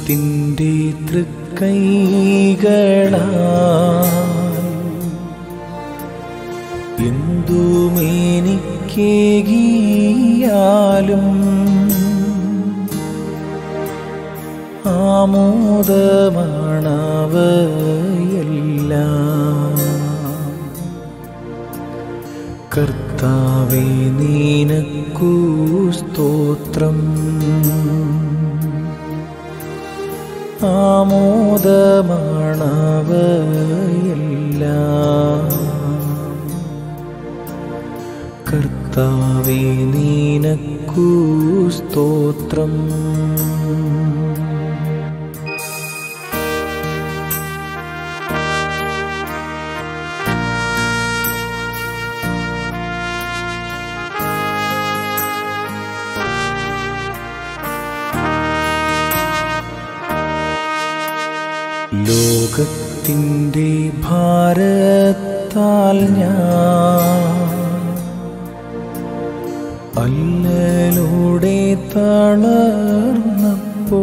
ലോകത്തിൻ്റെ തൃക്കൈകളാ എന്തുമേനിക്കേകിയാലും ആമോദമാണവയെല്ലാം കർത്താവേ നീനക്കൂ സ്തോത്രം ആമോദമാണവയെല്ലാം കർത്താവേ നീനക്കൂ സ്തോത്രം ലോകത്തിൻ്റെ ഭാരത്താൽ ഞാൻ അല്ലലൂടെ തളർന്നപ്പോൾ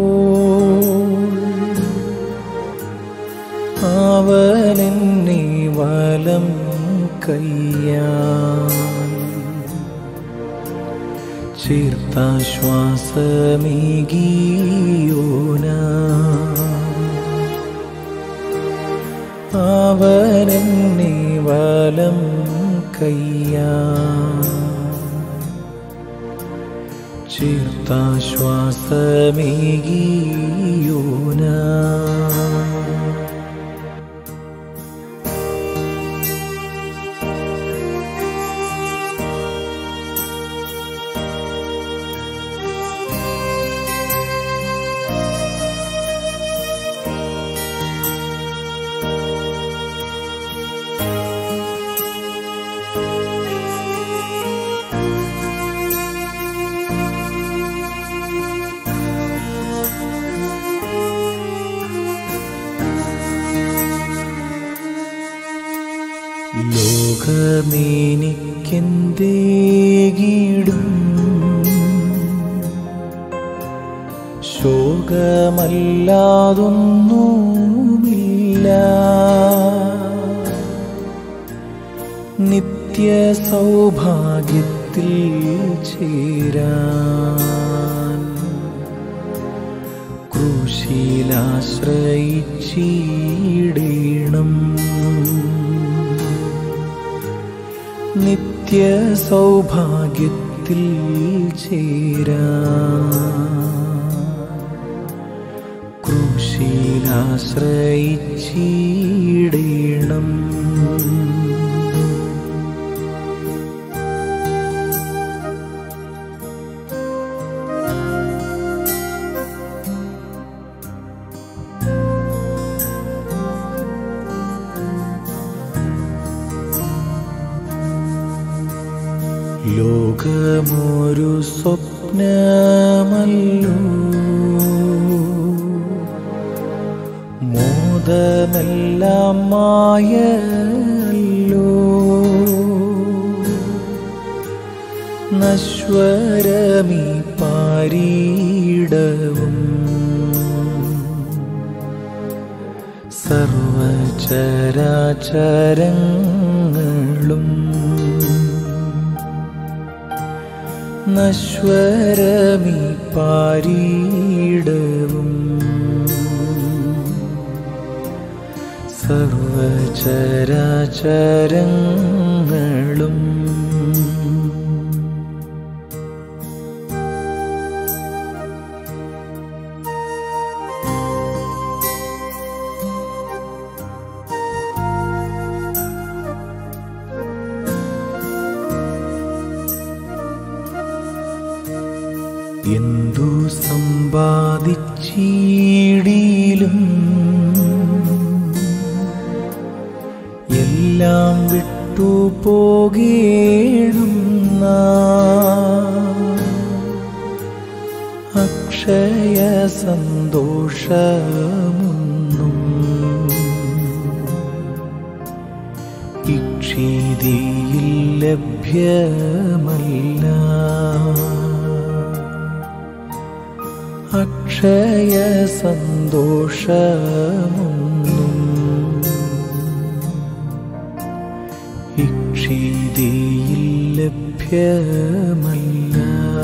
അവനെന്നെ വലം കയ്യാൻ ചേർത്താശ്വാസമേകിയോനാ അവനെന്നെ വലം കയ്യാ ചേർത്താശ്വാസമേകിയോന ലോകമേനിക്കെന്തേകിടും ശോകമല്ലാതൊന്നുമില്ല നിത്യ സൗഭാഗ്യത്തിൽ ചേരാൻ ക്രൂശിലാശ്രയിച്ചിടണം നിത്യ സൗഭാഗ്യത്തിൽ ചേരാ ക്രൂശിലാശ്രയിച്ചിടണം ലോകമൊരു സ്വപ്നമല്ലോ മോദമെല്ലാം മായല്ലോ നശ്വരമീ പാരീടവും സർവചരാചരങ്ങളും നശ്വരമീ പാരീടവും സർവചരാചരങ്ങളും എന്തു സമ്പാദിച്ചിടിലും എല്ലാം വിട്ടു പോകേണം അക്ഷയ സന്തോഷമൊന്നും ഇക്ഷീതിയിൽ ലഭ്യമല്ല അക്ഷയ സന്തോഷമൊന്നും ഇക്ഷീതിയിൽ ലഭ്യമല്ല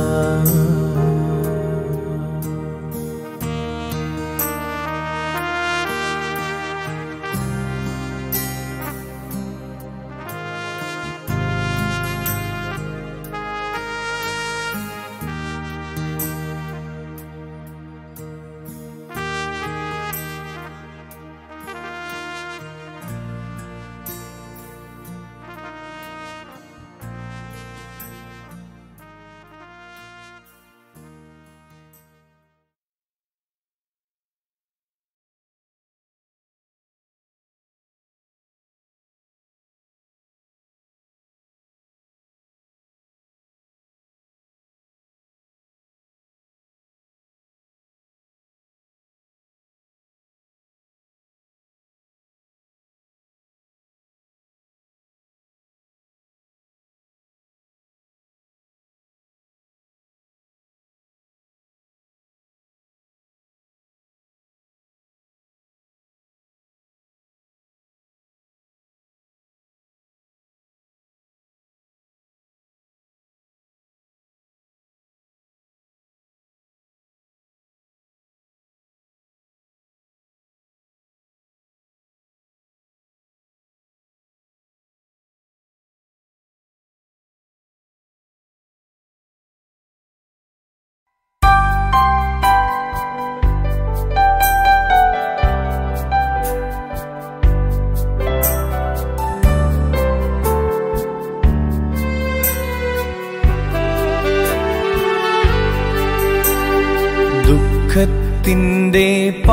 ദുഃഖത്തിൻ്റെ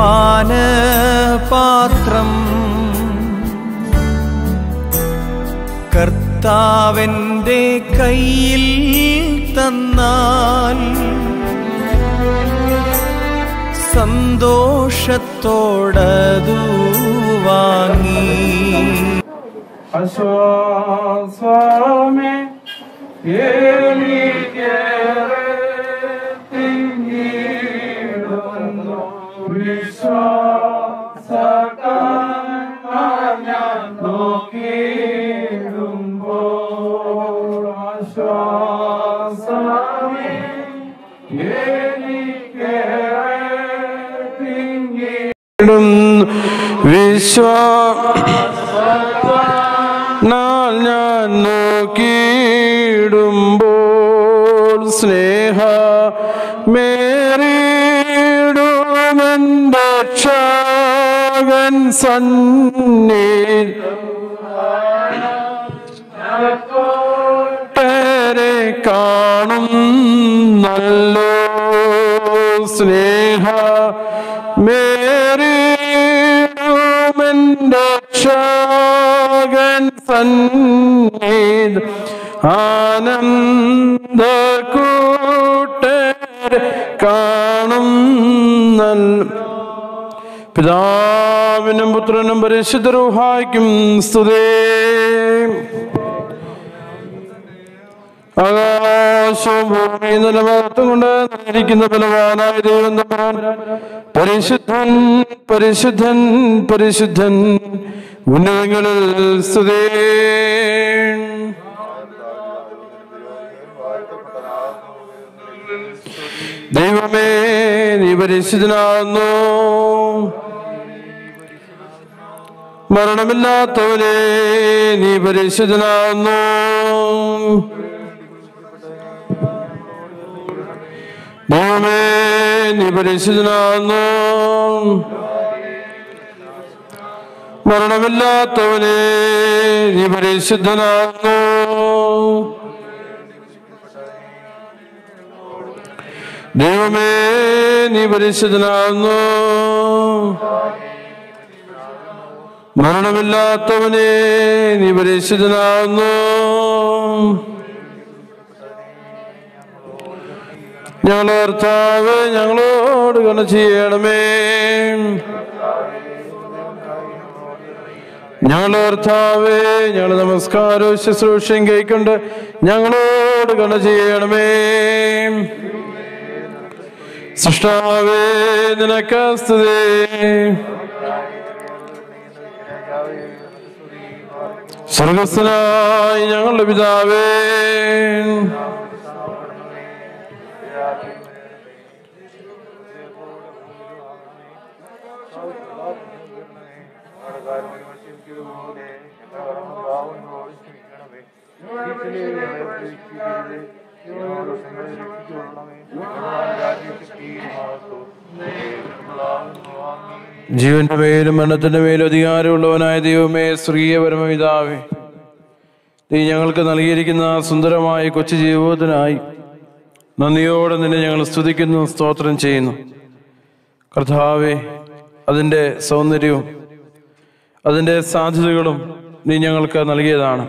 പാനപാത്രം കർത്താവൻ്റെ കയ്യിൽ തന്നാൽ സന്തോഷത്തോടതു വാങ്ങി ആശ്വാസമേ എനിക്കേറെ തിങ്ങിടുന്നു വിശ്വാസക്കാരൻ ഞാൻ നോക്കിയിടുമ്പോൾ ആശ്വാസമേ എനിക്കേറെ തിങ്ങിടും വിശ്വാ ഞാൻ നോക്കിയിടുമ്പോൾ സ്നേഹ മേറിടുമെൻ്റെ ക്ഷാകൻ സന്നേ പേരെ കാണും നല്ലോ സ്നേഹ മേറിടുമെൻ്റെ ക്ഷാകൻ സന്നീത് ആനന്ദ കൂട്ടരെ കാണും നല്ല പിതാവിനും പുത്രനും പരിശുദ്ധരൂഹായ്ക്കും സ്തുതേ ആകാശവും ഭൂമി നിലവാർത്തും കൊണ്ട് നിന്നിരിക്കുന്ന ബലവാനായ ദൈവം തമ്പാൻ പരിശുദ്ധൻ പരിശുദ്ധൻ പരിശുദ്ധൻ ഉന്നതങ്ങളിൽ സ്തുതേ ദൈവമേ നീ പരിശുദ്ധനാകുന്നു മരണമില്ലാത്തവനെ നീ പരിശുദ്ധനാകുന്നു ദൈവമേ നീ പരിശുദ്ധനാകുന്നു മരണമില്ലാത്തവനെ നീ പരിശുദ്ധനാകുന്നു ദൈവമേ നീ പരിശുദ്ധനാകുന്നു മരണമില്ലാത്തവനെ നീ പരിശുദ്ധനാകുന്നു ഞങ്ങളെ കർത്താവ് ഞങ്ങളോട് കണ ചെയ്യണമേ ഞങ്ങളുടെ കർത്താവേ ഞങ്ങൾ നമസ്കാരവും ശുശ്രൂഷയും കൈക്കൊണ്ട് ഞങ്ങളോട് കണ ചെയ്യണമേ സൃഷ്ടാവേ നിനക്ക് സ്തുതി സ്വർഗസ്ഥനായി ഞങ്ങളുടെ പിതാവേ ജീവന്റെ മേലും മരണത്തിന്റെ മേലും അധികാരമുള്ളവനായ ദൈവമേ ശ്രീയ പരമപിതാവേ നീ ഞങ്ങൾക്ക് നൽകിയിരിക്കുന്ന സുന്ദരമായ കൊച്ചു ജീവിതത്തിനായി നന്ദിയോടെ നിന്നെ ഞങ്ങൾ സ്തുതിക്കുന്നു സ്തോത്രം ചെയ്യുന്നു കർത്താവെ അതിൻ്റെ സൗന്ദര്യവും അതിൻ്റെ സാധ്യതകളും നീ ഞങ്ങൾക്ക് നൽകിയതാണ്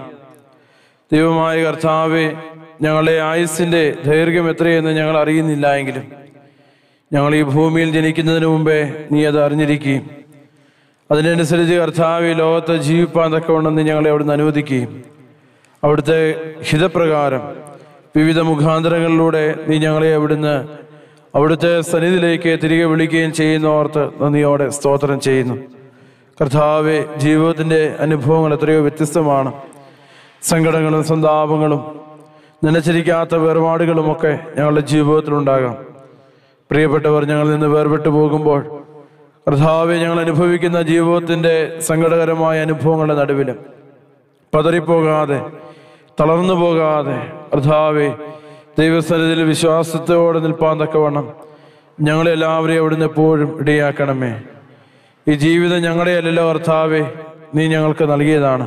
ദൈവമായ കർത്താവെ ഞങ്ങളുടെ ആയുസ്സിൻ്റെ ദൈർഘ്യം എത്രയെന്ന് ഞങ്ങൾ അറിയുന്നില്ല എങ്കിലും ഞങ്ങൾ ഈ ഭൂമിയിൽ ജനിക്കുന്നതിന് മുമ്പേ നീ അത് അറിഞ്ഞിരിക്കുകയും അതിനനുസരിച്ച് കർത്താവ് ലോകത്ത് ജീവിപ്പാൻ തക്കവണ്ണം നീ ഞങ്ങളെ അവിടുന്ന് അനുവദിക്കുകയും അവിടുത്തെ ഹിതപ്രകാരം വിവിധ മുഖാന്തരങ്ങളിലൂടെ നീ ഞങ്ങളെ അവിടുന്ന് അവിടുത്തെ സന്നിധിയിലേക്ക് തിരികെ വിളിക്കുകയും ചെയ്യുന്നോർത്ത് നന്ദിയോടെ സ്തോത്രം ചെയ്യുന്നു കർത്താവെ ജീവിതത്തിൻ്റെ അനുഭവങ്ങൾ എത്രയോ വ്യത്യസ്തമാണ് സങ്കടങ്ങളും സന്താപങ്ങളും നനച്ചിരിക്കാത്ത വേർപാടുകളുമൊക്കെ ഞങ്ങളുടെ ജീവിതത്തിലുണ്ടാകാം പ്രിയപ്പെട്ടവർ ഞങ്ങളിൽ നിന്ന് വേർപെട്ടു പോകുമ്പോൾ കർത്താവെ ഞങ്ങൾ അനുഭവിക്കുന്ന ജീവിതത്തിൻ്റെ സങ്കടകരമായ അനുഭവങ്ങളുടെ നടുവിൽ പതറിപ്പോകാതെ തളർന്നു പോകാതെ കർത്താവെ ദൈവസ്ഥലത്തിൽ വിശ്വാസത്തോടെ നിൽപ്പാൻ തക്കവണ്ണം ഞങ്ങളെല്ലാവരെയും അവിടുന്ന് എപ്പോഴും ഇടയാക്കണമേ ഈ ജീവിതം ഞങ്ങളുടെ അല്ലല്ലോ കർത്താവെ നീ ഞങ്ങൾക്ക് നൽകിയതാണ്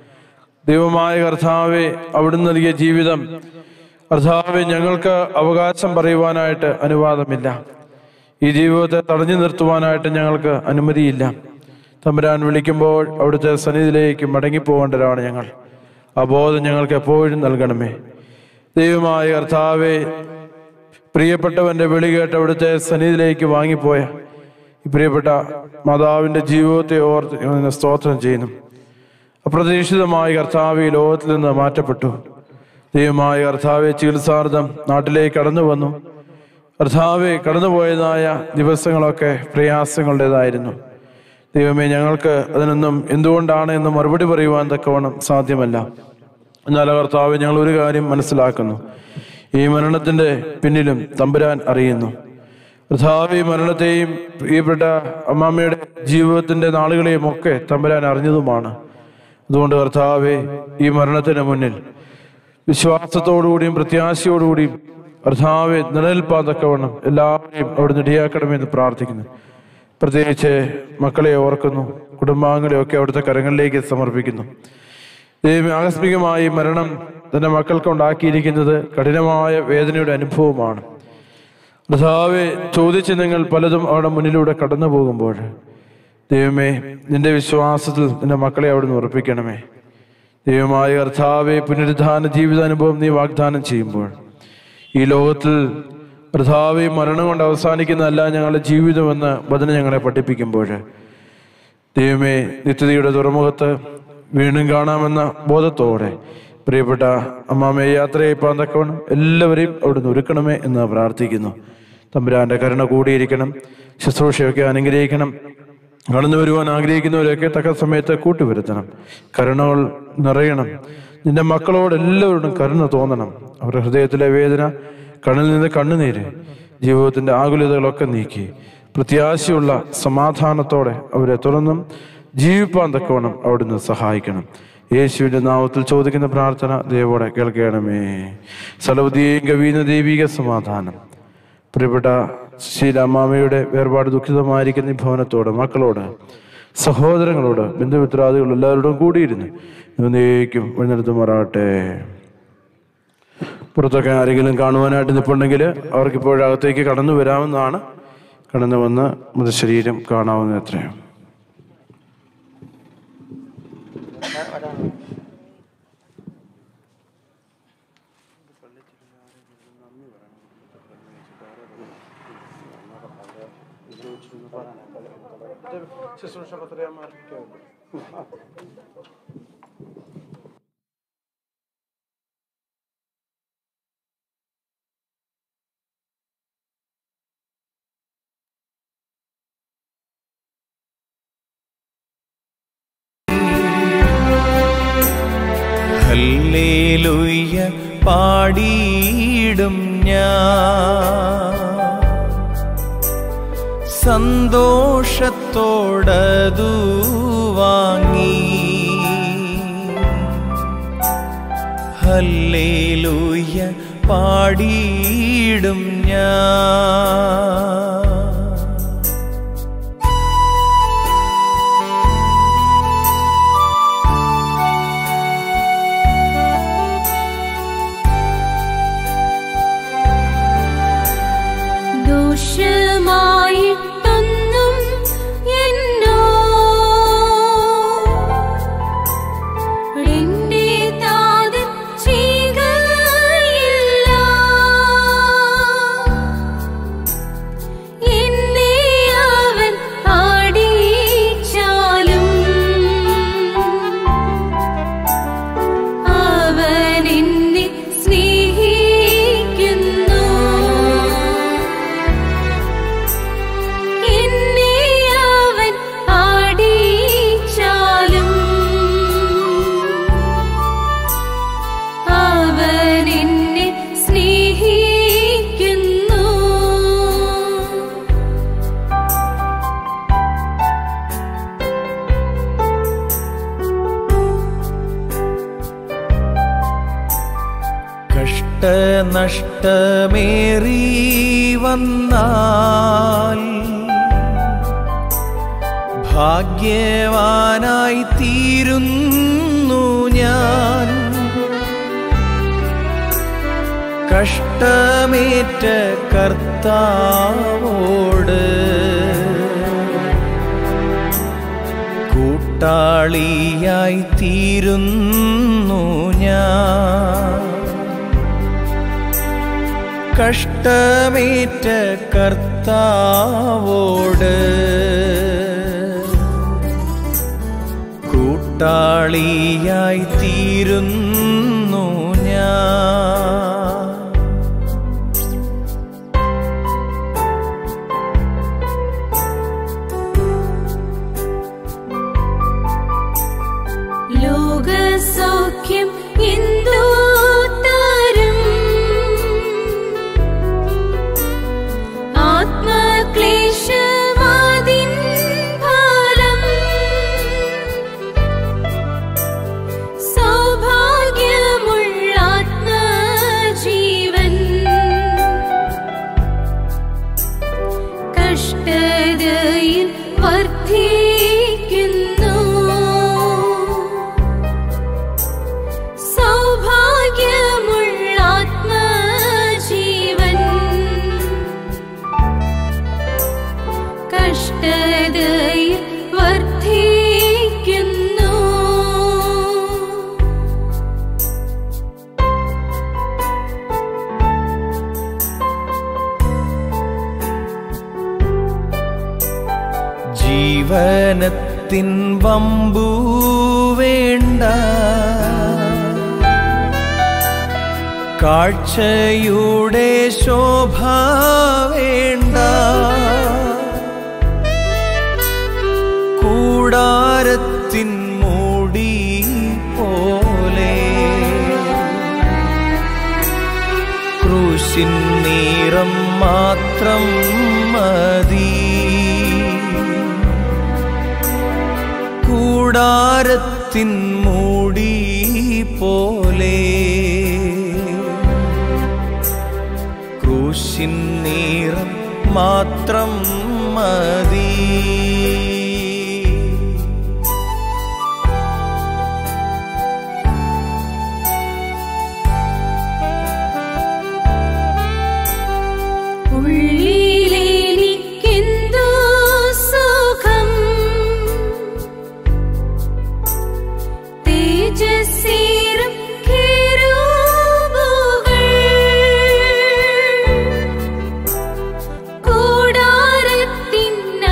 ദൈവമായ കർത്താവെ അവിടുന്ന് നൽകിയ ജീവിതം കർത്താവെ ഞങ്ങൾക്ക് അവകാശം പറയുവാനായിട്ട് അനുവാദമില്ല ഈ ജീവിതത്തെ തടഞ്ഞു നിർത്തുവാനായിട്ട് ഞങ്ങൾക്ക് അനുമതിയില്ല തമ്പുരാൻ വിളിക്കുമ്പോൾ അവിടുത്തെ സന്നിധിയിലേക്ക് മടങ്ങിപ്പോകേണ്ടവരാണ് ഞങ്ങൾ ആ ബോധം ഞങ്ങൾക്ക് എപ്പോഴും നൽകണമേ ദൈവമായ കർത്താവെ പ്രിയപ്പെട്ടവന്റെ വിളി കേട്ട് അവിടുത്തെ സന്നിധിയിലേക്ക് വാങ്ങിപ്പോയ ഈ പ്രിയപ്പെട്ട മാതാവിന്റെ ജീവിതത്തെ ഓർത്ത് ഞങ്ങൾ നിന്നെ സ്തോത്രം ചെയ്യുന്നു അപ്രതീക്ഷിതമായി കർത്താവ് ഈ ലോകത്തിൽ നിന്ന് മാറ്റപ്പെട്ടു ദൈവമായ കർത്താവെ ചികിത്സാർത്ഥം നാട്ടിലേക്ക് കടന്നു വന്നു കർത്താവെ കടന്നുപോയതായ ദിവസങ്ങളൊക്കെ പ്രയാസങ്ങളുടേതായിരുന്നു ദൈവമേ ഞങ്ങൾക്ക് അതിനൊന്നും എന്തുകൊണ്ടാണ് എന്ന് മറുപടി പറയുവാൻ തക്കവണ്ണം സാധ്യമല്ല എന്നാൽ കർത്താവ് ഞങ്ങൾ ഒരു കാര്യം മനസ്സിലാക്കുന്നു ഈ മരണത്തിന്റെ പിന്നിലും തമ്പുരാൻ അറിയുന്നു കർത്താവ് ഈ മരണത്തെയും പ്രിയപ്പെട്ട അമ്മാമ്മയുടെ ജീവിതത്തിന്റെ നാളുകളെയും ഒക്കെ തമ്പുരാൻ അറിഞ്ഞതുമാണ് അതുകൊണ്ട് കർത്താവെ ഈ മരണത്തിന് മുന്നിൽ വിശ്വാസത്തോടുകൂടിയും പ്രത്യാശയോടുകൂടിയും കർത്താവെ നിലനിൽപ്പാൻ തക്കവണ്ണം എല്ലാവരെയും അവിടുന്ന് ഇടയാക്കണമെന്ന് പ്രാർത്ഥിക്കുന്നു പ്രത്യേകിച്ച് മക്കളെ ഓർക്കുന്നു കുടുംബാംഗങ്ങളെയൊക്കെ അവിടുത്തെ കരങ്ങളിലേക്ക് സമർപ്പിക്കുന്നു ദൈവം ആകസ്മികമായി മരണം തന്റെ മക്കൾക്ക് ഉണ്ടാക്കിയിരിക്കുന്നത് കഠിനമായ വേദനയുടെ അനുഭവമാണ് കർത്താവെ ചോദിച്ച് നിങ്ങൾ പലതും അവിടെ മുന്നിലൂടെ കടന്നു പോകുമ്പോൾ ദൈവമേ നിന്റെ വിശ്വാസത്തിൽ നിന്റെ മക്കളെ അവിടുന്ന് ഉറപ്പിക്കണമേ ദൈവമായ കർത്താവെ പുനരുദ്ധാന ജീവിതാനുഭവം നീ വാഗ്ദാനം ചെയ്യുമ്പോൾ ഈ ലോകത്തിൽ കർത്താവെ മരണം കൊണ്ട് അവസാനിക്കുന്നതല്ല ഞങ്ങളുടെ ജീവിതമെന്ന് വചനം ഞങ്ങളെ പഠിപ്പിക്കുമ്പോൾ ദൈവമേ നിത്യതയുടെ തുറമുഖത്ത് വീണ്ടും കാണാമെന്ന ബോധത്തോടെ പ്രിയപ്പെട്ട അമ്മാമയെ യാത്രയപ്പാൻ തക്കവണ്ണം എല്ലാവരെയും അവിടുന്ന് ഒരുക്കണമേ എന്ന് പ്രാർത്ഥിക്കുന്നു തമ്പുരാന്റെ കരുണ കൂടിയിരിക്കണം ശുശ്രൂഷയൊക്കെ അനുഗ്രഹിക്കണം കടന്നു വരുവാൻ ആഗ്രഹിക്കുന്നവരെയൊക്കെ തക്ക സമയത്ത് കൂട്ടിവരുത്തണം കരുണകൾ നിറയണം നിന്റെ മക്കളോട് എല്ലാവരോടും കരുണ തോന്നണം അവരുടെ ഹൃദയത്തിലെ വേദന കണ്ണിൽ നിന്ന് കണ്ണുനീര് ജീവിതത്തിന്റെ ആകുലതകളൊക്കെ നീക്കി പ്രത്യാശയുള്ള സമാധാനത്തോടെ അവരെ തുറന്നും ജീവിപ്പാൻ തക്കവണ്ണം അവിടുന്ന് സഹായിക്കണം യേശുവിന്റെ നാമത്തിൽ ചോദിക്കുന്ന പ്രാർത്ഥന ദൈവോടെ കേൾക്കണമേ സലവതിയെയും കവീന ദൈവിക സമാധാനം പ്രിയപ്പെട്ട ശീലാമാമയുടെ വേർപാട് ദുഃഖിതമായിരിക്കുന്ന ഈ ഭവനത്തോട് മക്കളോട് സഹോദരങ്ങളോട് ബന്ധുമിത്രാദികൾ എല്ലാവരോടും കൂടിയിരുന്നു എന്നേക്കും വഴിനിർത്തി മാറാട്ടെ പുറത്തൊക്കെ ആരെങ്കിലും കാണുവാനായിട്ട് നിൽപ്പുണ്ടെങ്കിൽ അവർക്ക് ഇപ്പോഴകത്തേക്ക് കടന്നു വരാമെന്നാണ് കടന്നു വന്ന് മൃതശരീരം കാണാവുന്ന എത്രയും ശുശ്രൂഷ പത്രയാമാർക്കൊക്കെ പാടിയിടും ഞാൻ സന്തോഷത്തോടതു വാങ്ങി ഹല്ലേലൂയ പാടിയിടും ഞാൻ ദോഷമായിട്ടൊന്നും എന്നോ എന്റെ താതൻ ചെയ്യുകയില്ല. എന്നെ അവൻ ആടിച്ചാലും അവൻ എന്നെ സ്നേഹിക്കുന്നു എന്നെ അവൻ ആടിച്ചാലും അവൻ എന്നെ സ്നേഹിക്കുന്നു കഷ്ടനഷ്ടമേറി വന്നാൽ ഭാഗ്യവാനായി തീരുന്നു ഞാൻ കഷ്ടമേറ്റ കർത്താവോട് കൂട്ടാളിയായി തീരുന്നു ഞാൻ കഷ്ടമേറ്റ കർത്താവോട് കൂട്ടാളിയായി തീരുന്നു ഞാൻ ലോകസൗഖ്യം എന്തു തരും ആത്മക്ലേശമാതിൻ ഫലം സൗഭാഗ്യമുള്ള ആത്മജീവൻ കഷ്ടതയിൽ വർദ്ധിക്കുന്നു സൗഭാഗ്യമുള്ള ആത്മജീവൻ കഷ്ടതയിൽ വർദ്ധിക്കുന്നു ജീവനത്തിൻ വമ്പു വേണ്ട കാഴ്ചയുടെ ശോഭ വേണ്ട കൂടാരത്തിൻ മൂടി പോലെ ക്രൂശിൻ നീറം മാത്രം മതി കൂടാരത്തിൻ മൂടി പോലെ ക്രൂശിൻ നീറം മാത്രം മതി ഉള്ളിലെനിക്കെന്തോ സുഖം തേജസ്സേറും കെരൂബുകൾ കൂടാരത്തിൻ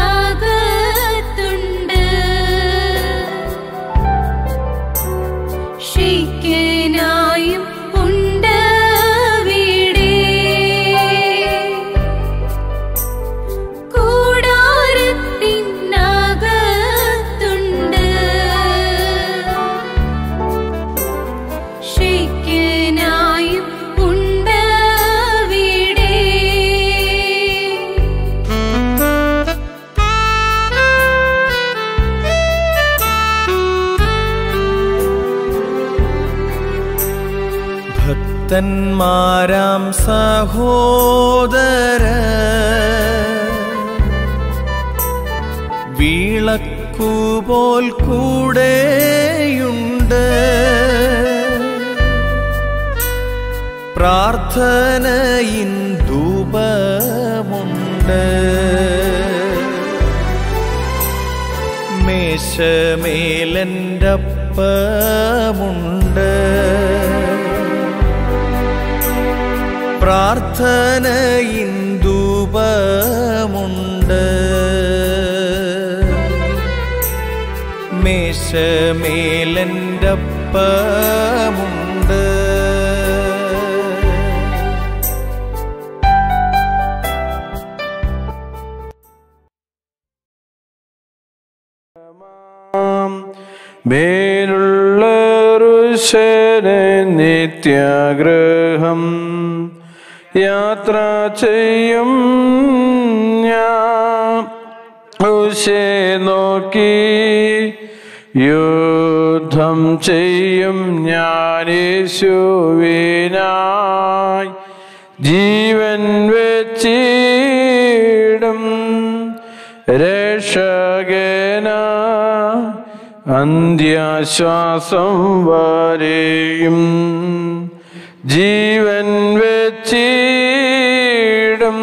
ഭക്തന്മാരാം സഹോദര വിളക്കുപോൽ കൂടെയുണ്ട് പ്രാർത്ഥനയിൻ ധൂപമുണ്ട് മേശമേലൻ്റപ്പമുണ്ട് പ്രാർത്ഥനയിൻ ധൂപമുണ്ട് മേശമേലൻ്റപ്പമുണ്ട് മേലുള്ള ഋഷനെ നിത്യാഗ്രഹം യാത്ര ചെയ്യും ഞാൻ ഋഷെ നോക്കി യുദ്ധം ചെയ്യും ഞാൻ യേശുവിനായി ജീവൻ വെച്ചിടും രക്ഷകന അന്ത്യാശ്വാസം വരെയും ജീവൻ വെച്ചിടും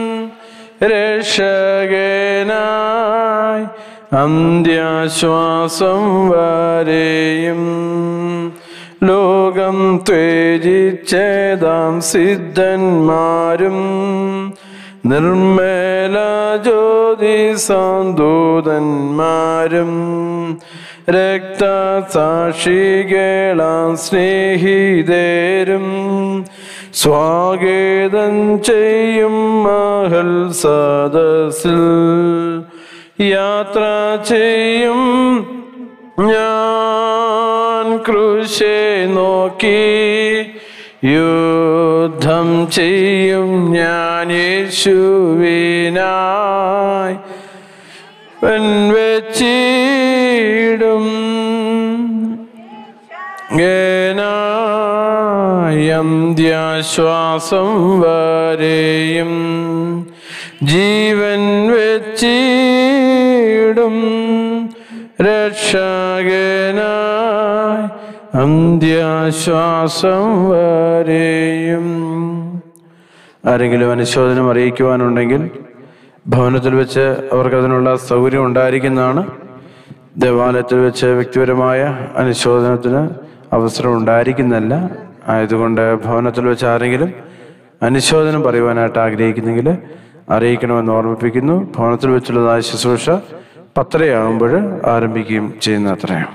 രക്ഷകനായി അന്ത്യാശ്വാസം വരെയും ലോകം ത്വേജിച്ചേതാം സിദ്ധന്മാരും നിർമ്മല ജ്യോതി സാന്തൂതന്മാരും രക്തസാക്ഷികളാം സ്നേഹിതരും സ്വാഗതം ചെയ്യും മഹൽ സദസ്സിൽ യാത്ര ചെയ്യും ഞാൻ കൃഷെ നോക്കി യുദ്ധം ചെയ്യും ഞാൻ യേശുവിനായി വെച്ചിടും അന്ത്യാശ്വാസം വരെയും ജീവൻ വെച്ചിടും രക്ഷകനായി അന്ത്യാശ്വാസം വരെയും ആരെങ്കിലും അനുശോചനം അറിയിക്കുവാനുണ്ടെങ്കിൽ ഭവനത്തിൽ വെച്ച് അവർക്ക് അതിനുള്ള സൗകര്യം ഉണ്ടായിരിക്കുന്നതാണ് ദേവാലയത്തിൽ വെച്ച് വ്യക്തിപരമായ അനുശോചനത്തിന് അവസരം ഉണ്ടായിരിക്കുന്നല്ല ആയതുകൊണ്ട് ഭവനത്തിൽ വെച്ച് ആരെങ്കിലും അനുശോചനം പറയുവാനായിട്ട് ആഗ്രഹിക്കുന്നെങ്കിൽ അറിയിക്കണമെന്ന് ഓർമ്മിപ്പിക്കുന്നു ഭവനത്തിൽ വെച്ചുള്ളതായ ശുശ്രൂഷ പത്തരയാകുമ്പോൾ ആരംഭിക്കുകയും ചെയ്യുന്ന അത്രയാണ്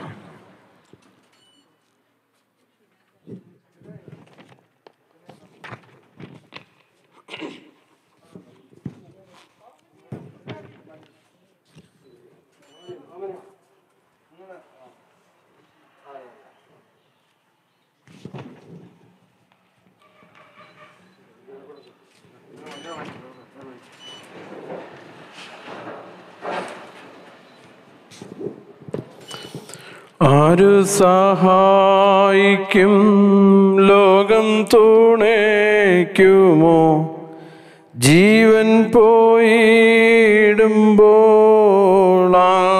ആരു സഹായിക്കും ലോകം തുണയ്ക്കുമോ ജീവൻ പോയിടുമ്പോൾ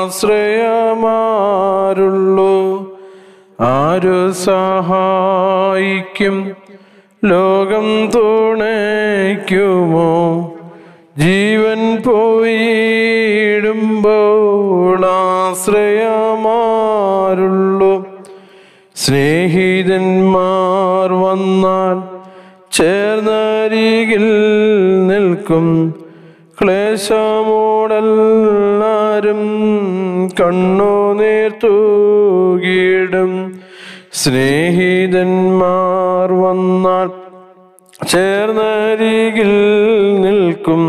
ആശ്രയമാരുള്ളൂ ആരു സഹായിക്കും ലോകം തുണയ്ക്കുമോ ജീവൻ പോയിടുമ്പോൾ ആശ്രയമാരുള്ളൂ സ്നേഹിതന്മാർ വന്നാൽ ചേർന്നരികിൽ നിൽക്കും ക്ലേശമോടെല്ലാരും കണ്ണുനീർ തൂകിയിടും സ്നേഹിതന്മാർ വന്നാൽ ചേർന്നരികിൽ നിൽക്കും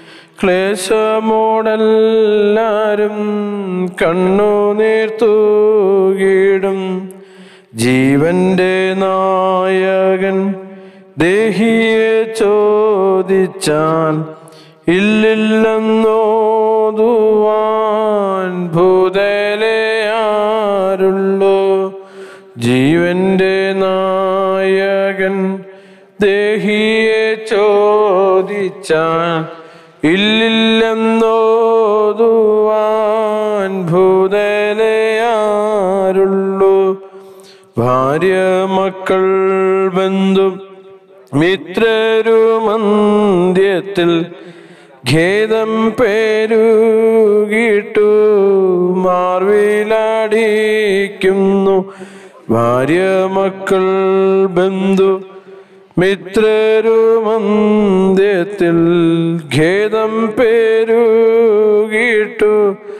ക്ലേശമോടെല്ലാരും കണ്ണുനീർ തൂകിടും ജീവന്റെ നായകൻ ദേഹിയെ ചോദിച്ചാൽ ഇല്ലില്ലെന്നോതുവാൻ ഭൂതലയാരുള്ളൂ ജീവന്റെ നായകൻ ദേഹിയെ ചോദിച്ചാൻ ഇല്ലില്ലെന്നോതുവാൻ ഭൂതലയാരുള്ളൂ ഭാര്യ മക്കൾ ബന്ധു മിത്രരുമന്ത്യത്തിൽ ഖേദം പേരുകിട്ടു മാർവിലടിക്കുന്നു ഭാര്യ മക്കൾ ബന്ധു മിത്രരുമന്ത്യത്തിൽ ഖേദം പേരുകിട്ടു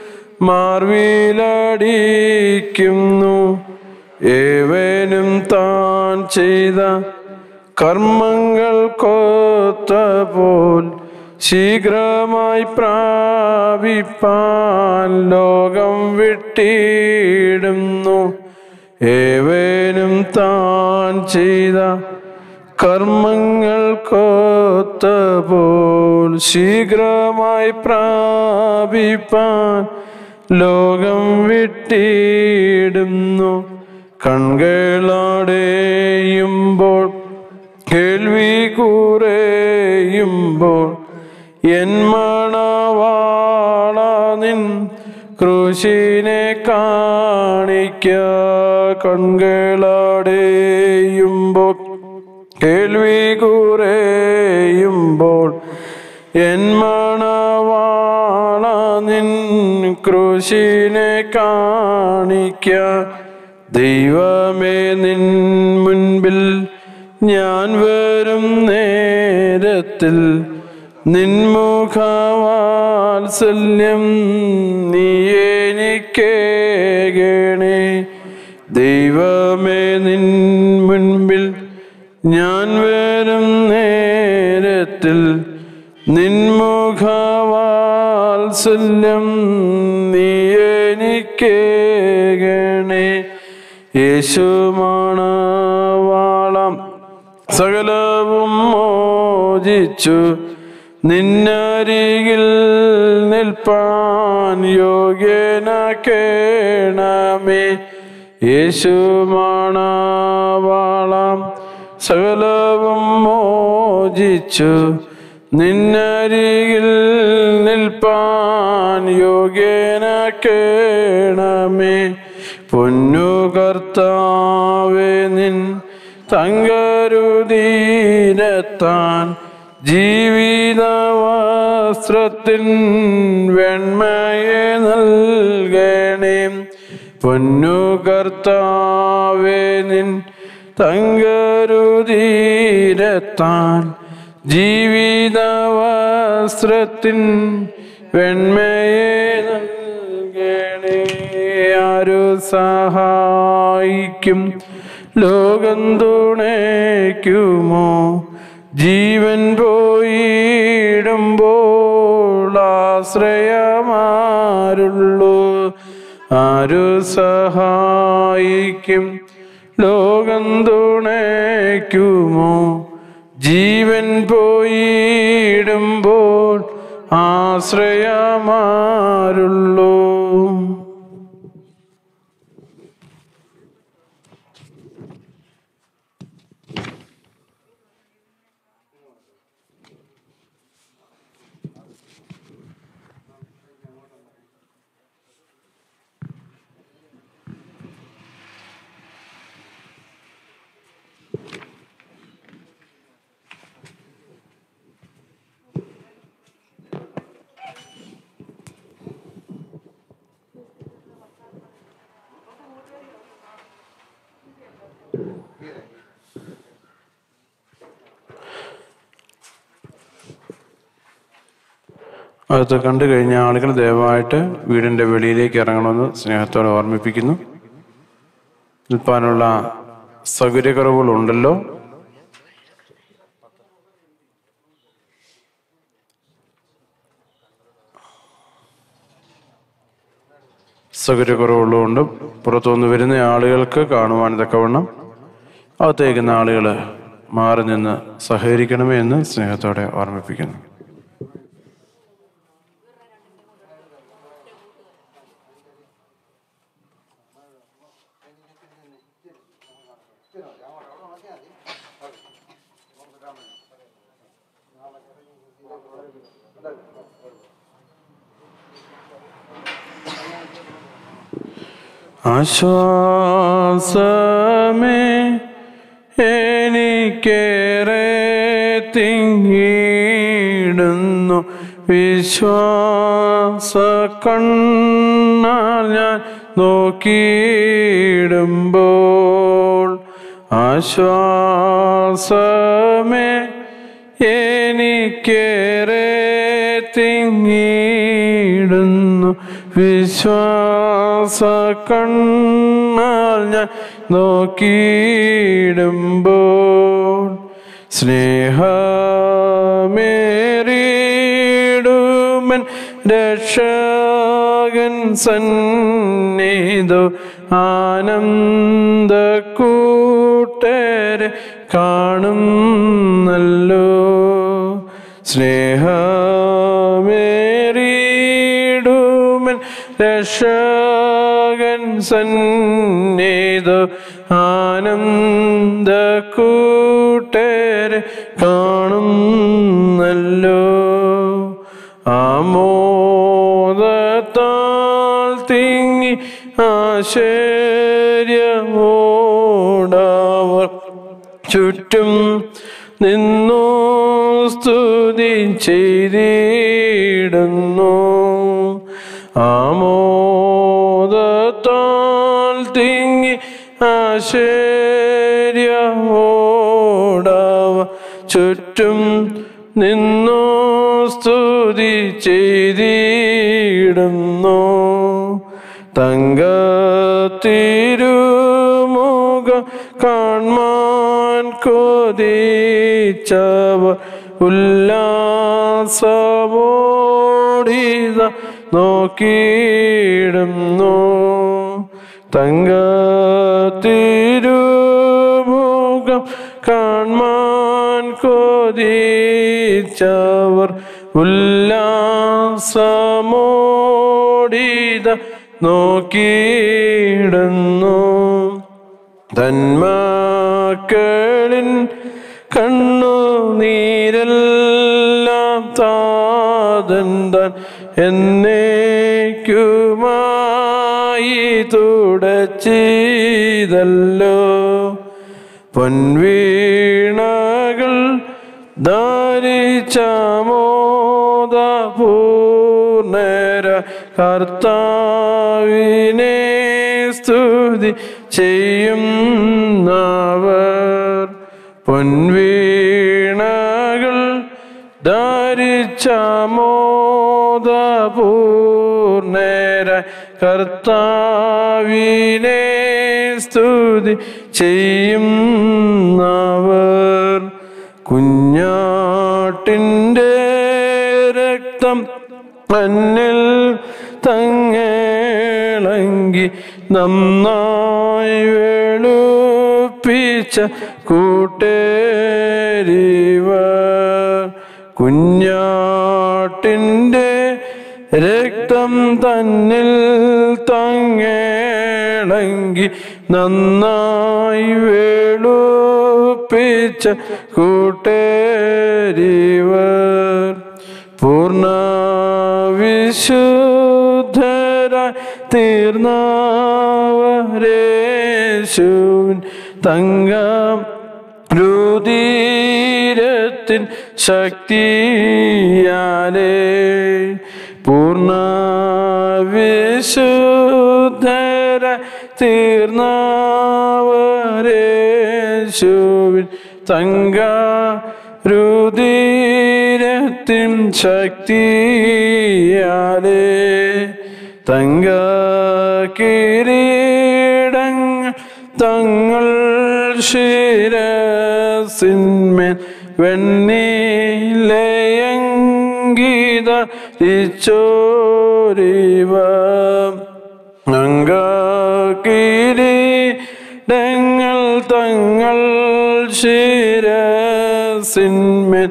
മാർവിലടിക്കുന്നു ഏവനും താൻ ചെയ്ത കർമ്മങ്ങൾ കൊത്ത പോൽ ശീഘ്രമായി പ്രാപിപ്പാൻ ലോകം വിട്ടിടുന്നു ഏവനും താൻ ചെയ്ത കർമ്മങ്ങൾ കൊത്ത പോൽ ശീഘ്രമായി പ്രാപിപ്പാൻ ലോകം വിട്ടിടുന്നു കൺകളടയുമ്പോൾ കേൾവി കുറയുമ്പോൾ എൻ മണവാള നിൻ ക്രൂശിനെ കാണിക്ക കൺകളടയുമ്പോൾ കേൾവി കുറയുമ്പോൾ എൻ മണവാള നിൻ ക്രൂശിനെ കാണിക്ക ദൈവമേ നിൻ മുൻപിൽ ഞാൻ വരും നേരത്തിൽ നിൻമുഖവാത്സല്യം നീ എനിക്കേകണേ ദൈവമേ നിൻ മുൻപിൽ ഞാൻ വരും നേരത്തിൽ നിൻമുഖവാത്സല്യം നീ എനിക്കേകണേ യേശുമാണവാളം സകലവും മോചിച്ചു നിന്നരികിൽ നിൽപ്പാൻ യോഗ്യനാക്കേണമേ യേശുമാണവാളം സകലവും മോചിച്ചു നിന്നരികിൽ നിൽപ്പാൻ യോഗ്യനാക്കേണമേ പൊന്നു കർത്താവേ നിൻ തങ്കരുതീരത്താൻ ജീവിത വസ്ത്രത്തിൻ വെണ്മയെ നൽകണേ പൊന്നു കർത്താവേ നിൻ തങ്കരുതീരത്താൻ ജീവിത വസ്ത്രത്തിൻ വെണ്മയെ നൽകണേ ആരു സഹായിക്കും ലോകം തുണയ്ക്കുമോ ജീവൻ പോയിടുമ്പോൾ ആശ്രയമാരുള്ളൂ ആരു സഹായിക്കും ലോകം തുണയ്ക്കുമോ ജീവൻ പോയിടുമ്പോൾ ആശ്രയമാരുള്ളൂ അത് കണ്ടു കഴിഞ്ഞ ആളുകൾ ദയവായിട്ട് വീടിൻ്റെ വെളിയിലേക്ക് ഇറങ്ങണമെന്ന് സ്നേഹത്തോടെ ഓർമ്മിപ്പിക്കുന്നു നിൽപ്പാനുള്ള സൗകര്യക്കുറവുകളുണ്ടല്ലോ സൗകര്യക്കുറവുള്ളതുകൊണ്ട് പുറത്തുനിന്ന് വരുന്ന ആളുകൾക്ക് കാണുവാൻ തക്കവണ്ണം അകത്തേക്കുന്ന ആളുകൾ മാറി നിന്ന് സഹകരിക്കണമേ എന്ന് സ്നേഹത്തോടെ ഓർമ്മിപ്പിക്കുന്നു ആശ്വാസമേ എനിക്കേറെ തിങ്ങിടുന്നു വിശ്വാസ കണ്ണാൽ ഞാൻ നോക്കിയിടുമ്പോൾ ആശ്വാസമേ എനിക്കേറെ തിങ്ങിടുന്നു വിശ്വാസ കണ്ണാൽ ഞാൻ നോക്കിയിടുമ്പോൾ സ്നേഹമേറിയിടുമൻ രക്ഷകൻ സന്നിധോ ആനന്ദ കൂട്ടരെ കാണുന്നല്ലോ സ്നേഹമേറിയിടുമൻ രക്ഷകൻ സന്നിധോ ആനന്ദ കൂട്ടരെ കാണുന്നല്ലോ ആമോദത്താൽ തിങ്ങി ആശ്ചര്യമോടവർ ചുറ്റും നിന്നു സ്തുതി ചെയ്തിടുന്നു ആമോദത്താൽ തിങ്ങി ആശ്ചര്യമോടവ ചുറ്റും നിന്നു സ്തുതി ചെയ്തിടുന്നു തങ്കത്തിരുമുഖം കാൺമാൻ കൊതിച്ചവർ ഉല്ലാസമോടിത നോക്കിയിടുന്നു തങ്കത്തിരുമുഖം കാൺമാൻ കൊതിച്ചവർ ഉല്ലാസമോടിത നോക്കിയിടുന്നു തന്മാക്കളിൻ കണ്ണു നീരെല്ലാം താതൻ താൻ എന്നേക്കുമായി തുടച്ചിതല്ലോ പൊൻവീണകൾ ധാരിച്ചാമോദ പൂർണര കർത്താവിനെ സ്തുതി ചെയ്യുന്നവർ പൊൻവീണകൾ ധാരിച്ചാമോദ പൂർണര കർത്താവിനെ സ്തുതി ചെയ്യുന്നവർ കുഞ്ഞാട്ടിൻ്റെ രക്തം മണ്ണിൽ തങ്ങേളങ്കി നന്നായി വെളുപ്പിച്ച കൂട്ടേരിവർ കുഞ്ഞാട്ടിൻ്റെ രക്തം തന്നിൽ തങ്ങേളങ്കി നന്നായി വെളുപ്പിച്ച കൂട്ടേരിവർ പൂർണ്ണ വിശുദ്ധരായി തീർന്നവരേശുവിൻ തങ്കം രുതീരത്തിൻ ശക്തിയാലേ പൂർണ്ണ വിശുദ്ധര തീർന്നവരേശുവിൻ തങ്ക രുതീരത്തിൻ ശക്തിയാലേ തങ്ക കിരീടങ്ങൾ തങ്ങൾ ശിരസിന്മേൽ വെണ്ണീലയങ്കീത ഇച്ചോരിവ അങ്കീരീടങ്ങൾ തങ്ങൾ ശിരസിന്മേൽ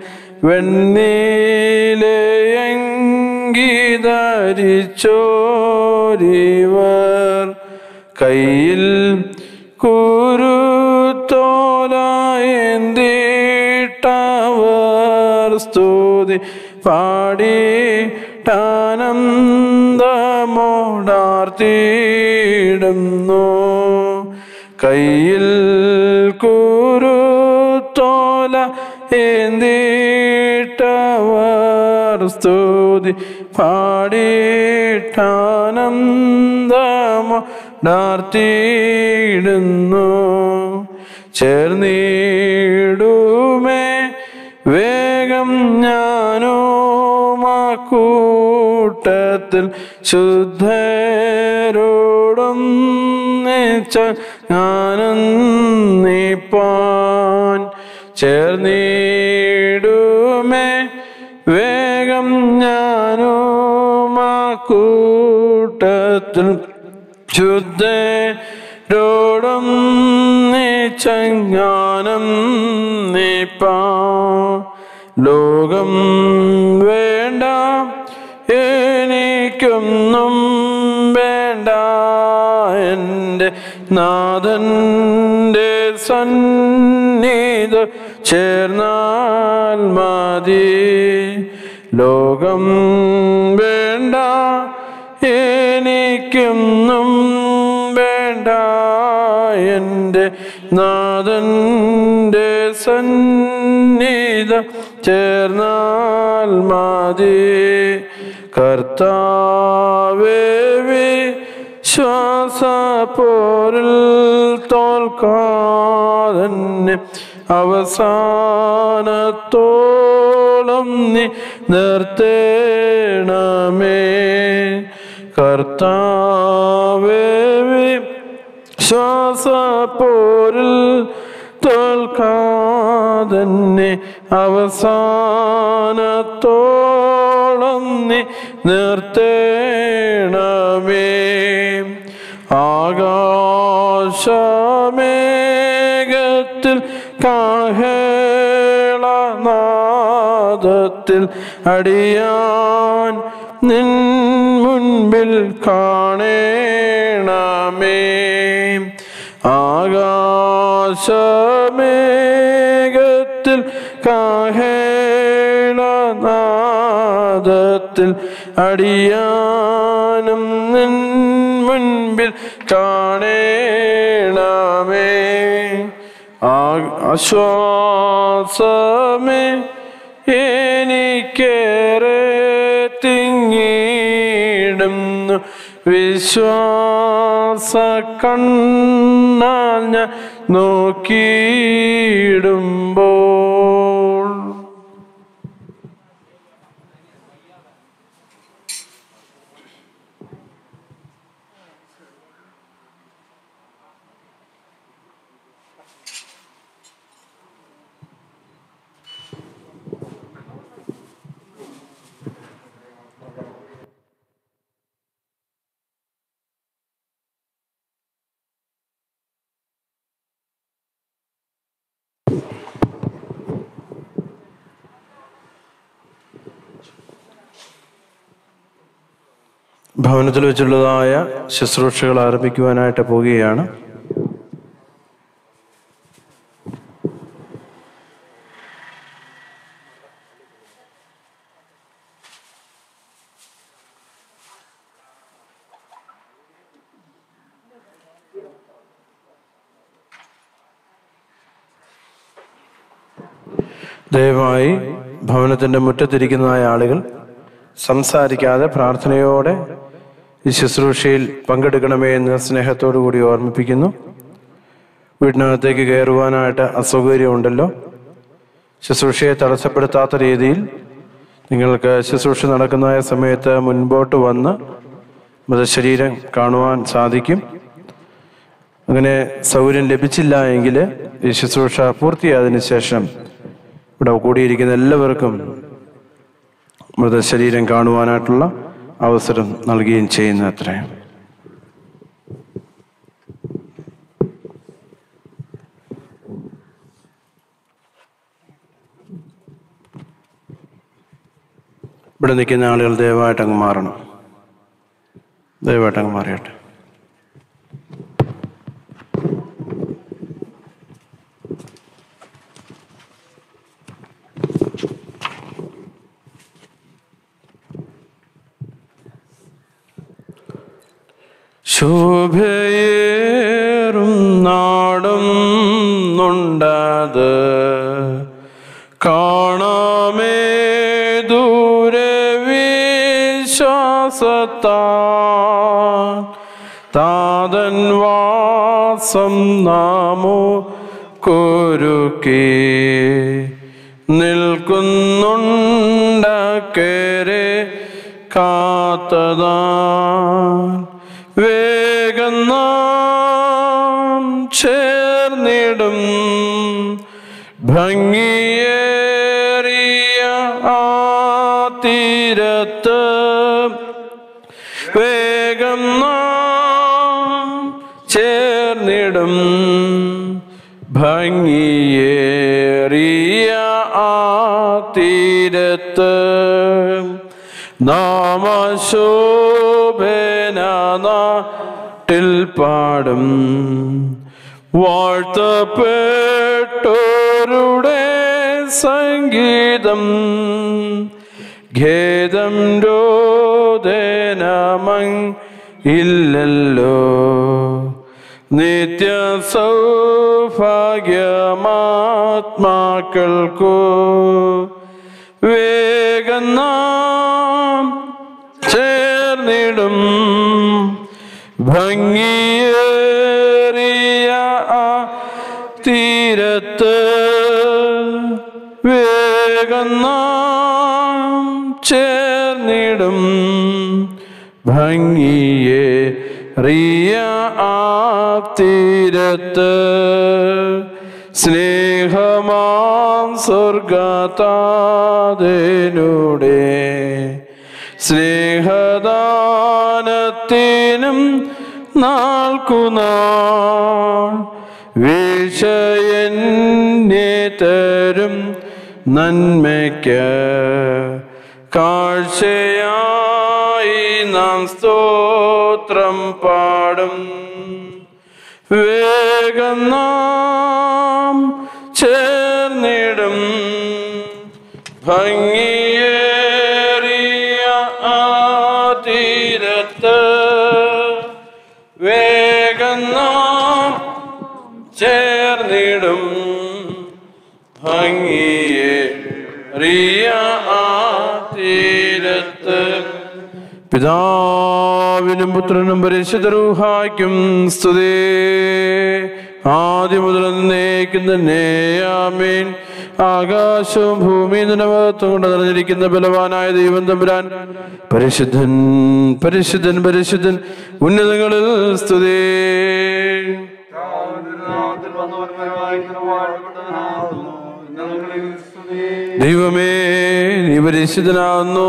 വെണ്ണീലയങ്കീതരിച്ചോരിവർ കയ്യിൽ കുരുത്തോലായന്തിട്ടവർ സ്തുതി പാടിട്ടാനന്ദമോടാർത്തിയിടുന്നു കയ്യിൽ കുരുത്തോല ഏന്തിട്ടവർ സ്തുതി പാടിട്ടാനന്ദമോടാർത്തിയിടുന്നു ചേർന്നിടുമേ വേഗം ഞാനോ കൂട്ടത്തിൽ ശുദ്ധരോടും നിച്ച ഞാനും നീപ്പാൻ ചേർന്നിടുമേ വേഗം ഞാനോ കൂട്ടത്തിൽ ശുദ്ധരോടും നിച്ചജ്ഞാനം നീപ്പാ ലോകം വേണ്ട എനിക്കൊന്നും വേണ്ട എൻ്റെ നാഥൻ്റെ സന്നിധ ചേർന്നാൽ മതി ലോകം വേണ്ട എനിക്കൊന്നും വേണ്ട എൻ്റെ നാഥൻ്റെ സന്നിധ ചേർന്നാൽ മതി കർത്താവേ ശ്വാസപ്പോരിൽ തോൽക്കാതന്നെ അവസാനത്തോളം നീ നിർത്തേണമേ കർത്താവേ ശ്വാസപ്പോരിൽ തോൽക്കാതന്നെ അവസാനത്തോളം നീ നിർത്തേണമേ ആകാശമേഘത്തിൽ കാഹേളനാദത്തിൽ അടിയാൻ നിൻ മുൻപിൽ കാണേണമേ ആകാശമേഘത്തിൽ കാഹേളനാദത്തിൽ അടിയാനും നിൻ മുൻപിൽ കാണേണമേ ആ- ആശ്വാസമേ എനിക്കേറെ തിങ്ങിടുന്നു വിശ്വാസ കണ്ണാൽ ഞാൻ നോക്കിയിടുമ്പോൾ ഭവനത്തിൽ വെച്ചുള്ളതായ ശുശ്രൂഷകൾ ആരംഭിക്കുവാനായിട്ട് പോവുകയാണ് ദയവായി ഭവനത്തിന്റെ മുറ്റത്തിരിക്കുന്നതായ ആളുകൾ സംസാരിക്കാതെ പ്രാർത്ഥനയോടെ ഈ ശുശ്രൂഷയിൽ പങ്കെടുക്കണമേ എന്ന് സ്നേഹത്തോടു കൂടി ഓർമ്മിപ്പിക്കുന്നു വീടിനകത്തേക്ക് കയറുവാനായിട്ട് അസൗകര്യമുണ്ടല്ലോ ശുശ്രൂഷയെ തടസ്സപ്പെടുത്താത്ത രീതിയിൽ നിങ്ങൾക്ക് ശുശ്രൂഷ നടക്കുന്നതായ സമയത്ത് മുൻപോട്ട് വന്ന് മൃതശരീരം കാണുവാൻ സാധിക്കും അങ്ങനെ സൗകര്യം ലഭിച്ചില്ല എങ്കിൽ ഈ ശുശ്രൂഷ പൂർത്തിയായതിനു ശേഷം ഇവിടെ കൂടിയിരിക്കുന്ന എല്ലാവർക്കും മൃതശരീരം കാണുവാനായിട്ടുള്ള അവസരം നൽകുകയും ചെയ്യുന്നു അത്രയും ഇവിടെ നിൽക്കുന്ന ആളുകൾ ദയവായിട്ട് അങ്ങ് മാറണം ദയവായിട്ട് അങ്ങ് മാറിയട്ടെ ശോഭയേറും നാടും നുണ്ടത് കാണാമേ ദൂരെ വിശ്വാസത്താ താതൻ വാസം നാമോ കൊരുക്കി നിൽക്കുന്നുണ്ടക്കേരെ കാത്തതാ വേഗം നാം ചേർന്നിടും ഭംഗിയേറിയ ആ തീരത്ത് വേഗം നാം ചേർന്നിടും ഭംഗിയേറിയ ആ തീരത്ത് നാമശോഭന നാട്ടിൽ പാടും വാഴ്ത്തപ്പെട്ടോരുടെ സംഗീതം ഖേദം രോദനമങ് ഇല്ലല്ലോ നിത്യ സൗഭാഗ്യമാത്മാക്കൾക്കു വേഗം നാം ചേർന്നിടും ഭംഗിയേറിയ ആ തീരത്ത് വേഗം നാം ചേർന്നിടും ഭംഗിയെ റിയ ആ തീരത്ത് സ്നേഹമാം സ്വർഗതാതനുടെ സ്നേഹദാനത്തിനും നാൾക്കുനാൾ വീഴ്ചയെന്നെ തരും നന്മയ്ക്ക് കാഴ്ചയായി നാം സ്തോത്രം പാടും വേഗം നാം ചേർന്നിടും ഭംഗിയേറിയ ആ തീരത്ത് വേഗം നാം ചേർന്നിടും ഭംഗിയേറിയ ആ തീരത്ത് പിതാവിനും പുത്രനും പരിശുദ്ധരൂഹായ്ക്കും സ്തുതി ആദ്യം മുതൽ എന്നേക്കും തന്നെ ആമേൻ ആകാശവും ഭൂമിയും നിലവകത്തും കൊണ്ട് നിറഞ്ഞിരിക്കുന്ന ബലവാനായ ദൈവം തമ്പുരാൻ പരിശുദ്ധൻ പരിശുദ്ധൻ പരിശുദ്ധൻ ഉന്നതങ്ങളിൽ സ്തുതി ദൈവമേ നീ പരിശുദ്ധനാകുന്നു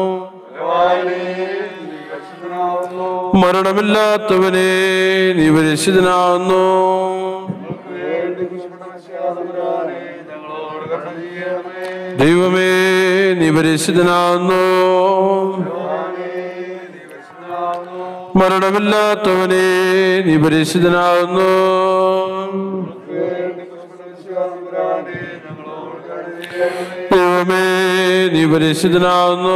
മരണമില്ലാത്തവനെ നീ പരിശുദ്ധനാകുന്നു ദൈവമേ നീ പരിശുദ്ധനാകുന്നു മരണമില്ലാത്തവനെ നീ പരിശുദ്ധനാകുന്നു ദൈവമേ നീ പരിശുദ്ധനാകുന്നു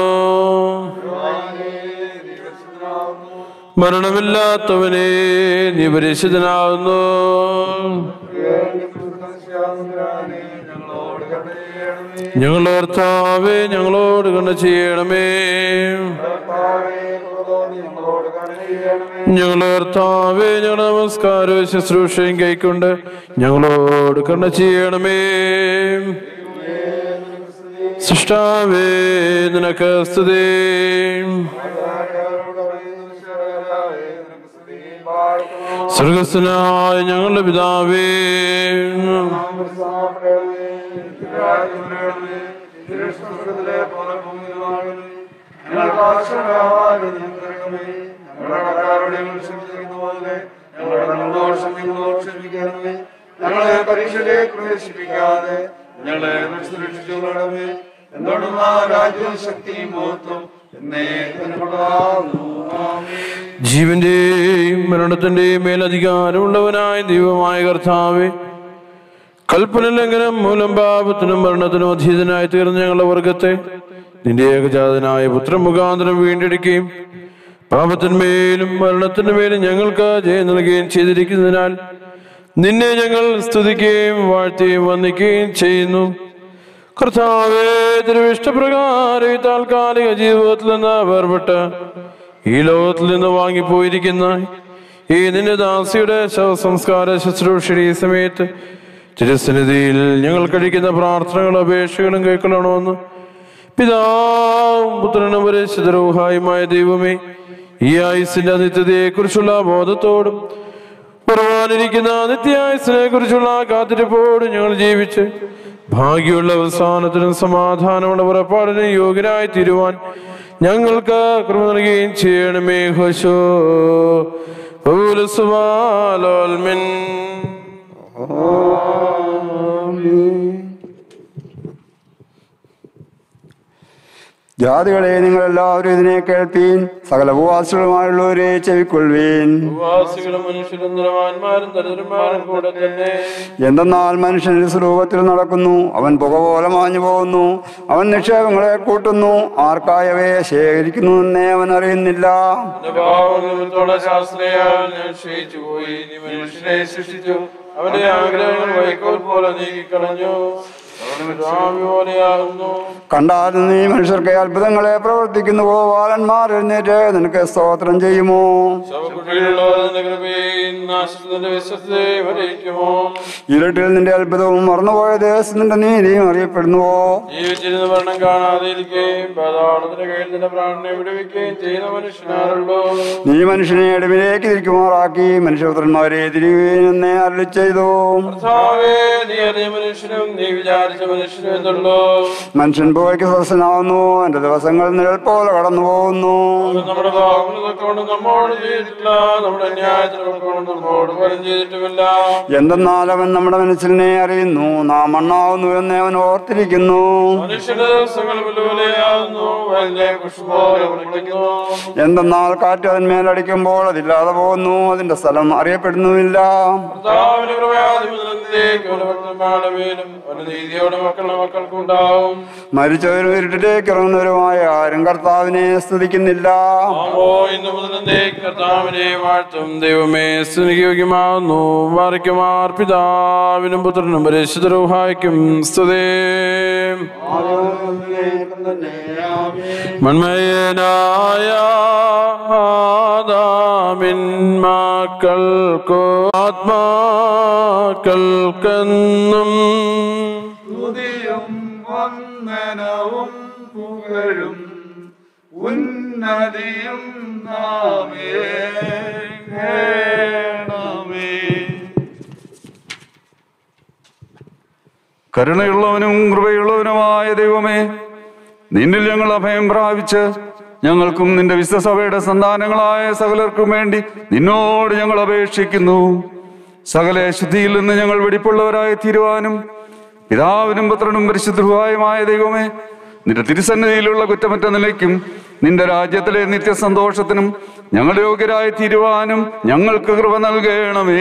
മരണമില്ലാത്തവനെ നീ പരിശുദ്ധനാകുന്നു ഞങ്ങളുടെ കർത്താവേ ഞങ്ങളോട് കണ്ട ചെയ്യണമേ ഞങ്ങളുടെ കർത്താവേ ഞങ്ങളുടെ നമസ്കാരവും ശുശ്രൂഷയും കൈക്കൊണ്ട് ഞങ്ങളോട് കണ്ട ചെയ്യണമേ സൃഷ്ടാവേ നിനക്ക് സ്തുതി സ്വർഗസ്ഥനായ ഞങ്ങളുടെ പിതാവേ ഞങ്ങളെ പരീക്ഷയിലേക്ക് പ്രവേശിപ്പിക്കാതെ ഞങ്ങളെ രക്ഷിച്ചുകൊള്ളണമേ എന്തുകൊണ്ടും രാജ്യവും ശക്തിയും മഹത്വം എന്നേ ജീവന്റെയും മരണത്തിന്റെയും മേലധികാരമുള്ളവനായ ദൈവമായ കർത്താവേ കൽപ്പന ലംഘനം മൂലം പാപത്തിനും മരണത്തിനും അധീതനായി തീർന്ന ഞങ്ങളുടെ വർഗത്തെ നിന്റെ ഏകജാതനായ പുത്രൻ മുഖാന്തരം വീണ്ടെടുക്കുകയും പാപത്തിന്മേലും മരണത്തിന്മേലും ഞങ്ങൾക്ക് ജയം നൽകുകയും ചെയ്തിരിക്കുന്നതിനാൽ നിന്നെ ഞങ്ങൾ സ്തുതിക്കുകയും വാഴ്ത്തുകയും വന്ദിക്കുകയും ചെയ്യുന്നു കർത്താവേ തിരുവിഷ്ടപ്രകാരം ഈ താൽക്കാലിക ജീവിതത്തിൽ നിന്ന് വേർപെട്ട് ഈ ലോകത്തിൽ നിന്ന് വാങ്ങിപ്പോയിരിക്കുന്ന ഈ നിന്റെ ദാസിയുടെ ശവസംസ്കാര ശുശ്രൂഷയുടെ ഈ സമയത്ത് തിരുസന്നിധിയിൽ ഞങ്ങൾ കഴിക്കുന്ന പ്രാർത്ഥനകളും അപേക്ഷകളും കേൾക്കണമെന്ന് പിതാവും പുത്രനും പരിശുദ്ധരൂഹായുമായ ദൈവമേ ഈ ആയുസിന്റെ നിത്യതയെ കുറിച്ചുള്ള ബോധത്തോടും കുറവാനിരിക്കുന്ന നിത്യായുസിനെ കുറിച്ചുള്ള കാത്തിരിപ്പോടും ഞങ്ങൾ ജീവിച്ച് ഭാഗ്യമുള്ള അവസാനത്തിനും സമാധാനമുള്ള പുറപ്പാടിനും യോഗ്യരായി തീരുവാൻ ഞങ്ങൾക്ക് കൃപ നൽകുകയും ചെയ്യണമേ ഹോശോ പൗലസുവാലോൽമിൻ ജാതികളെ നിങ്ങൾ എല്ലാവരും ഇതിനെ കേൾപ്പീൻ സകല ഉപവാസികളുമായുള്ളവരെ ചെവിക്കൊള്ളുവീൻ വാസികളും മനുഷ്യരും നിലവാന്മാരും ദരിദ്രന്മാരും കൂടെ തന്നെ എന്തെന്നാൽ മനുഷ്യൻ ഒരു സ്വരൂപത്തിൽ നടക്കുന്നു അവൻ പുക പോലെ മാഞ്ഞു പോകുന്നു അവൻ നിക്ഷേപങ്ങളെ കൂട്ടുന്നു ആർക്കായവയെ ശേഖരിക്കുന്നു എന്നേ അവൻ അറിയുന്നില്ല എന്റെ ഭാവത്തോടെ ശാസ്ത്രീയാൽ ഞാൻ ക്ഷയിച്ചു പോയി നീ മനുഷ്യനെ സൃഷ്ടിച്ചു അവന്റെ ആഗ്രഹങ്ങൾ വൈക്കോൽ പോലെ നീക്കിക്കളഞ്ഞു അവന് സ്വാമി പോലെയാകുന്നു കണ്ടാൽ നീ മനുഷ്യർക്ക് അത്ഭുതങ്ങളെ പ്രവർത്തിക്കുന്നുവോ ബാലന്മാർ എഴുന്നേറ്റ് നിനക്ക് സ്തോത്രം ചെയ്യുമോ ശവകുഴിയിലുള്ളവരുടെ കൃപയും നാശത്തിന്റെ വിശ്വസത്തെ വരയ്ക്കുമോ ഇരുട്ടിൽ നിന്റെ അത്ഭുതവും മറന്നുപോയ ദേശത്തിന്റെ നീതിയും അറിയപ്പെടുന്നുവോ ജീവിച്ചിരുന്ന മരണം കാണാതെ ഇരിക്കുകയും പാതാളത്തിന്റെ കയ്യിൽ നിന്റെ പ്രാണനെ വിടുവിക്കുകയും ചെയ്യുന്ന മനുഷ്യനാരുള്ളൂ നീ മനുഷ്യനെ ഇടവിലേക്ക് തിരിക്കുമാറാക്കി മനുഷ്യപുത്രന്മാരെ തിരികെന്നെ അരളി ചെയ്തു കർത്താവേ, നീ അറിയ മനുഷ്യനും നീ വിചാരിച്ച മനുഷ്യനും എന്നുള്ളൂ മനുഷ്യൻ പോയ്ക്ക് സദസ്സനാവുന്നു എന്റെ ദിവസങ്ങൾ നിഴൽ പോലെ കടന്നു പോകുന്നു നമ്മുടെ പാപങ്ങളൊക്കെ കൊണ്ട് നമ്മോട് ചെയ്തിട്ടില്ല നമ്മുടെ ന്യായത്തിനൊക്കെ കൊണ്ട് നമ്മോട് ഫലം ചെയ്തിട്ടുമില്ല എന്തെന്നാൽ അവൻ നമ്മുടെ മനസ്സിനെ അറിയുന്നു നാം മണ്ണാവുന്നു എന്ന് അവൻ ഓർത്തിരിക്കുന്നു മനുഷ്യന്റെ ദിവസങ്ങൾ വിലുവിലയാകുന്നു വലിയ പുഷ്പോലെ വിളിക്കുന്നു എന്തെന്നാൽ കാറ്റ് അതിന്മേലടിക്കുമ്പോൾ അതില്ലാതെ പോകുന്നു അതിന്റെ സ്ഥലം അറിയപ്പെടുന്നുമില്ല കർത്താവിന്റെ കൃപയാതി മുതലിലേക്ക് ഒരു ഭക്തന്മാരുടെ മേലും ഒരു നീതിയോടെ മക്കളുടെ മക്കൾക്കുണ്ടാവും മരിച്ചവരും ഇരുട്ടിലേക്ക് ഇറങ്ങുന്നവരുമായ ആരും കർത്താവിനെ സ്തുതിക്കുന്നില്ല ആമോ ഇന്ന് മുതലിലേക്ക് കർത്താവിനെ വാഴ്ത്തും ദൈവമേ സ്തുതിയോഗ്യമാവുന്നു വാറിക്കുമാർ പിതാവിനും പുത്രനും പരിശുദ്ധരൂഹായ്ക്കും സ്തുതേ മൺമയനായ ആദാമിൻ മക്കൾക്കോ ആത്മാക്കൾക്കെന്നും സ്തുതിയും വന്ദനവും പുകഴും ഉന്നതിയും നാമേ കേണമേ കരുണയുള്ളവനും കൃപയുള്ളവനുമായ ദൈവമേ നിന്നിൽ ഞങ്ങൾ അഭയം പ്രാപിച്ച് ഞങ്ങൾക്കും നിന്റെ വിശ്വസഭയുടെ സന്താനങ്ങളായ സകലർക്കും വേണ്ടി നിന്നോട് ഞങ്ങൾ അപേക്ഷിക്കുന്നു സകല ശുദ്ധിയിൽ നിന്ന് ഞങ്ങൾ വെടിപ്പുള്ളവരായി തീരുവാനും പിതാവിനും പുത്രനും പരിശുദ്ധവുമായ ദൈവമേ നിന്റെ തിരുസന്നിധിയിലുള്ള കുറ്റമറ്റ നിലയ്ക്കും നിന്റെ രാജ്യത്തിലെ നിത്യസന്തോഷത്തിനും ഞങ്ങൾ യോഗ്യരായി തീരുവാനും ഞങ്ങൾക്ക് കൃപ നൽകണമേ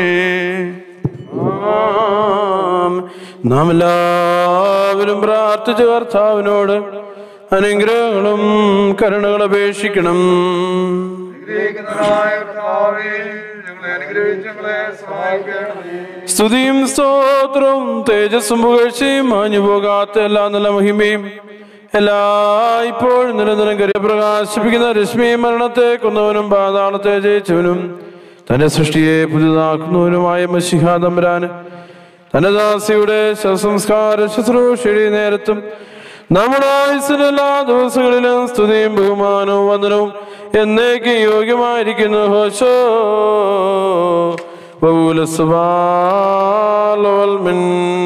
ആം. നാം എല്ലാവരും പ്രാർത്ഥിച്ച കർത്താവിനോട് അനുഗ്രഹങ്ങളും കരുണകൾ അപേക്ഷിക്കണം അനുഗ്രഹിക്കുന്നതായ കർത്താവേ, ഞങ്ങളെ അനുഗ്രഹിച്ച് ഞങ്ങളെ സഹായിക്കണമേ സ്തുതിയും സ്തോത്രവും തേജസ്സും പുകഴ്ചയും മാഞ്ഞു പോകാത്ത എല്ലാ നല്ല മഹിമയും എല്ലാ ഇപ്പോഴും നിരന്തരം കരി പ്രകാശിപ്പിക്കുന്ന രശ്മിയും മരണത്തെ കൊന്നവനും പാതാളത്തെ ജയിച്ചവനും തന്റെ സൃഷ്ടിയെ പുതുതാക്കുന്നവനുമായ മഷിഹാദംബരാന് തന്റെ ദാസിയുടെ ശവസംസ്കാര ശുശ്രൂഷയുടെ നേരത്തും നമ്മുടെ ആയുസ്സിന്റെ എല്ലാ ദിവസങ്ങളിലും സ്തുതിയും ബഹുമാനവും വന്ദനവും എന്നേക്ക് യോഗ്യമായിരിക്കുന്നു ഹോശോ ബഹുലസുബാലോൽമിൻ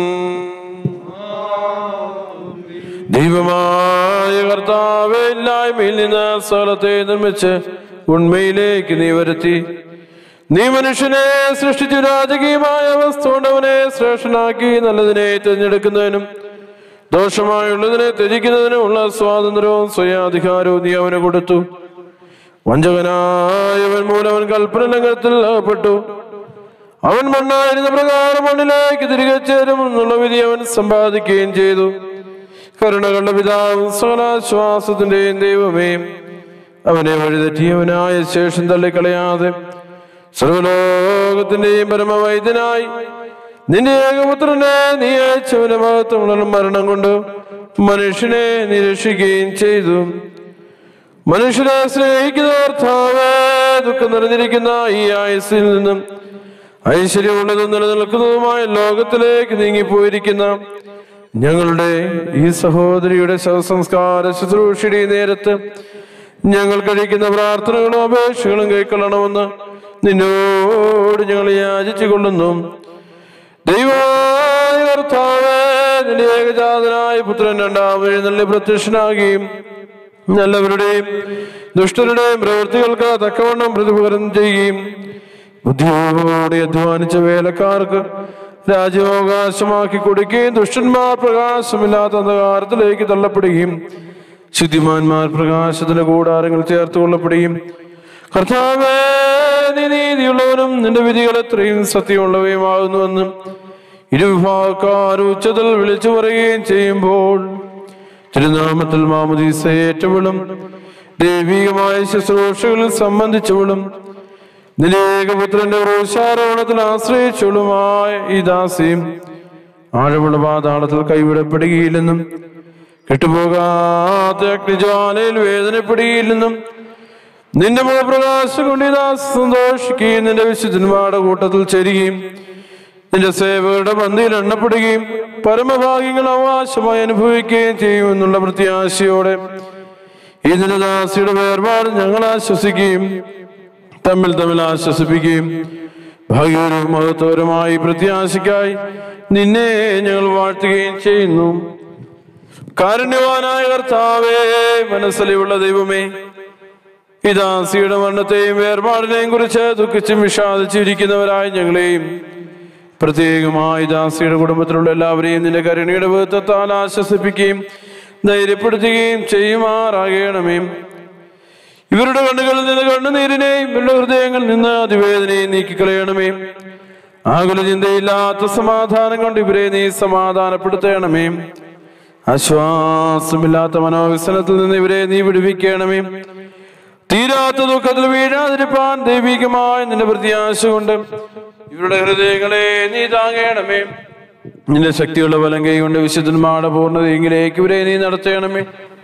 ദൈവമായ കർത്താവെ ഇല്ലായ്മയിൽ നിന്ന് സ്ഥലത്തെ നിർമ്മിച്ച് ഉണ്മയിലേക്ക് നീ വരുത്തി നീ മനുഷ്യനെ സൃഷ്ടിച്ചു രാജകീയമായ അവസ്ഥ കൊണ്ടവനെ ശ്രേഷ്ഠനാക്കി നല്ലതിനെ തിരഞ്ഞെടുക്കുന്നതിനും ദോഷമായുള്ളതിനെ ത്യജിക്കുന്നതിനുമുള്ള സ്വാതന്ത്ര്യവും സ്വയാധികാരവും നീ അവന് കൊടുത്തു വഞ്ചകനായവൻ മൂലം അവൻ കൽപ്പന ലംഘനത്തിൽ അകപ്പെട്ടു അവൻ മണ്ണായിരുന്ന പ്രകാരം മണ്ണിലേക്ക് തിരികെ ചേരും എന്നുള്ള വിധി അവൻ സമ്പാദിക്കുകയും ചെയ്തു കരുണകളുടെ പിതാവും സകലാശ്വാസത്തിന്റെയും ദൈവമേ അവനെ വഴിതെറ്റിയവനായ ശേഷം തള്ളിക്കളയാതെ സർവലോകത്തിന്റെയും പരമവൈദ്യനായി നിന്റെ ഏകപുത്രനെ നീ അയച്ചവന്റെ മഹത്വമുള്ള മരണം കൊണ്ട് മനുഷ്യനെ നിരക്ഷിക്കുകയും ചെയ്തു മനുഷ്യരെ സ്നേഹിക്കുന്ന കർത്താവേ, ദുഃഖം നിറഞ്ഞിരിക്കുന്ന ഈ ആയുസ്സിൽ നിന്നും ഐശ്വര്യമുള്ളതും നിലനിൽക്കുന്നതുമായ ലോകത്തിലേക്ക് നീങ്ങിപ്പോയിരിക്കുന്ന ഞങ്ങളുടെ ഈ സഹോദരിയുടെ ശവസംസ്കാര ശുശ്രൂഷയുടെ ഈ നേരത്ത് ഞങ്ങൾ കഴിക്കുന്ന പ്രാർത്ഥനകളും അപേക്ഷകളും കൈക്കൊള്ളണമെന്ന് നിന്നോട് ഞങ്ങൾ യാചിച്ചു കൊള്ളുന്നു ദൈവമായ കർത്താവേ നിന്റെ ഏകജാതനായ പുത്രൻ രണ്ടാമത് എഴുന്നള്ളി പ്രത്യക്ഷനാകുകയും നല്ലവരുടെയും ദുഷ്ടരുടെയും പ്രവൃത്തികൾക്ക് തക്കവണ്ണം പ്രതിപകരം ചെയ്യുകയും ബുദ്ധിയോടെ അധ്വാനിച്ച വേലക്കാർക്ക് രാജ്യാവകാശമാക്കി കൊടുക്കുകയും ദുഷ്ടന്മാർ പ്രകാശമില്ലാത്ത അന്ധകാരത്തിലേക്ക് തള്ളപ്പെടുകയും ശുദ്ധിമാന്മാർ പ്രകാശത്തിന്റെ കൂടാരങ്ങൾ ചേർത്ത് കൊള്ളപ്പെടുകയും കർത്താവേ നീ നീതിയുള്ളവനും നിന്റെ വിധികൾ എത്രയും സത്യമുള്ളവയുമാകുന്നുവെന്നും ഇരുവിഭാഗക്കാർ ഉച്ചത്തിൽ വിളിച്ചു പറയുകയും ചെയ്യുമ്പോൾ തിരുനാമത്തിൽ മാമുദീസ ഏറ്റവളും ദൈവികമായ ശുശ്രൂഷകളിൽ സംബന്ധിച്ചവളും നിലേകപുത്രന്റെ രോഷാരോഹണത്തിൽ ആശ്രയിച്ചവളുമായ ഈ ദാസിയും ആഴമുള്ള പാതാളത്തിൽ കൈവിടപ്പെടുകയില്ലെന്നും കെട്ടുപോകാത്ത അഗ്നിജ്വാലയിൽ വേദനപ്പെടുകയില്ലെന്നും നിന്റെ മുഖപ്രകാശം കൊണ്ട് ഈ ദാസ് സന്തോഷിക്കുകയും നിന്റെ വിശുദ്ധന്മാരുടെ കൂട്ടത്തിൽ ചേരുകയും നിന്റെ സേവകരുടെ പന്തിയിൽ എണ്ണപ്പെടുകയും പരമഭാഗ്യങ്ങൾ അവകാശമായി അനുഭവിക്കുകയും ചെയ്യുമെന്നുള്ള പ്രത്യാശയോടെ ഈ ദിനദാസിയുടെ വേർപാട് ഞങ്ങൾ ആശ്വസിക്കുകയും തമ്മിൽ തമ്മിൽ ആശ്വസിപ്പിക്കുകയും ഭാഗ്യവരവും മഹത്വരമായി പ്രത്യാശയ്ക്കായി നിന്നെ ഞങ്ങൾ വാഴ്ത്തുകയും ചെയ്യുന്നു കാരുണ്യവാനായ കർത്താവേ മനസ്സിലുള്ള ദൈവമേ ഈ ദാസിയുടെ മരണത്തെയും വേർപാടിനെയും കുറിച്ച് ദുഃഖിച്ചും വിഷാദിച്ചിരിക്കുന്നവരായി ഞങ്ങളെയും പ്രത്യേകമായി ദാസിയുടെ കുടുംബത്തിലുള്ള എല്ലാവരെയും നിന്റെ കരുണയുടെ ബന്ധത്താൽ ആശ്വസിപ്പിക്കുകയും ധൈര്യപ്പെടുത്തുകയും ചെയ്യുമാറാകണമേ ഇവരുടെ കണ്ണുകളിൽ നിന്ന് കണ്ണുനീരിനെയും ഇവരുടെ ഹൃദയങ്ങളിൽ നിന്ന് അതിവേദനയും നീക്കിക്കളയണമേ ആകുല ചിന്തയില്ലാത്ത സമാധാനം കൊണ്ട് ഇവരെ നീ സമാധാനപ്പെടുത്തണമേ ആശ്വാസമില്ലാത്ത മനോവിസനത്തിൽ നിന്ന് ഇവരെ നീ വിടുവിക്കണമേ തീരാത്ത ദുഃഖത്തിൽ വീഴാതിരിപ്പാൻ ദൈവികമായ നിന്റെ പ്രത്യാശ കൊണ്ട് ഇവരുടെ ഹൃദയങ്ങളെ നീ താങ്ങണമേ നിന്റെ ശക്തിയുള്ള വലം കൈ കൊണ്ട് വിശുദ്ധന്മാരുടെ പൂർണ്ണതയെങ്കിലേക്ക് ഇവരെ നീ നടത്തണമേ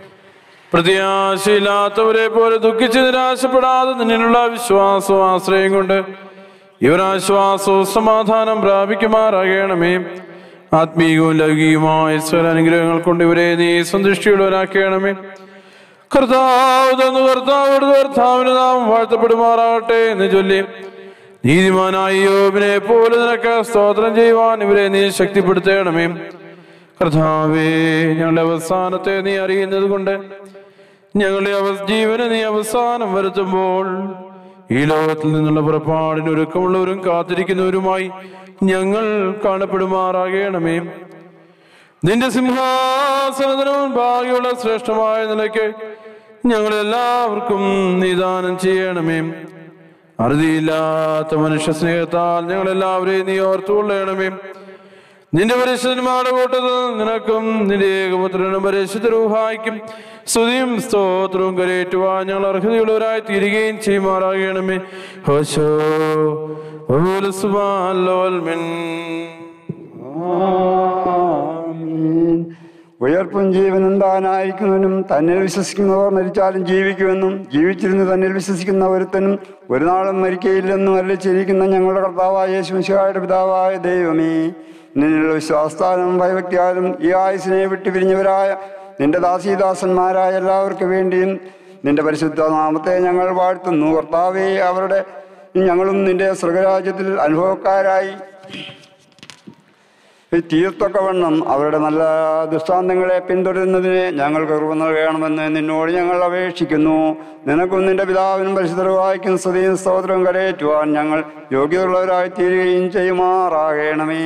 പ്രത്യാശയില്ലാത്തവരെ പോലെ ദുഃഖിച്ച് നിരാശപ്പെടാതെ നിന്നിലുള്ള വിശ്വാസവും ആശ്രയം കൊണ്ട് ഇവരാശ്വാസവും സമാധാനം പ്രാപിക്കുമാറാകണമേ ആത്മീയവും ലൗകികവുമായ സ്വല അനുഗ്രഹങ്ങൾ കൊണ്ട് ഇവരെ നീ സന്തുഷ്ടിയുള്ളവരാക്കണമേ കർത്താവ് തന്നു കർത്താവ് കർത്താവിന് നാം വാഴ്ത്തപ്പെടുമാറാകട്ടെ എന്ന് ചൊല്ലി നീതിമാനായ യോബിനെ പോലെ നിനക്ക് സ്തോത്രം ചെയ്യുവാൻ ഇവരെ നീ ശക്തിപ്പെടുത്തണമേ കർത്താവേ ഞങ്ങളുടെ അവസാനത്തെ നീ അറിയുന്നത് കൊണ്ട് ഞങ്ങളുടെ അവ ജീവനെ നീ അവസാനം വരുത്തുമ്പോൾ ഈ ലോകത്തിൽ നിന്നുള്ള പുറപ്പാടിന് ഒരുക്കമുള്ളവരും കാത്തിരിക്കുന്നവരുമായി ഞങ്ങൾ കാണപ്പെടുമാറാകണമേ നിന്റെ സിംഹാസനത്തിനും ഭാഗ്യമുള്ള ശ്രേഷ്ഠമായ നിലയ്ക്ക് ഞങ്ങളെല്ലാവർക്കും നിദാനം ചെയ്യണമേ അറുതിയില്ലാത്ത മനുഷ്യ സ്നേഹത്താൽ ഞങ്ങളെല്ലാവരെയും നീ ഓർത്തുകൊള്ളണമേ നിന്റെ പരിശുദ്ധന്മാരുടെ കൂട്ടത്തിൽ നിനക്കും നിന്റെ ഏകപുത്രനും പരിശുദ്ധ രൂഹായിക്കും സ്തുതിയും സ്തോത്രവും കരയേറ്റുവാൻ ഞങ്ങൾ അർഹതയുള്ളവരായി തീരുകയും ചെയ്യുമാറാകണമേ ഹോശോ ഓല സുബ്ഹാൻ ലോൽ മിൻ. ആമീൻ. ഉയർപ്പും ജീവനും താനായിരിക്കുന്നവനും തന്നിൽ വിശ്വസിക്കുന്നവർ മരിച്ചാലും ജീവിക്കുമെന്നും ജീവിച്ചിരുന്ന് തന്നിൽ വിശ്വസിക്കുന്ന ഒരുത്തനും ഒരു നാളും മരിക്കയില്ലെന്നും അറിയിച്ചിരിക്കുന്ന ഞങ്ങളുടെ കർത്താവായ യേശുമിശിഹായുടെ പിതാവായ ദൈവമേ നിന്നുള്ള വിശ്വാസത്താലും ഭയഭക്തിയാലും ഈ ആയുസിനെ വിട്ടുപിരിഞ്ഞവരായ നിന്റെ ദാസീദാസന്മാരായ എല്ലാവർക്കും വേണ്ടിയും നിന്റെ പരിശുദ്ധ നാമത്തെ ഞങ്ങൾ വാഴ്ത്തുന്നു കർത്താവേ അവരുടെ ഞങ്ങളും നിന്റെ സ്വർഗരാജ്യത്തിൽ അനുഭവക്കാരായി ഈ തീർത്തൊക്കവണ്ണം അവരുടെ നല്ല ദൃഷ്ടാന്തങ്ങളെ പിന്തുടരുന്നതിന് ഞങ്ങൾക്ക് കൃപ നൽകണമെന്ന് നിന്നോട് ഞങ്ങൾ അപേക്ഷിക്കുന്നു നിനക്കും നിന്റെ പിതാവിനും പരിശുദ്ധവായിക്കും സ്തുതിയും സ്തോത്രവും കരയേറ്റുവാൻ ഞങ്ങൾ യോഗ്യതയുള്ളവരായി തീരുകയും ചെയ്യുമാറാകണമേ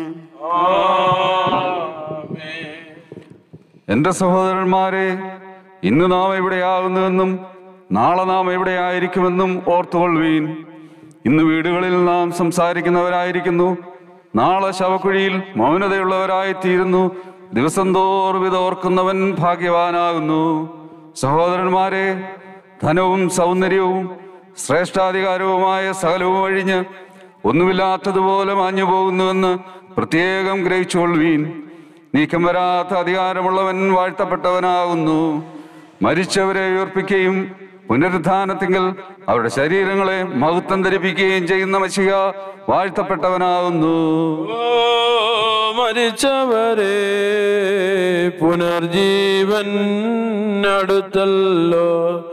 എന്റെ സഹോദരന്മാരെ ഇന്ന് നാം എവിടെയാകുന്നുവെന്നും നാളെ നാം എവിടെയായിരിക്കുമെന്നും ഓർത്തുകൊള്ളുവീൻ ഇന്ന് വീടുകളിൽ നാം സംസാരിക്കുന്നവരായിരിക്കുന്നു നാളെ ശവക്കുഴിയിൽ മൗനതയുള്ളവരായി തീരുന്നു ദിവസം തോറും ഇത് ഓർക്കുന്നവൻ ഭാഗ്യവാനാകുന്നു സഹോദരന്മാരെ ധനവും സൗന്ദര്യവും ശ്രേഷ്ഠാധികാരവുമായ സകലവും ഒഴിഞ്ഞ് ഒന്നുമില്ലാത്തതുപോലെ മാഞ്ഞു പോകുന്നുവെന്ന് പ്രത്യേകം ഗ്രഹിച്ചുകൊള്ളുവീൻ നീക്കം വരാത്ത അധികാരമുള്ളവൻ വാഴ്ത്തപ്പെട്ടവനാകുന്നു മരിച്ചവരെ ഉയർപ്പിക്കുകയും പുനരുദ്ധാനത്തിങ്കൽ അവരുടെ ശരീരങ്ങളെ മഹത്വം ധരിപ്പിക്കുകയും ചെയ്യുന്ന മഷിക വാഴ്ത്തപ്പെട്ടവനാകുന്നു ഓ മരിച്ചവരെ പുനർജീവൻ അടുത്തല്ലോ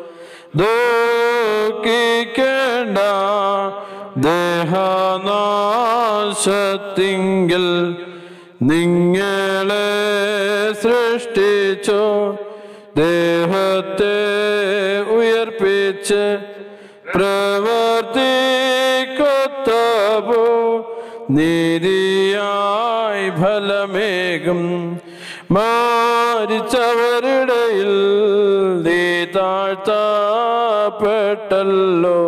ദുഃഖിക്കേണ്ട ദേഹനാശത്തിങ്കിൽ നിങ്ങളെ സൃഷ്ടിച്ചോ ദേഹത്തെ ഉയർപ്പിച്ച് പ്രവർത്തിക്കൊത്തപോ നീതിയായി ഫലമേകും മാരിച്ചവരുടെയിൽ നീ താഴ്ത്തപ്പെട്ടല്ലോ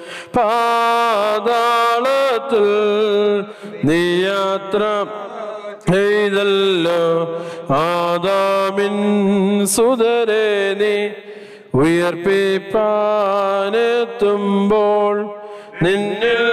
പാതാളത്തിൽ നീ യാത്ര ചെയ്തല്ലോ ആദാമിൻ സുതരെ നീ ഉയർപ്പിപ്പാനെത്തുമ്പോൾ നിന്നിൽ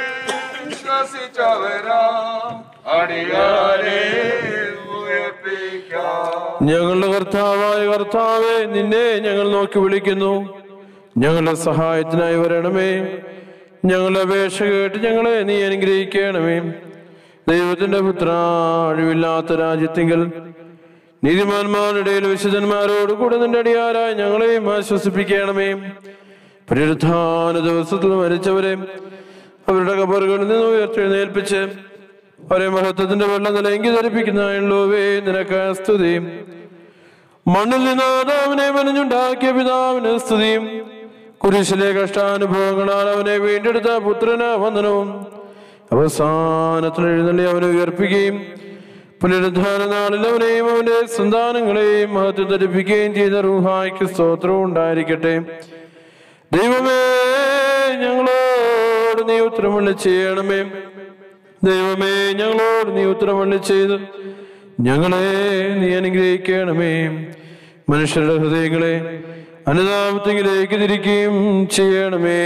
ഞങ്ങളുടെ കർത്താവായ കർത്താവെ നിന്നെ ഞങ്ങൾ നോക്കി വിളിക്കുന്നു ഞങ്ങളുടെ സഹായത്തിനായി വരണമേ ഞങ്ങളുടെ അപേക്ഷ കേട്ട് ഞങ്ങളെ നീ അനുഗ്രഹിക്കണമേ ദൈവത്തിന്റെ പുത്ര അഴിവില്ലാത്ത രാജ്യത്തിങ്കൽ നീതിമാന്മാരുടെ ഇടയിൽ വിശുദ്ധന്മാരോട് കൂടെ നിന്റെ അടിയാരായ ഞങ്ങളെയും ആശ്വസിപ്പിക്കണമേ പുനരുത്ഥാന ദിവസത്തിൽ മരിച്ചവരെ അവരുടെ കബറുകളിൽ നിന്ന് ഉയർത്തെഴുന്നേൽപ്പിച്ച് അവരെ മഹത്വത്തിന്റെ വെള്ളം നിലയെങ്കി ധരിപ്പിക്കുന്നവേ നിനക്ക് സ്തുതിയും മണ്ണിൽ നിന്ന് ആദാമിനെ മെനഞ്ഞുണ്ടാക്കിയ പിതാവിന് സ്തുതിയും കുരിശിലെ കഷ്ടാനുഭവങ്ങളാൽ അവനെ വീണ്ടെടുത്ത പുത്രന് വന്ദനവും അവസാനത്തിൽ എഴുന്നള്ളി അവനെ ഉയർപ്പിക്കുകയും പുനരുദ്ധാന നാളിൽ അവനെയും അവന്റെ സന്താനങ്ങളെയും മഹത്വം ധരിപ്പിക്കുകയും ചെയ്ത റൂഹായ്ക്ക് സ്തോത്രവും ഉണ്ടായിരിക്കട്ടെ ദൈവമേ ഞങ്ങളോട് നീ ഉത്തരമള്ളി ചെയ്യണമേ ദൈവമേ ഞങ്ങളോട് നീ ഉത്തരമള്ളി ചെയ്ത് ഞങ്ങളെ നീ അനുഗ്രഹിക്കണമേ മനുഷ്യരുടെ ഹൃദയങ്ങളെ അനുതാപത്തിലേക്ക് തിരിക്കുകയും ചെയ്യണമേ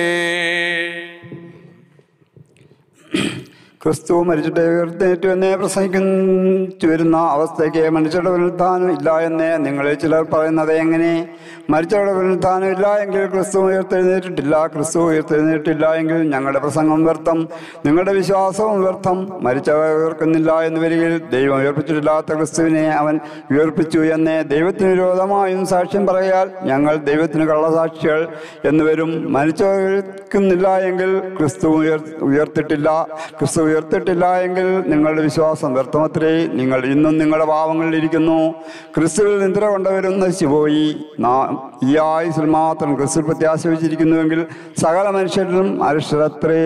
ക്രിസ്തു മരിച്ചിട്ട് ഉയർത്തേറ്റു എന്നേ പ്രസംഗിച്ചു വരുന്ന അവസ്ഥയ്ക്ക് മനുഷ്യരുടെ പുനരുത്ഥാനം ഇല്ല എന്ന് നിങ്ങളിൽ ചിലർ പറയുന്നത് എങ്ങനെ മരിച്ചവരുടെ പുനരുത്ഥാനം ഇല്ല എങ്കിൽ ക്രിസ്തു ഉയർത്തെഴുന്നേറ്റിട്ടില്ല ക്രിസ്തു ഉയർത്തെഴുന്നേറ്റില്ല എങ്കിൽ ഞങ്ങളുടെ പ്രസംഗം വ്യർത്ഥം നിങ്ങളുടെ വിശ്വാസവും വ്യർത്ഥം മരിച്ചവർ ഉയർക്കുന്നില്ല എന്ന് വരികിൽ ദൈവം ഉയർപ്പിച്ചിട്ടില്ലാത്ത ക്രിസ്തുവിനെ അവൻ ഉയർപ്പിച്ചു എന്ന് ദൈവത്തിന് വിരോധമായും സാക്ഷ്യം പറയാൽ ഞങ്ങൾ ദൈവത്തിന് കള്ളസാക്ഷികൾ എന്ന് വരും മരിച്ചവർ ഉയർക്കുന്നില്ല എങ്കിൽ ക്രിസ്തു ഉയർ ഉയർത്തിട്ടില്ല ക്രിസ്തു ഉയർത്തിട്ടില്ല എങ്കിൽ നിങ്ങളുടെ വിശ്വാസം വ്യർത്ഥമത്രേ നിങ്ങൾ ഇന്നും നിങ്ങളുടെ പാവങ്ങളിൽ ഇരിക്കുന്നു ക്രിസ്തുവിൽ നിദ്ര കൊണ്ടവരും നശിച്ചുപോയി നാം ഈ ആയുസിൽ മാത്രം ക്രിസ്തു പ്രത്യാശ വെച്ചിരിക്കുന്നുവെങ്കിൽ സകല മനുഷ്യരിലും അരിഷ്ടരത്രേ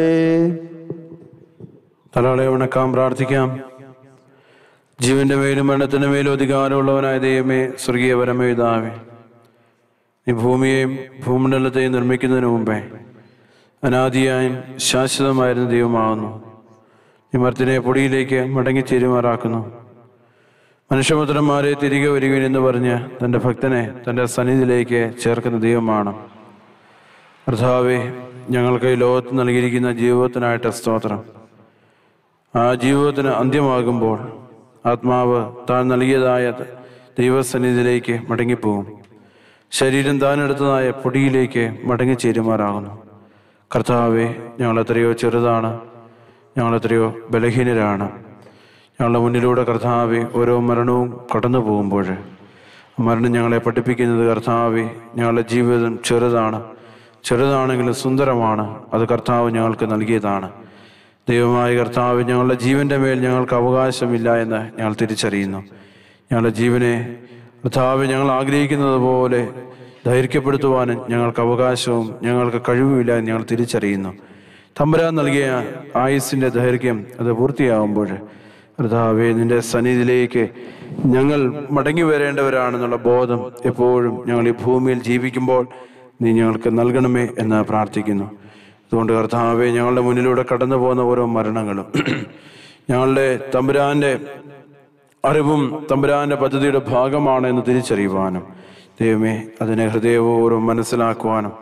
തലാളെ വണക്കാം പ്രാർത്ഥിക്കാം ജീവന്റെ മേലും മരണത്തിന്റെ മേലും അധികാരമുള്ളവനായ ദൈവമേ സ്വർഗീയ പരമേതാവേ നീ ഭൂമിയെയും ഭൂമണ്ഡലത്തെയും നിർമ്മിക്കുന്നതിന് മുമ്പേ അനാദിയായും ശാശ്വതമായിരുന്ന ദൈവമാകുന്നു നീ മർത്തിനെ പൊടിയിലേക്ക് മടങ്ങിച്ചേരുമാറാക്കുന്നു മനുഷ്യപുത്രന്മാരെ തിരികെ വരികയും എന്ന് പറഞ്ഞ് തൻ്റെ ഭക്തനെ തൻ്റെ സന്നിധിയിലേക്ക് ചേർക്കുന്ന ദൈവമാണ് കർത്താവെ ഞങ്ങൾക്ക് ഈ ലോകത്ത് നൽകിയിരിക്കുന്ന ജീവിതത്തിനായിട്ട് സ്തോത്രം ആ ജീവിതത്തിന് അന്ത്യമാകുമ്പോൾ ആത്മാവ് താൻ നൽകിയതായ ദൈവസന്നിധിയിലേക്ക് മടങ്ങിപ്പോകും ശരീരം താൻ എടുത്തതായ പൊടിയിലേക്ക് മടങ്ങിച്ചേരുമാറാകുന്നു കർത്താവെ ഞങ്ങൾ എത്രയോ ചെറുതാണ് ഞങ്ങൾ എത്രയോ ബലഹീനരാണ് ഞങ്ങളുടെ മുന്നിലൂടെ കർത്താവെ ഓരോ മരണവും കടന്നു പോകുമ്പോൾ മരണം ഞങ്ങളെ പഠിപ്പിക്കുന്നത് കർത്താവെ ഞങ്ങളുടെ ജീവിതം ചെറുതാണ് ചെറുതാണെങ്കിലും സുന്ദരമാണ് അത് കർത്താവ് ഞങ്ങൾക്ക് നൽകിയതാണ് ദൈവമായ കർത്താവ് ഞങ്ങളുടെ ജീവന്റെ മേൽ ഞങ്ങൾക്ക് അവകാശമില്ല എന്ന് ഞങ്ങൾ തിരിച്ചറിയുന്നു ഞങ്ങളുടെ ജീവനെ കർത്താവ് ഞങ്ങൾ ആഗ്രഹിക്കുന്നത് പോലെ ദൈർഘ്യപ്പെടുത്തുവാനും ഞങ്ങൾക്ക് അവകാശവും ഞങ്ങൾക്ക് കഴിവുമില്ല എന്ന് ഞങ്ങൾ തിരിച്ചറിയുന്നു തമ്പുരാൻ നൽകിയ ആയുസിന്റെ ദൈർഘ്യം അത് പൂർത്തിയാകുമ്പോൾ കർത്താവെ നിന്റെ സന്നിധിയിലേക്ക് ഞങ്ങൾ മടങ്ങി വരേണ്ടവരാണെന്നുള്ള ബോധം എപ്പോഴും ഞങ്ങൾ ഈ ഭൂമിയിൽ ജീവിക്കുമ്പോൾ നീ ഞങ്ങൾക്ക് നൽകണമേ എന്ന് പ്രാർത്ഥിക്കുന്നു അതുകൊണ്ട് കർത്താവെ ഞങ്ങളുടെ മുന്നിലൂടെ കടന്നു പോകുന്ന ഓരോ മരണങ്ങളും ഞങ്ങളുടെ തമ്പുരാന്റെ അറിവും തമ്പുരാന്റെ പദ്ധതിയുടെ ഭാഗമാണ് എന്ന് തിരിച്ചറിയുവാനും ദൈവമേ അതിനെ ഹൃദയപൂർവ്വം മനസ്സിലാക്കുവാനും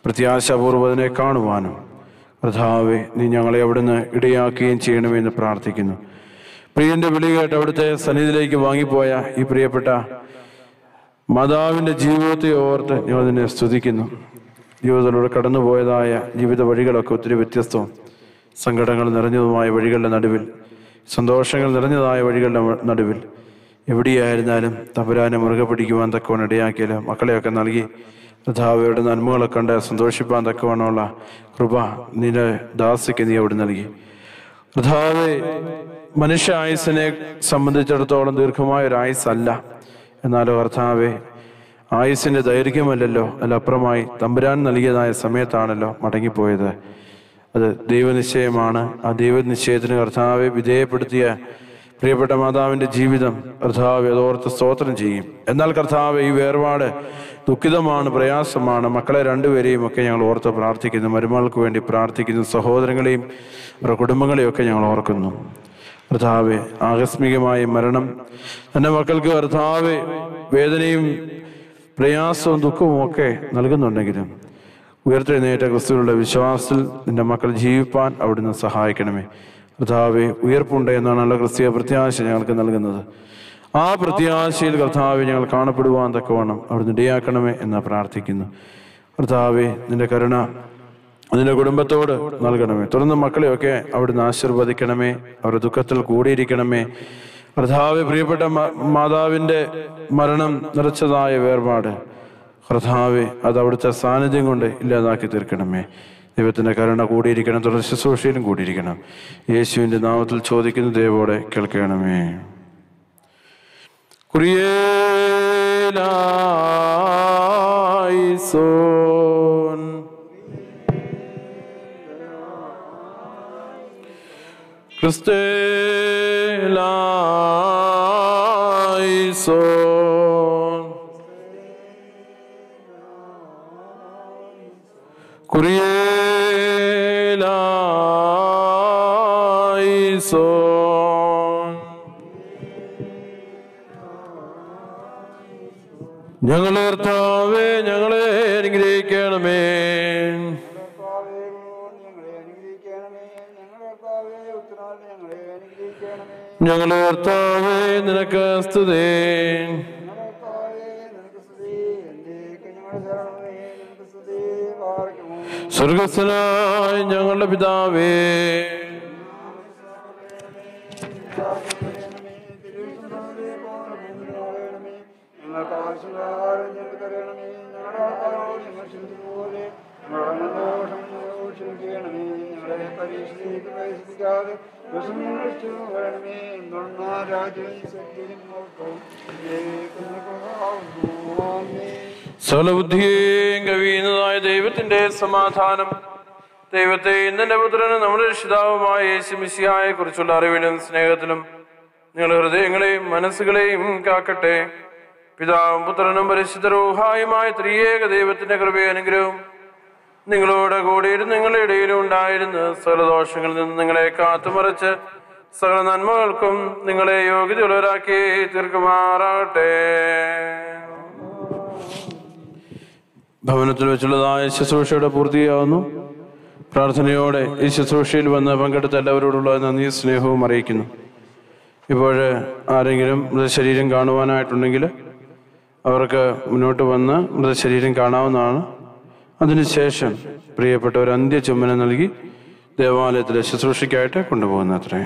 പ്രത്യാശാപൂർവ്വം അതിനെ കാണുവാനും കർത്താവെ നീ ഞങ്ങളെ അവിടുന്ന് ഇടയാക്കുകയും ചെയ്യണമെന്ന് പ്രാർത്ഥിക്കുന്നു പ്രിയന്റെ വിളി കേട്ട് അവിടുത്തെ സന്നിധിയിലേക്ക് വാങ്ങിപ്പോയ ഈ പ്രിയപ്പെട്ട മാതാവിൻ്റെ ജീവിതത്തെ ഓർത്ത് ഞങ്ങൾ നിന്നെ സ്തുതിക്കുന്നു ജീവിതത്തിലൂടെ കടന്നുപോയതായ ജീവിത വഴികളൊക്കെ ഒത്തിരി വ്യത്യസ്തവും സങ്കടങ്ങൾ നിറഞ്ഞതുമായ വഴികളുടെ നടുവിൽ സന്തോഷങ്ങൾ നിറഞ്ഞതായ വഴികളുടെ നടുവിൽ എവിടെയായിരുന്നാലും തമ്പുരാനെ മുറുകെ പിടിക്കുവാൻ തക്കവണ്ണം ഇടയാക്കിയാൽ മക്കളെയൊക്കെ നൽകി കർത്താവയുടെ നന്മകളൊക്കെ കണ്ട് സന്തോഷിപ്പാൻ തക്കവണ്ണമുള്ള കൃപ നിന്റെ ദാസിക്ക് നീ അവിടെ നൽകി കർത്താവെ മനുഷ്യ ആയുസിനെ സംബന്ധിച്ചിടത്തോളം ദീർഘമായ ഒരു ആയുസ്സല്ല എന്നാലോ കർത്താവെ ആയുസിന്റെ ദൈർഘ്യമല്ലല്ലോ അതിലപ്പുറമായി തമ്പുരാൻ നൽകിയതായ സമയത്താണല്ലോ മടങ്ങിപ്പോയത് അത് ദൈവനിശ്ചയമാണ് ആ ദൈവനിശ്ചയത്തിന് കർത്താവെ വിധേയപ്പെടുത്തിയ പ്രിയപ്പെട്ട മാതാവിന്റെ ജീവിതം കർത്താവ് അതോർത്ത് സ്തോത്രം ചെയ്യും എന്നാൽ കർത്താവ് ഈ വേർപാട് ദുഃഖിതമാണ് പ്രയാസമാണ് മക്കളെ രണ്ടുപേരെയും ഒക്കെ ഞങ്ങൾ ഓർത്ത് പ്രാർത്ഥിക്കുന്നു മരുമകൾക്ക് വേണ്ടി പ്രാർത്ഥിക്കുന്നു സഹോദരങ്ങളെയും അവരുടെ കുടുംബങ്ങളെയും ഒക്കെ ഞങ്ങൾ ഓർക്കുന്നു കർത്താവെ ആകസ്മികമായ മരണം എൻ്റെ മക്കൾക്ക് കർത്താവെ വേദനയും പ്രയാസവും ദുഃഖവും ഒക്കെ നൽകുന്നുണ്ടെങ്കിലും ഉയർത്തെഴുന്നേറ്റ ക്രിസ്തുവിലുള്ള വിശ്വാസത്തിൽ നിന്റെ മക്കൾ ജീവിപ്പാൻ അവിടുന്ന് സഹായിക്കണമേ കർത്താവെ ഉയർപ്പുണ്ട് എന്നാണല്ലോ ക്രിസ്തീയ പ്രത്യാശ ഞങ്ങൾക്ക് നൽകുന്നത് ആ പ്രത്യാശയിൽ കർത്താവെ ഞങ്ങൾ കാണപ്പെടുവാൻ തക്കവണ്ണം അവിടുന്ന് ഇടയാക്കണമേ എന്ന് പ്രാർത്ഥിക്കുന്നു കർത്താവെ നിന്റെ കരുണ അതിൻ്റെ കുടുംബത്തോട് നൽകണമേ തുടർന്ന് മക്കളെയൊക്കെ അവിടുന്ന് ആശീർവദിക്കണമേ അവരുടെ ദുഃഖത്തിൽ കൂടിയിരിക്കണമേ കർത്താവ് പ്രിയപ്പെട്ട മ- മാതാവിൻ്റെ മരണം നിറച്ചതായ വേർപാട് കർത്താവെ അത് അവിടുത്തെ സാന്നിധ്യം കൊണ്ട് ഇല്ലാതാക്കി തീർക്കണമേ ദൈവത്തിൻ്റെ കരുണ കൂടിയിരിക്കണം തുടർ ശുശ്രൂഷയിലും കൂടിയിരിക്കണം യേശുവിൻ്റെ നാമത്തിൽ ചോദിക്കുന്ന ദൈവോടെ കേൾക്കണമേ കുറിയേലായിസോൻ ക്രിസ്തേലായിസോൻ കുറിയേലായിസോൻ ഞങ്ങളെ കർത്താവേ ഞങ്ങളെ അനുഗ്രഹിക്കണമേ ഞങ്ങളെ അനുഗ്രഹിക്കണമേ ഞങ്ങളുടെ കർത്താവേ ഉത്തരാൽ ഞങ്ങളെ അനുഗ്രഹിക്കണമേ ഞങ്ങളെ കർത്താവേ നിനക്ക് സ്തുതി ഞങ്ങളുടെ കർത്താവേ നിനക്ക് സ്തുതി എന്നേക്ക് ഞങ്ങളുടെ ശരണമേ നിനക്ക് സ്തുതി പാർക്കുമോ സ്വർഗസ്ഥനായ ഞങ്ങളുടെ പിതാവേ ഞങ്ങൾക്ക് ആവശ്യമുള്ളാഹാരം ഞങ്ങൾക്ക് തരണമേ ഞങ്ങളുടെ ആൾക്കാരോട് ഞങ്ങൾ ക്ഷമിച്ചതുപോലെ ഞങ്ങളുടെ ദോഷം ഞങ്ങളോട് ക്ഷമിക്കണമേ ഞങ്ങളെ പരീക്ഷയിലേക്ക് പ്രവേശിപ്പിക്കാതെ ദോഷം ഞങ്ങൾ ക്ഷമ വരണമേ എന്നുള്ള രാജ്യം ശക്തിയും മഹത്വവും എന്നേക്കും നിനക്കുള്ളതാകുന്നു. ആമേൻ. സകലബുദ്ധിയെയും കവിയുന്നതായ ദൈവത്തിന്റെ സമാധാനം ദൈവത്തെ ഇന്നെ പുത്രനും നമ്മുടെ രക്ഷിതാവുമായ യേശു മിശിഹായെ കുറിച്ചുള്ള അറിവിലും സ്നേഹത്തിലും നിങ്ങളുടെ ഹൃദയങ്ങളെയും മനസ്സുകളെയും കാക്കട്ടെ പിതാവും പുത്രനും പരിശുദ്ധ റൂഹായുമായ ത്രിയേക ദൈവത്തിന്റെ കൃപയും അനുഗ്രഹവും നിങ്ങളോട് കൂടിയിരുന്ന് നിങ്ങളുടെ ഇടയിലും ഉണ്ടായിരുന്ന് സകല ദോഷങ്ങളിൽ നിന്ന് നിങ്ങളെ കാത്തുമറച്ച് സകല നന്മകൾക്കും നിങ്ങളെ യോഗ്യതയുള്ളവരാക്കി തീർക്കുമാറാകട്ടെ ഭവനത്തിൽ വെച്ചുള്ളതായ ശുശ്രൂഷയുടെ പൂർത്തിയാവുന്നു പ്രാർത്ഥനയോടെ ഈ ശുശ്രൂഷയിൽ വന്ന് പങ്കെടുത്ത എല്ലാവരോടുള്ള നന്ദി സ്നേഹവും അറിയിക്കുന്നു ഇപ്പോൾ ആരെങ്കിലും മൃതശരീരം കാണുവാനായിട്ടുണ്ടെങ്കിൽ അവർക്ക് മുന്നോട്ട് വന്ന് മൃതശരീരം കാണാവുന്നതാണ് അതിനുശേഷം പ്രിയപ്പെട്ടവർ അന്ത്യ ചുമന നൽകി ദേവാലയത്തിലെ ശുശ്രൂഷയ്ക്കായിട്ട് കൊണ്ടുപോകുന്ന അത്രേ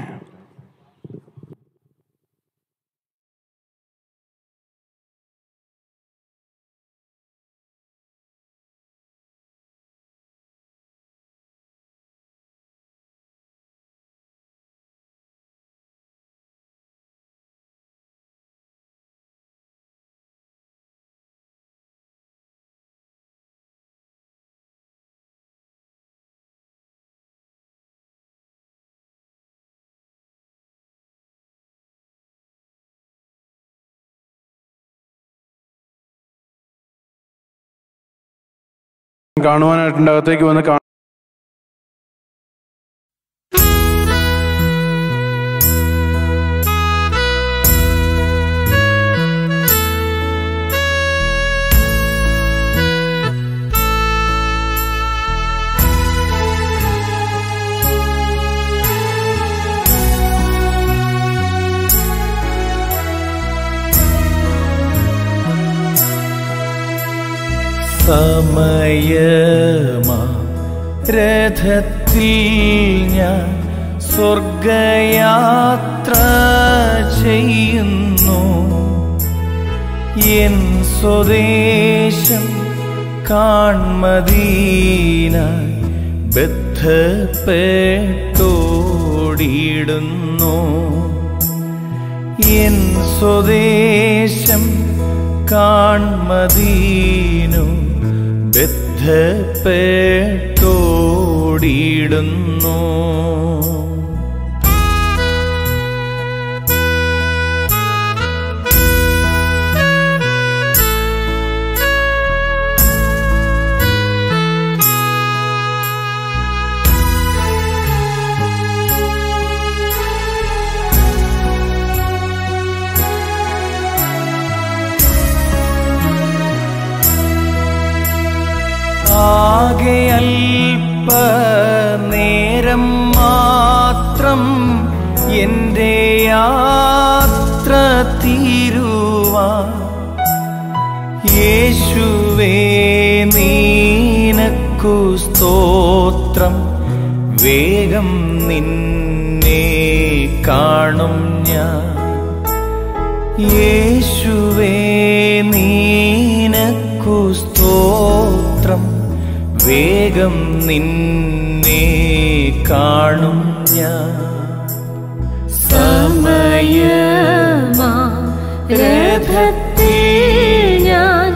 കാണുവാനായിട്ടുണ്ട് അകത്തേക്ക് വന്ന് കാണാം ും സമയമാ രഥത്തിൽ ഞാൻ സ്വർഗയാത്ര ചെയ്യുന്നു എൻ സ്വദേശം കാൺമദീനായി ബദ്ധപ്പെട്ടോടിയിടുന്നു എൻ സ്വദേശം കാൺമദീനു ബദ്ധപ്പെട്ടോടിയിടുന്നു ആകെ അല്പ നേരം മാത്രം എൻ്റെ യാത്ര തീരുവാ യേശുവേ നീനക്കു സ്തോത്രം വേഗം നിന്നെ കാണും ഞാൻ യേശുവേ നീനക്കു സ്തോത്രം വേഗം നിന്നെ കാണും ഞാൻ സമയമാ രഥത്തിൽ ഞാൻ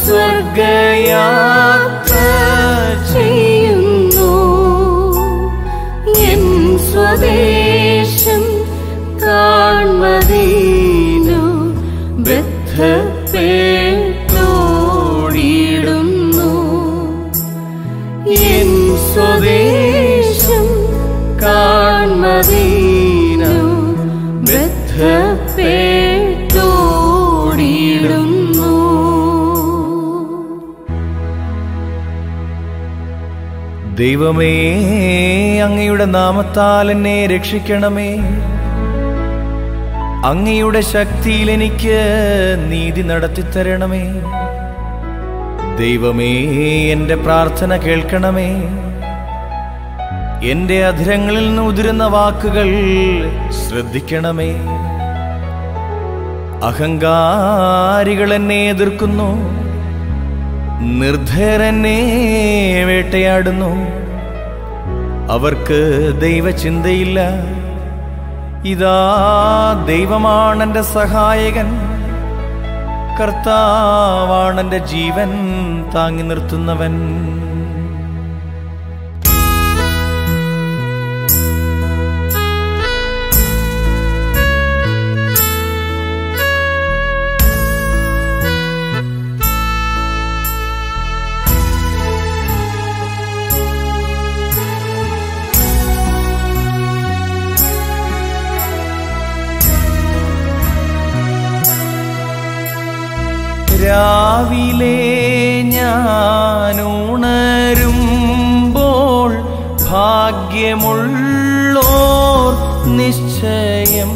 സ്വർഗയാത്ര ചെയ്യുന്നു എൻ സ്വദേശം കാൺമതീനു ബദ്ധപ്പെട്ടോടിയിടുന്നു എൻ സ്വദേശം കാൺമതീനു ബദ്ധപ്പെട്ടോടിയിടുന്നു ദൈവമേ അങ്ങയുടെ നാമത്താൽ എന്നെ രക്ഷിക്കണമേ അങ്ങയുടെ ശക്തിയിൽ എനിക്ക് നീതി നടത്തിത്തരണമേ ദൈവമേ എൻ്റെ പ്രാർത്ഥന കേൾക്കണമേ എൻ്റെ അധരങ്ങളിൽ നിന്ന് ഉതിരുന്ന വാക്കുകൾ ശ്രദ്ധിക്കണമേ അഹങ്കാരികൾ എന്നെ എതിർക്കുന്നു നിർദ്ധരെന്നെ വേട്ടയാടുന്നു അവർക്ക് ദൈവചിന്തയില്ല ഇതാ ദൈവമാണെന്റെ സഹായകൻ കർത്താവാണെന്റെ ജീവൻ താങ്ങി നിർത്തുന്നവൻ രാവിലെ ഞാൻ ഉണരുമ്പോൾ ഭാഗ്യമുള്ളോർ നിശ്ചയം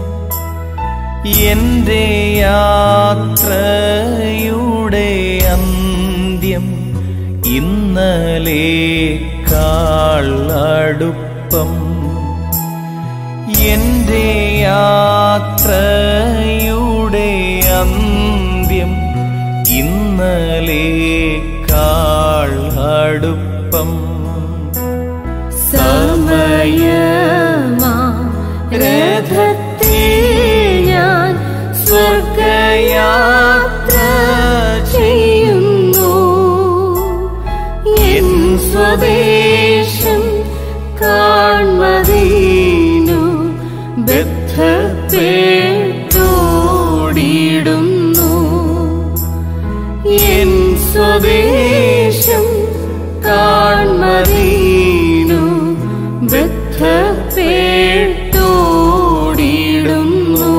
എൻ്റെ യാത്രയുടെ അന്ത്യം ഇന്നലേക്കാൾ അടുപ്പം എൻ്റെ യാത്രയുടെ അന്ത്യം ഇന്നലേക്കാൾ അടുപ്പം സമയമാ രഥത്തിൽ ഞാൻ സ്വർഗയാത്ര ചെയ്യുന്നു എൻ സ്വദേശം കാൺമതീനു ബദ്ധപ്പെട്ടോടിയിടുന്നു എൻ സ്വദേശം കാൺമതീനു ബദ്ധപ്പെട്ടോടിയിടുന്നു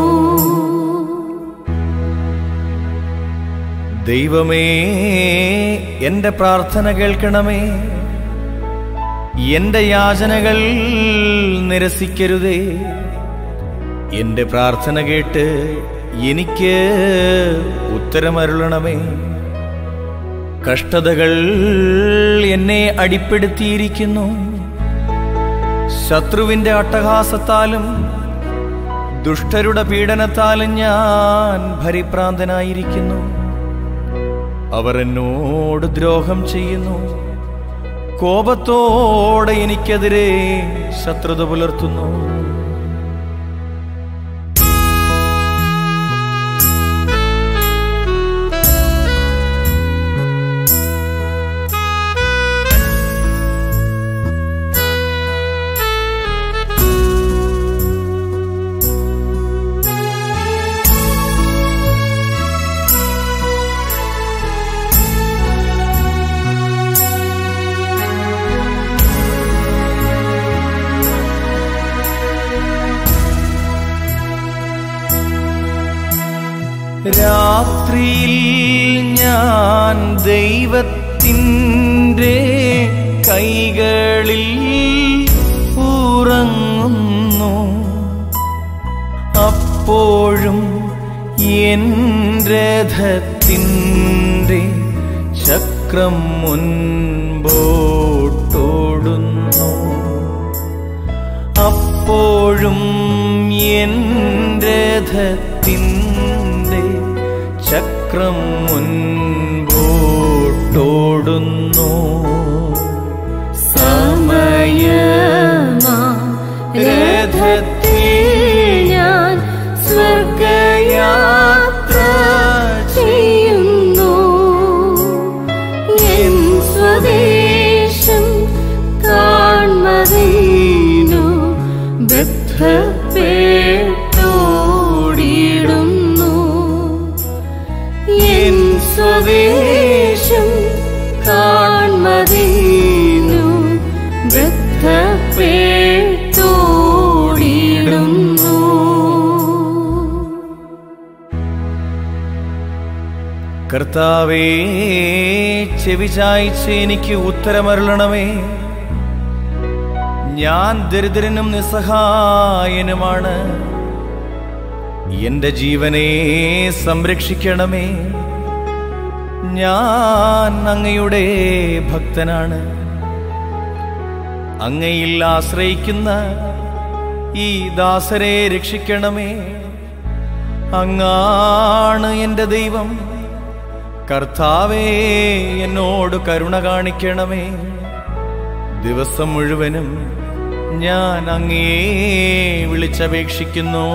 ദൈവമേ എൻ്റെ പ്രാർത്ഥന കേൾക്കണമേ എൻ്റെ യാചനകൾ നിരസിക്കരുതേ എൻ്റെ പ്രാർത്ഥന കേട്ട് എനിക്ക് ഉത്തരമരുളണമേ കഷ്ടതകൾ എന്നെ അടിപ്പെടുത്തിയിരിക്കുന്നു ശത്രുവിന്റെ അട്ടഹാസത്താലും ദുഷ്ടരുടെ പീഡനത്താലും ഞാൻ ഭരിഭ്രാന്തനായിരിക്കുന്നു അവർ എന്നോട് ദ്രോഹം ചെയ്യുന്നു കോപത്തോടെ എനിക്കെതിരെ ശത്രുത പുലർത്തുന്നു രാത്രിയിൽ ഞാൻ ദൈവത്തിൻ്റെ കൈകളിൽ ഉറങ്ങുന്നു അപ്പോഴും എൻ രഥത്തിൻ്റെ ചക്രം മുൻപോട്ടോടുന്നു അപ്പോഴും എൻ രഥത്തിൻ്റെ ചക്രം മുൻപോട്ടോടുന്നു സമയമാ രഥത്തിൽ ഞാൻ സ്വർഗയാത്ര ചെയ്യുന്നു എൻ സ്വദേശം കാൺമതീനു ബദ്ധപ്പെട്ടോടിയിടുന്നു എൻ സ്വദേശം കാൺമതീനു ബദ്ധപ്പെട്ടോടിയിടുന്നു കർത്താവേ ചെവിചായ്ച്ച് എനിക്ക് ഉത്തരമരുളണമേ ഞാൻ ദരിദ്രനും നിസ്സഹായനുമാണ് എന്റെ ജീവനെ സംരക്ഷിക്കണമേ ഞാൻ അങ്ങയുടെ ഭക്തനാണ് അങ്ങയിൽ ആശ്രയിക്കുന്ന ഈ ദാസരെ രക്ഷിക്കണമേ അങ്ങാണ് എൻ്റെ ദൈവം കർത്താവേ എന്നോട് കരുണ കാണിക്കണമേ ദിവസം മുഴുവനും ഞാൻ അങ്ങേ വിളിച്ചപേക്ഷിക്കുന്നു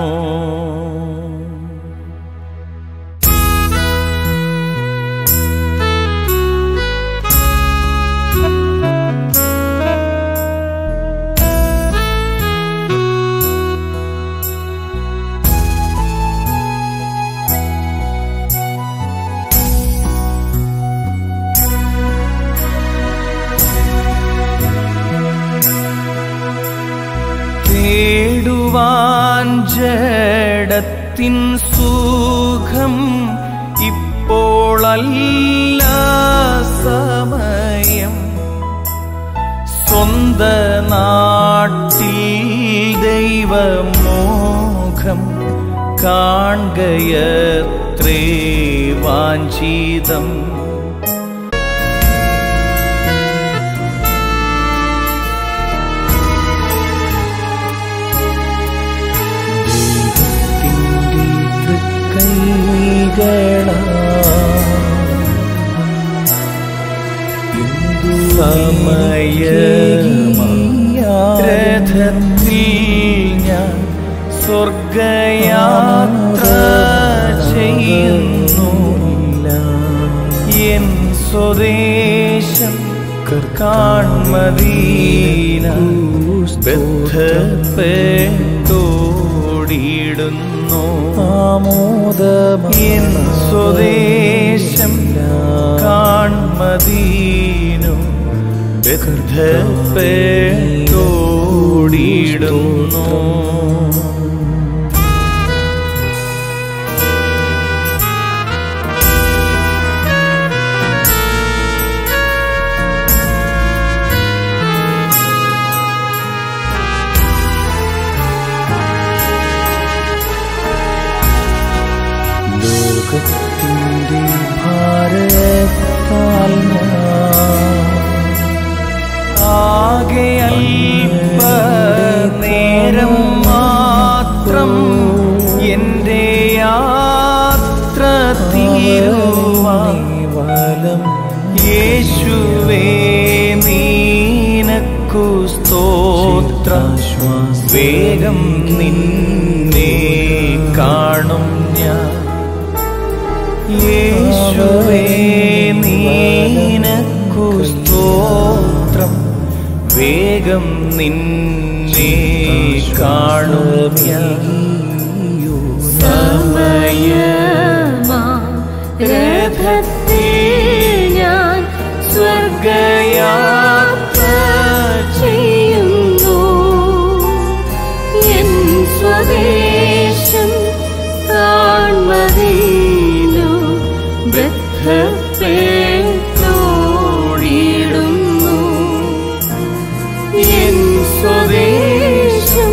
തേടുവാൻ ജഡത്തിൻ സുഖം ഇപ്പോളല്ല സമയം സ്വന്ത നാട്ടിൽ ദൈവമോഖം കാണുകയത്രേ വാഞ്ചിതം രഥത്തിൽ ഞാൻ സ്വർഗയാത്ര ചെയ്യുന്നു എൻ സ്വദേശം കാൺമദീന ബദ്ധപ്പെട്ടോടിയിടുന്നു എൻ സ്വദേശം കാൺമദീനു ബദ്ധപ്പെട്ടോടിയിടുന്നു ലോകത്തിൻ്റെ ഭാരത്താൽ വരുവാൻ വലം യേശുവേ നീനക്കു സ്തോത്രം വേഗം നിന്നെ കാണും ഞാൻ യേശുവേ നീനക്കു സ്തോത്രം വേഗം നിന്നെ കാണും ഞാൻ സമയമാ രഥത്തിൽ ഞാൻ സ്വർഗയാത്ര ചെയ്യുന്നു എൻ സ്വദേശം കാൺമതീനു ബദ്ധപ്പെട്ടോടിയിടുന്നു എൻ സ്വദേശം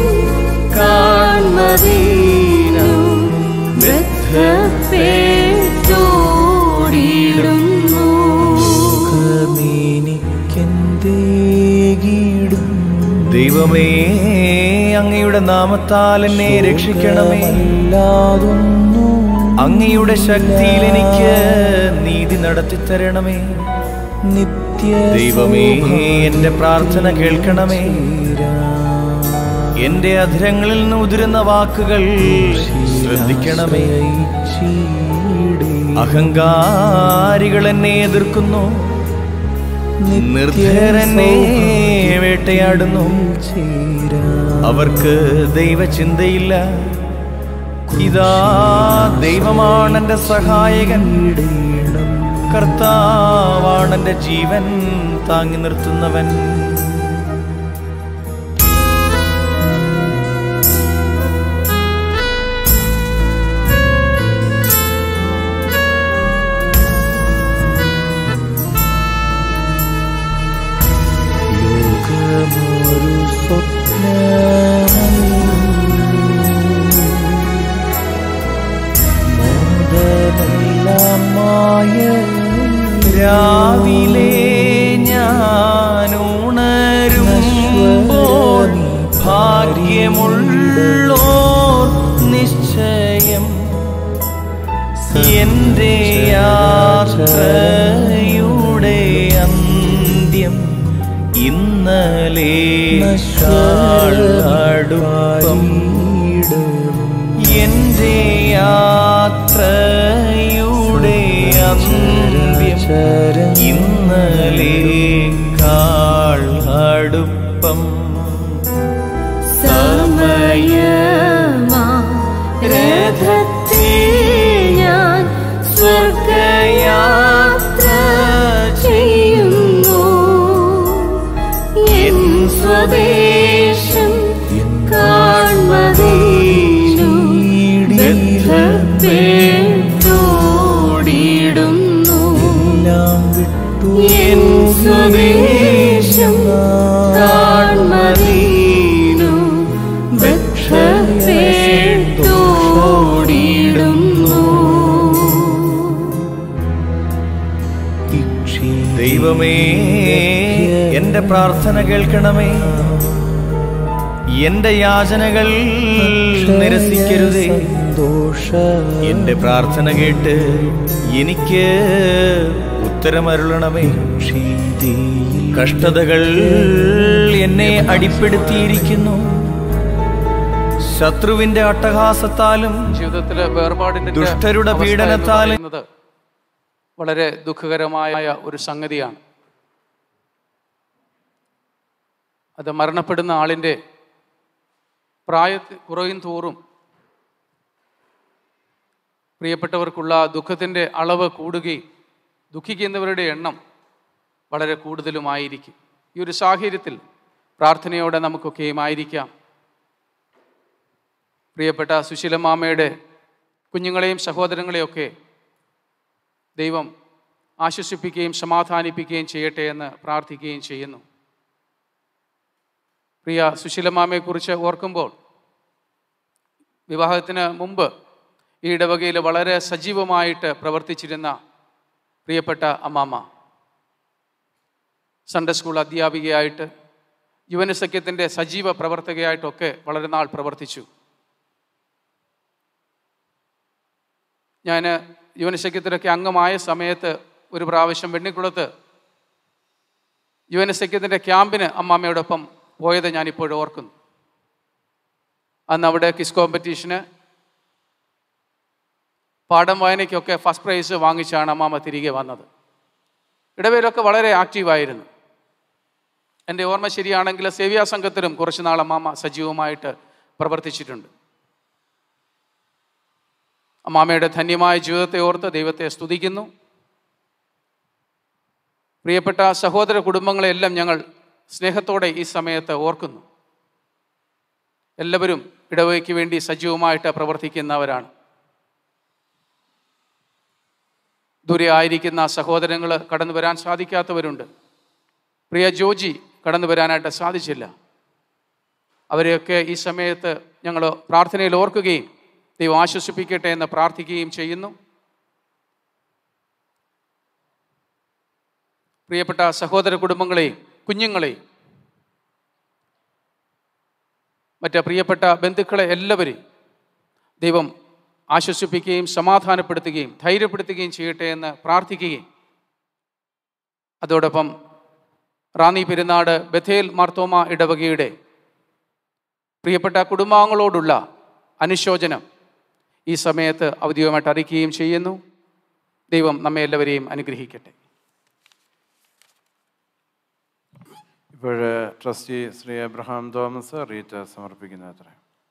കാൺമതീനു ബദ്ധപ്പെട്ടോടിയിടുന്നു കമേനിക്കെന്തേകിടും ദൈവമേ അങ്ങയുടെ നാമത്താൽ എന്നെ രക്ഷിക്കണമേ അല്ലാതൊന്നു അങ്ങയുടെ ശക്തിയിൽ എനിക്ക് നീതി നടത്തിത്തരണമേ നിത്യ ദൈവമേ എന്റെ പ്രാർത്ഥന കേൾക്കണമേ എന്റെ അധരങ്ങളിൽ നിന്ന് ഉതിരുന്ന വാക്കുകൾ ശ്രദ്ധിക്കണമേ അഹങ്കാരികൾ എന്നെ എതിർക്കുന്നു നിർഭയർ എന്നെ വേട്ടയാടുന്നു അവർക്ക് ദൈവചിന്തയില്ല ഇതാ ദൈവമാണ് എന്റെ സഹായകൻ കർത്താവാണ് എന്റെ ജീവൻ താങ്ങി നിർത്തുന്നവൻ ലോകമൊരു സ്വപ്നമല്ലോ മോദമെല്ലാം മായ രാവിലെ ഞാൻ ഉണരുമ്പോൾ ഭാഗ്യമുള്ളോർ നിശ്ചയം എന്റെ യാത്രയുടെ അന്ത്യം ഇന്നലെ അടുപ്പം എന്റെ യാത്രയുടെ അന്ത്യം ഇന്നലെ അടുപ്പം സമയമാ രഥത്തിൽ ഞാൻ സ്വർഗയാത്ര ചെയ്യുന്നു എൻ സ്വദേശം കാൺമതീനു ബദ്ധപ്പെട്ടോടിയിടുന്നു എൻ സ്വദേശം കാൺമതീനു ബദ്ധപ്പെട്ടോടിയിടുന്നു ദൈവമേ എന്റെ പ്രാർത്ഥന കേൾക്കണമേ എന്റെ യാചനകൾ നിരസിക്കരുതേ എന്റെ പ്രാർത്ഥന കേട്ട് എനിക്ക് ഉത്തരമരുളണമേ കഷ്ടതകൾ എന്നെ അടിപ്പെടുത്തിയിരിക്കുന്നു ശത്രുവിന്റെ അട്ടഹാസത്താലും ജീവിതത്തിലെ വേർപാടിന്റെ ദുഷ്ടരുടെ അവസ്ഥ എന്ന് പീഡനത്താൽ പറയുന്നത് വളരെ ദുഃഖകരമായ ഒരു സംഗതിയാണ് അത് മരണപ്പെടുന്ന ആളിൻ്റെ പ്രായത്തിൽ കുറയും തോറും പ്രിയപ്പെട്ടവർക്കുള്ള ദുഃഖത്തിൻ്റെ അളവ് കൂടുകയും ദുഃഖിക്കുന്നവരുടെ എണ്ണം വളരെ കൂടുതലുമായിരിക്കും ഈ ഒരു സാഹചര്യത്തിൽ പ്രാർത്ഥനയോടെ നമുക്കൊക്കെയും ആയിരിക്കാം പ്രിയപ്പെട്ട സുശീലമാമയുടെ കുഞ്ഞുങ്ങളെയും സഹോദരങ്ങളെയൊക്കെ ദൈവം ആശ്വസിപ്പിക്കുകയും സമാധാനിപ്പിക്കുകയും ചെയ്യട്ടെ എന്ന് പ്രാർത്ഥിക്കുകയും ചെയ്യുന്നു പ്രിയ സുശീലമാമയെക്കുറിച്ച് ഓർക്കുമ്പോൾ വിവാഹത്തിന് മുമ്പ് ഈ ഇടവകയിൽ വളരെ സജീവമായിട്ട് പ്രവർത്തിച്ചിരുന്ന പ്രിയപ്പെട്ട അമ്മാമ്മ സൺഡേ സ്കൂൾ അധ്യാപികയായിട്ട് യുവന സഖ്യത്തിൻ്റെ സജീവ പ്രവർത്തകയായിട്ടൊക്കെ വളരെ നാൾ പ്രവർത്തിച്ചു ഞാൻ യുവനസഖ്യത്തിലൊക്കെ അംഗമായ സമയത്ത് ഒരു പ്രാവശ്യം വെണ്ണിക്കുളത്ത് യുവനസഖ്യത്തിൻ്റെ ക്യാമ്പിന് അമ്മാമ്മയോടൊപ്പം പോയത് ഞാനിപ്പോഴും ഓർക്കുന്നു അന്ന് അവിടെ കിസ് കോമ്പറ്റീഷന് പാഠം വായനയ്ക്കൊക്കെ ഫസ്റ്റ് പ്രൈസ് വാങ്ങിച്ചാണ് അമ്മാമ്മ തിരികെ വന്നത് ഇടവേലൊക്കെ വളരെ ആക്റ്റീവായിരുന്നു എൻ്റെ ഓർമ്മ ശരിയാണെങ്കിൽ സേവ്യാ സംഘത്തിലും കുറച്ച് നാൾ അമ്മാമ്മ സജീവമായിട്ട് പ്രവർത്തിച്ചിട്ടുണ്ട് അമ്മാമ്മയുടെ ധന്യമായ ജീവിതത്തെ ഓർത്ത് ദൈവത്തെ സ്തുതിക്കുന്നു പ്രിയപ്പെട്ട സഹോദര കുടുംബങ്ങളെല്ലാം ഞങ്ങൾ സ്നേഹത്തോടെ ഈ സമയത്ത് ഓർക്കുന്നു എല്ലാവരും ഇടവയ്ക്ക് വേണ്ടി സജീവമായിട്ട് പ്രവർത്തിക്കുന്നവരാണ് ദൂരെ ആയിരിക്കുന്ന സഹോദരങ്ങൾ കടന്നു വരാൻ സാധിക്കാത്തവരുണ്ട് പ്രിയ ജോജി കടന്നു വരാനായിട്ട് സാധിച്ചില്ല അവരെയൊക്കെ ഈ സമയത്ത് ഞങ്ങൾ പ്രാർത്ഥനയിൽ ഓർക്കുകയും ദൈവം ആശ്വസിപ്പിക്കട്ടെ എന്ന് പ്രാർത്ഥിക്കുകയും ചെയ്യുന്നു പ്രിയപ്പെട്ട സഹോദര കുടുംബങ്ങളെയും കുഞ്ഞുങ്ങളെയും മറ്റ് പ്രിയപ്പെട്ട ബന്ധുക്കളെ എല്ലാവരെയും ദൈവം ആശ്വസിപ്പിക്കുകയും സമാധാനപ്പെടുത്തുകയും ധൈര്യപ്പെടുത്തുകയും ചെയ്യട്ടെ എന്ന് പ്രാർത്ഥിക്കുകയും അതോടൊപ്പം റാന്നി പെരുന്നാട് ബഥേൽ മാർത്തോമ ഇടവകയുടെ പ്രിയപ്പെട്ട കുടുംബാംഗങ്ങളോടുള്ള അനുശോചനം ഈ സമയത്ത് ഔദ്യോഗികമായിട്ട് അറിയിക്കുകയും ചെയ്യുന്നു ദൈവം നമ്മെ എല്ലാവരെയും അനുഗ്രഹിക്കട്ടെ ഇപ്പോൾ ട്രസ്റ്റി ശ്രീ എബ്രഹാം തോമസ് റീറ്റ് സമർപ്പിക്കുന്ന അത്ര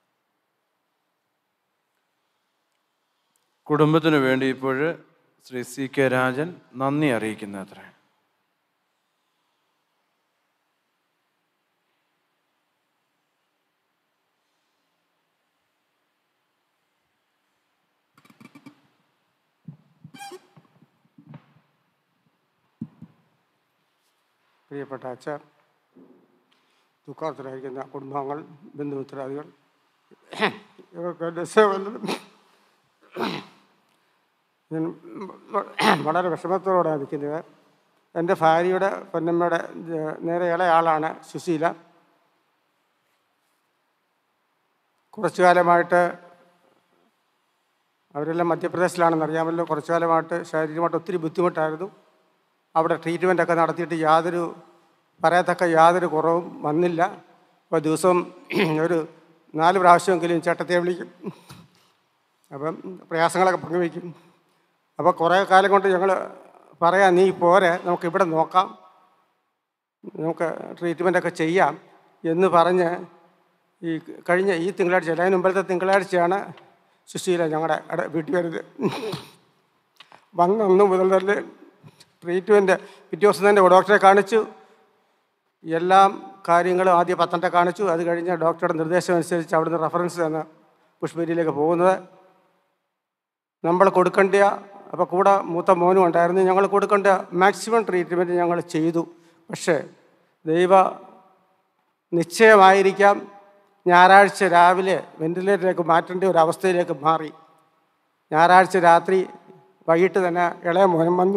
കുടുംബത്തിന് വേണ്ടി ഇപ്പോൾ ശ്രീ സി കെ രാജൻ നന്ദി അറിയിക്കുന്ന അത്ര പ്രിയപ്പെട്ട അച്ഛ ദുഃഖാർത്ഥരായിരിക്കുന്ന കുടുംബാംഗങ്ങൾ ബന്ധുമിത്രാദികൾ ഇവർക്ക് എൻ്റെ സേവനം ഞാൻ വളരെ വിഷമത്തോടെയാണ് നിൽക്കുന്നത് എൻ്റെ ഭാര്യയുടെ പൊന്നമ്മയുടെ ജ- നേരെ ഇളയാളാണ് സുശീല കുറച്ചു കാലമായിട്ട് അവരെല്ലാം മധ്യപ്രദേശിലാണെന്ന് അറിയാമല്ലോ കുറച്ചു കാലമായിട്ട് ശാരീരികമായിട്ട് ഒത്തിരി ബുദ്ധിമുട്ടായിരുന്നു അവിടെ ട്രീറ്റ്മെൻറ്റൊക്കെ നടത്തിയിട്ട് യാതൊരു പറയത്തക്ക യാതൊരു കുറവും വന്നില്ല അപ്പോൾ ദിവസവും ഒരു നാല് പ്രാവശ്യമെങ്കിലും ചേട്ടത്തെ വിളിക്കും അപ്പം പ്രയാസങ്ങളൊക്കെ പങ്കുവയ്ക്കും അപ്പോൾ കുറേ കാലം കൊണ്ട് ഞങ്ങൾ പറയാം നീ പോരെ നമുക്ക് ഇവിടെ നോക്കാം നമുക്ക് ട്രീറ്റ്മെൻറ്റൊക്കെ ചെയ്യാം എന്ന് പറഞ്ഞ് ഈ കഴിഞ്ഞ ഈ തിങ്കളാഴ്ച അല്ല അതിന് മുമ്പത്തെ തിങ്കളാഴ്ചയാണ് സുശീല ഞങ്ങളുടെ അട- വീട്ടിൽ വരുന്നത് വന്നന്ന് മുതൽ തന്നെ ട്രീറ്റ്മെൻറ്റ് പിറ്റേ ദിവസം തന്നെ ഡോക്ടറെ കാണിച്ചു എല്ലാം കാര്യങ്ങളും ആദ്യം പത്തനംതിട്ട കാണിച്ചു അത് കഴിഞ്ഞ് ഡോക്ടറുടെ നിർദ്ദേശം അനുസരിച്ച് അവിടുന്ന് റെഫറൻസ് തന്ന് പുഷ്പേരിയിലേക്ക് പോകുന്നത് നമ്മൾ കൊടുക്കേണ്ട അപ്പോൾ കൂടെ മൂത്ത മോനും ഉണ്ടായിരുന്നു ഞങ്ങൾ കൊടുക്കേണ്ട മാക്സിമം ട്രീറ്റ്മെൻറ്റ് ഞങ്ങൾ ചെയ്തു പക്ഷേ ദൈവ നിശ്ചയമായിരിക്കാം ഞായറാഴ്ച രാവിലെ വെന്റിലേറ്ററിലേക്ക് മാറ്റേണ്ട ഒരു അവസ്ഥയിലേക്ക് മാറി ഞായറാഴ്ച രാത്രി വൈകിട്ട് തന്നെ ഇളയ മോനും വന്നു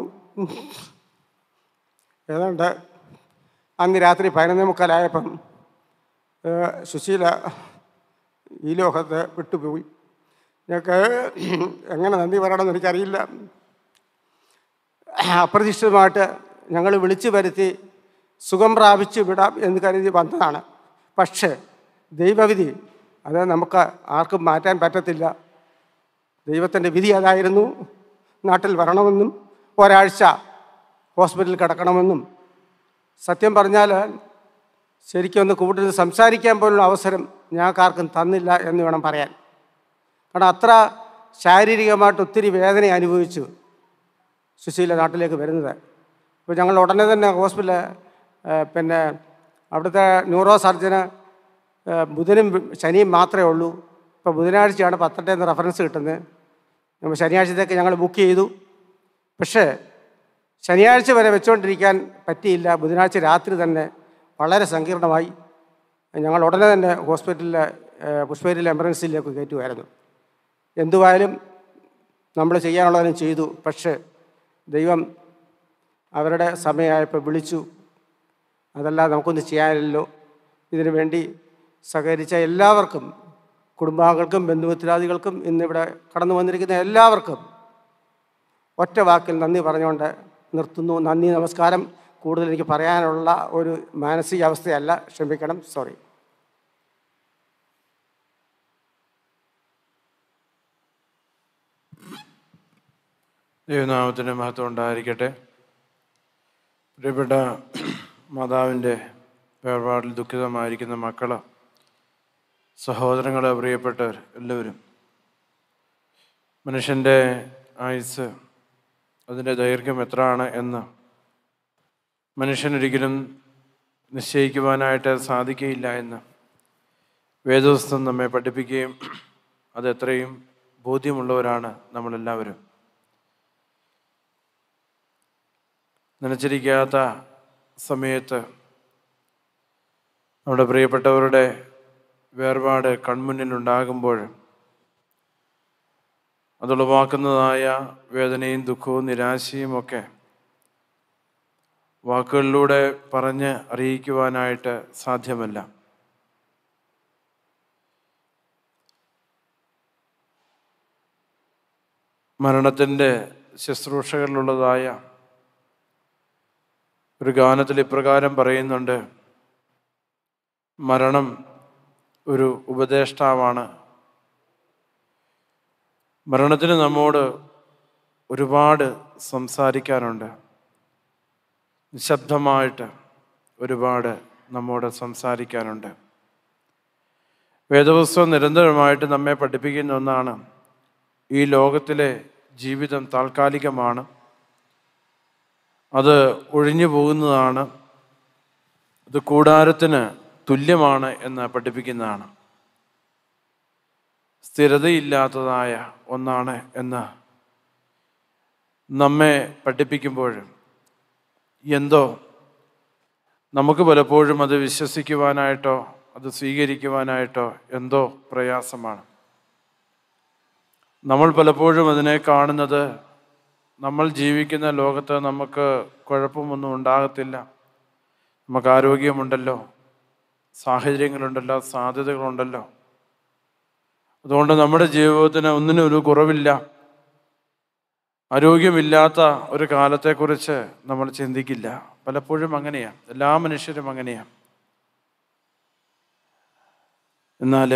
ഏതാണ്ട് അന്ന് രാത്രി പതിനൊന്നേ മുക്കാലായപ്പം ഏഹ്, സുശീല ഈ ലോകത്ത് വിട്ടുപോയി ഞങ്ങൾക്ക് എങ്ങനെ നന്ദി പറയണമെന്ന് എനിക്കറിയില്ല അപ്രതീക്ഷിതമായിട്ട് ഞങ്ങൾ വിളിച്ചു വരുത്തി സുഖം പ്രാപിച്ച് വിടാം എന്ന് കരുതി വന്നതാണ് പക്ഷേ ദൈവവിധി അത് നമുക്ക് ആർക്കും മാറ്റാൻ പറ്റത്തില്ല ദൈവത്തിൻ്റെ വിധി അതായിരുന്നു നാട്ടിൽ വരണമെന്നും ഒരാഴ്ച ഹോസ്പിറ്റലിൽ കിടക്കണമെന്നും സത്യം പറഞ്ഞാൽ ശരിക്കും ഒന്ന് കൂടുതൽ സംസാരിക്കാൻ പോലുള്ള അവസരം ഞങ്ങൾക്കാർക്കും തന്നില്ല എന്ന് വേണം പറയാൻ കാരണം അത്ര ശാരീരികമായിട്ട് ഒത്തിരി വേദന അനുഭവിച്ചു സുശീല നാട്ടിലേക്ക് വരുന്നത് അപ്പോൾ ഞങ്ങൾ ഉടനെ തന്നെ ഹോസ്പിറ്റലിൽ പിന്നെ അവിടുത്തെ ന്യൂറോ സർജന് ഏഹ്, ബുധനും ശനിയും മാത്രമേ ഉള്ളൂ ഇപ്പോൾ ബുധനാഴ്ചയാണ് പത്തനംതിട്ടയിൽ നിന്ന് റെഫറൻസ് കിട്ടുന്നത് നമ്മൾ ശനിയാഴ്ചത്തേക്ക് ഞങ്ങൾ ബുക്ക് ചെയ്തു പക്ഷേ ശനിയാഴ്ച വരെ വെച്ചുകൊണ്ടിരിക്കാൻ പറ്റിയില്ല ബുധനാഴ്ച രാത്രി തന്നെ വളരെ സങ്കീർണമായി ഞങ്ങൾ ഉടനെ തന്നെ ഹോസ്പിറ്റലിൽ പുഷ്പേരിയിലെ എമർജൻസിയിലേക്ക് കയറ്റുമായിരുന്നു എന്തുവായാലും നമ്മൾ ചെയ്യാനുള്ളതിനും ചെയ്തു പക്ഷേ ദൈവം അവരുടെ സമയമായപ്പോൾ വിളിച്ചു അതല്ലാതെ നമുക്കൊന്നും ചെയ്യാനില്ലല്ലോ ഇതിനു വേണ്ടി സഹകരിച്ച എല്ലാവർക്കും കുടുംബാംഗങ്ങൾക്കും ബന്ധുമിത്രാദികൾക്കും ഇന്നിവിടെ കടന്നു വന്നിരിക്കുന്ന എല്ലാവർക്കും ഒറ്റ വാക്കിൽ നന്ദി പറഞ്ഞുകൊണ്ട് നിർത്തുന്നു നന്ദി നമസ്കാരം കൂടുതൽ എനിക്ക് പറയാനുള്ള ഒരു മാനസികാവസ്ഥയല്ല ക്ഷമിക്കണം സോറി ദൈവനാമത്തിന് മഹത്വം ഉണ്ടായിരിക്കട്ടെ പ്രിയപ്പെട്ട മാതാവിൻ്റെ വേർപാടിൽ ദുഃഖിതമായിരിക്കുന്ന മക്കൾ സഹോദരങ്ങളെ പ്രിയപ്പെട്ടവർ എല്ലാവരും മനുഷ്യൻ്റെ ആയുസ് അതിൻ്റെ ദൈർഘ്യം എത്രയാണ് എന്ന് മനുഷ്യനൊരിക്കലും നിശ്ചയിക്കുവാനായിട്ട് സാധിക്കുകയില്ല എന്ന് വേദോസ്തം നമ്മെ പഠിപ്പിക്കുകയും അത് എത്രയും ബോധ്യമുള്ളവരാണ് നമ്മളെല്ലാവരും നനച്ചിരിക്കാത്ത സമയത്ത് നമ്മുടെ പ്രിയപ്പെട്ടവരുടെ വേർപാട് കൺമുന്നിലുണ്ടാകുമ്പോൾ അതുളവാക്കുന്നതായ വേദനയും ദുഃഖവും നിരാശയും ഒക്കെ വാക്കുകളിലൂടെ പറഞ്ഞ് അറിയിക്കുവാനായിട്ട് സാധ്യമല്ല മരണത്തിൻ്റെ ശുശ്രൂഷകളിലുള്ളതായ ഒരു ഗാനത്തിൽ ഇപ്രകാരം പറയുന്നുണ്ട് മരണം ഒരു ഉപദേഷ്ടാവാണ് മരണത്തിന് നമ്മോട് ഒരുപാട് സംസാരിക്കാനുണ്ട് നിശബ്ദമായിട്ട് ഒരുപാട് നമ്മോട് സംസാരിക്കാനുണ്ട് വേദപുസ്തകം നിരന്തരമായിട്ട് നമ്മെ പഠിപ്പിക്കുന്ന ഒന്നാണ് ഈ ലോകത്തിലെ ജീവിതം താൽക്കാലികമാണ് അത് ഒഴിഞ്ഞു പോകുന്നതാണ് അത് കൂടാരത്തിന് തുല്യമാണ് എന്ന് പഠിപ്പിക്കുന്നതാണ് സ്ഥിരതയില്ലാത്തതായ ഒന്നാണ് എന്ന് നമ്മെ പഠിപ്പിക്കുമ്പോൾ എന്തോ നമുക്ക് പലപ്പോഴും അത് വിശ്വസിക്കുവാനായിട്ടോ അത് സ്വീകരിക്കുവാനായിട്ടോ എന്തോ പ്രയാസമാണ് നമ്മൾ പലപ്പോഴും അതിനെ കാണുന്നത് നമ്മൾ ജീവിക്കുന്ന ലോകത്ത് നമുക്ക് കുഴപ്പമൊന്നും ഉണ്ടാകത്തില്ല നമുക്ക് ആരോഗ്യമുണ്ടല്ലോ സാഹചര്യങ്ങളുണ്ടല്ലോ സാധ്യതകളുണ്ടല്ലോ അതുകൊണ്ട് നമ്മുടെ ജീവിതത്തിന് ഒന്നിനും ഒരു കുറവില്ല ആരോഗ്യമില്ലാത്ത ഒരു കാലത്തെക്കുറിച്ച് നമ്മൾ ചിന്തിക്കില്ല പലപ്പോഴും അങ്ങനെയാണ് എല്ലാ മനുഷ്യരും അങ്ങനെയാണ് എന്നാൽ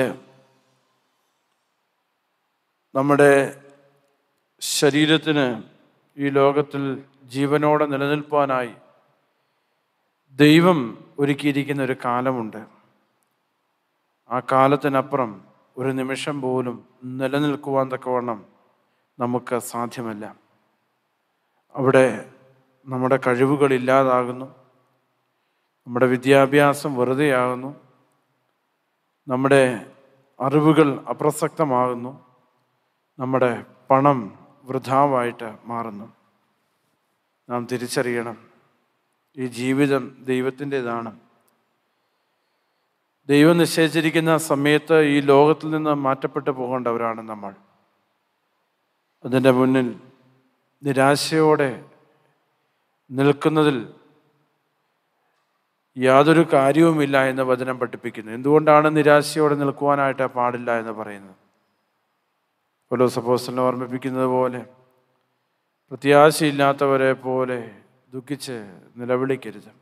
നമ്മുടെ ശരീരത്തിന് ഈ ലോകത്തിൽ ജീവനോടെ നിലനിൽപ്പാനായി ദൈവം ഒരുക്കിയിരിക്കുന്ന ഒരു കാലമുണ്ട് ആ കാലത്തിനപ്പുറം ഒരു നിമിഷം പോലും നിലനിൽക്കുവാൻ തക്കവണ്ണം നമുക്ക് സാധ്യമല്ല അവിടെ നമ്മുടെ കഴിവുകൾ ഇല്ലാതാകുന്നു നമ്മുടെ വിദ്യാഭ്യാസം വെറുതെയാകുന്നു നമ്മുടെ അറിവുകൾ അപ്രസക്തമാകുന്നു നമ്മുടെ പണം വൃഥാവായിട്ട് മാറുന്നു നാം തിരിച്ചറിയണം ഈ ജീവിതം ദൈവത്തിൻ്റെതാണ് ദൈവം നിശ്ചയിച്ചിരിക്കുന്ന സമയത്ത് ഈ ലോകത്തിൽ നിന്ന് മാറ്റപ്പെട്ടു പോകേണ്ടവരാണ് നമ്മൾ അതിൻ്റെ മുന്നിൽ നിരാശയോടെ നിൽക്കുന്നതിൽ യാതൊരു കാര്യവുമില്ല എന്ന് വചനം പഠിപ്പിക്കുന്നു എന്തുകൊണ്ടാണ് നിരാശയോടെ നിൽക്കുവാനായിട്ട് പാടില്ല എന്ന് പറയുന്നത് പോലോ സപ്പോസിനെ ഓർമ്മിപ്പിക്കുന്നത് പോലെ പ്രത്യാശയില്ലാത്തവരെ പോലെ ദുഃഖിച്ച് നിലവിളിക്കരുത്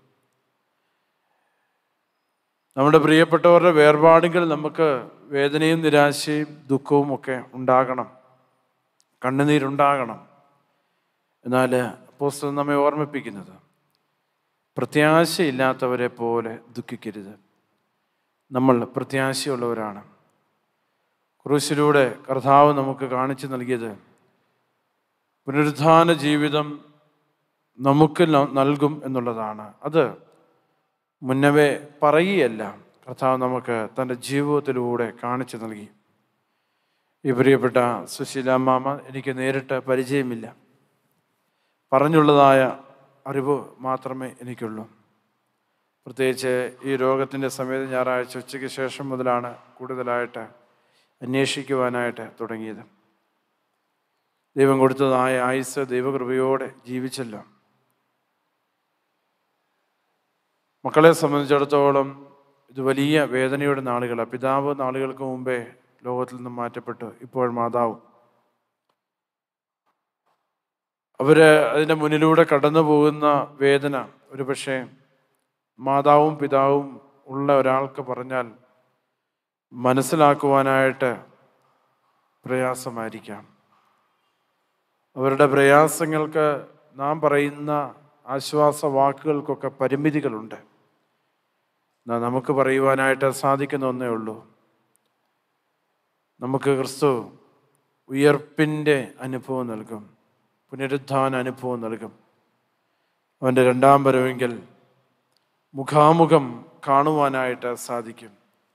നമ്മുടെ പ്രിയപ്പെട്ടവരുടെ വേർപാടുകൾ നമുക്ക് വേദനയും നിരാശയും ദുഃഖവും ഒക്കെ ഉണ്ടാകണം കണ്ണുനീരുണ്ടാകണം എന്നാൽ പുസ്തകം നമ്മെ ഓർമ്മിപ്പിക്കുന്നത് പ്രത്യാശയില്ലാത്തവരെ പോലെ ദുഃഖിക്കരുത് നമ്മൾ പ്രത്യാശയുള്ളവരാണ് ക്രൂശിലൂടെ കർത്താവ് നമുക്ക് കാണിച്ചു നൽകിയത് പുനരുദ്ധാന ജീവിതം നമുക്ക് ന- നൽകും എന്നുള്ളതാണ് അത് മുന്നവേ പറയുകയല്ല കർത്താവ് നമുക്ക് തൻ്റെ ജീവിതത്തിലൂടെ കാണിച്ചു നൽകി ഈ പ്രിയപ്പെട്ട സുശീല മാമ എനിക്ക് നേരിട്ട് പരിചയമില്ല പറഞ്ഞുള്ളതായ അറിവ് മാത്രമേ എനിക്കുള്ളൂ പ്രത്യേകിച്ച് ഈ രോഗത്തിൻ്റെ സമയത്ത് ഞായറാഴ്ച ഉച്ചയ്ക്ക് ശേഷം മുതലാണ് കൂടുതലായിട്ട് അന്വേഷിക്കുവാനായിട്ട് തുടങ്ങിയത് ദൈവം കൊടുത്തതായ ആയുസ് ദൈവകൃപയോടെ ജീവിച്ചല്ലോ മക്കളെ സംബന്ധിച്ചിടത്തോളം ഇത് വലിയ വേദനയുടെ നാളുകളാണ് പിതാവ് നാളുകൾക്ക് മുമ്പേ ലോകത്തിൽ നിന്നും മാറ്റപ്പെട്ടു ഇപ്പോൾ മാതാവ് അവര് അതിൻ്റെ മുന്നിലൂടെ കടന്നു പോകുന്ന വേദന ഒരു പക്ഷേ മാതാവും പിതാവും ഉള്ള ഒരാൾക്ക് പറഞ്ഞാൽ മനസ്സിലാക്കുവാനായിട്ട് പ്രയാസമായിരിക്കാം അവരുടെ പ്രയാസങ്ങൾക്ക് നാം പറയുന്ന ആശ്വാസ വാക്കുകൾക്കൊക്കെ പരിമിതികളുണ്ട് എന്നാ നമുക്ക് പറയുവാനായിട്ട് സാധിക്കുന്ന ഒന്നേ ഉള്ളൂ നമുക്ക് ക്രിസ്തു ഉയർപ്പിൻ്റെ അനുഭവം നൽകും പുനരുദ്ധാന അനുഭവം നൽകും അവൻ്റെ രണ്ടാം വരവെങ്കിൽ മുഖാമുഖം കാണുവാനായിട്ട് സാധിക്കും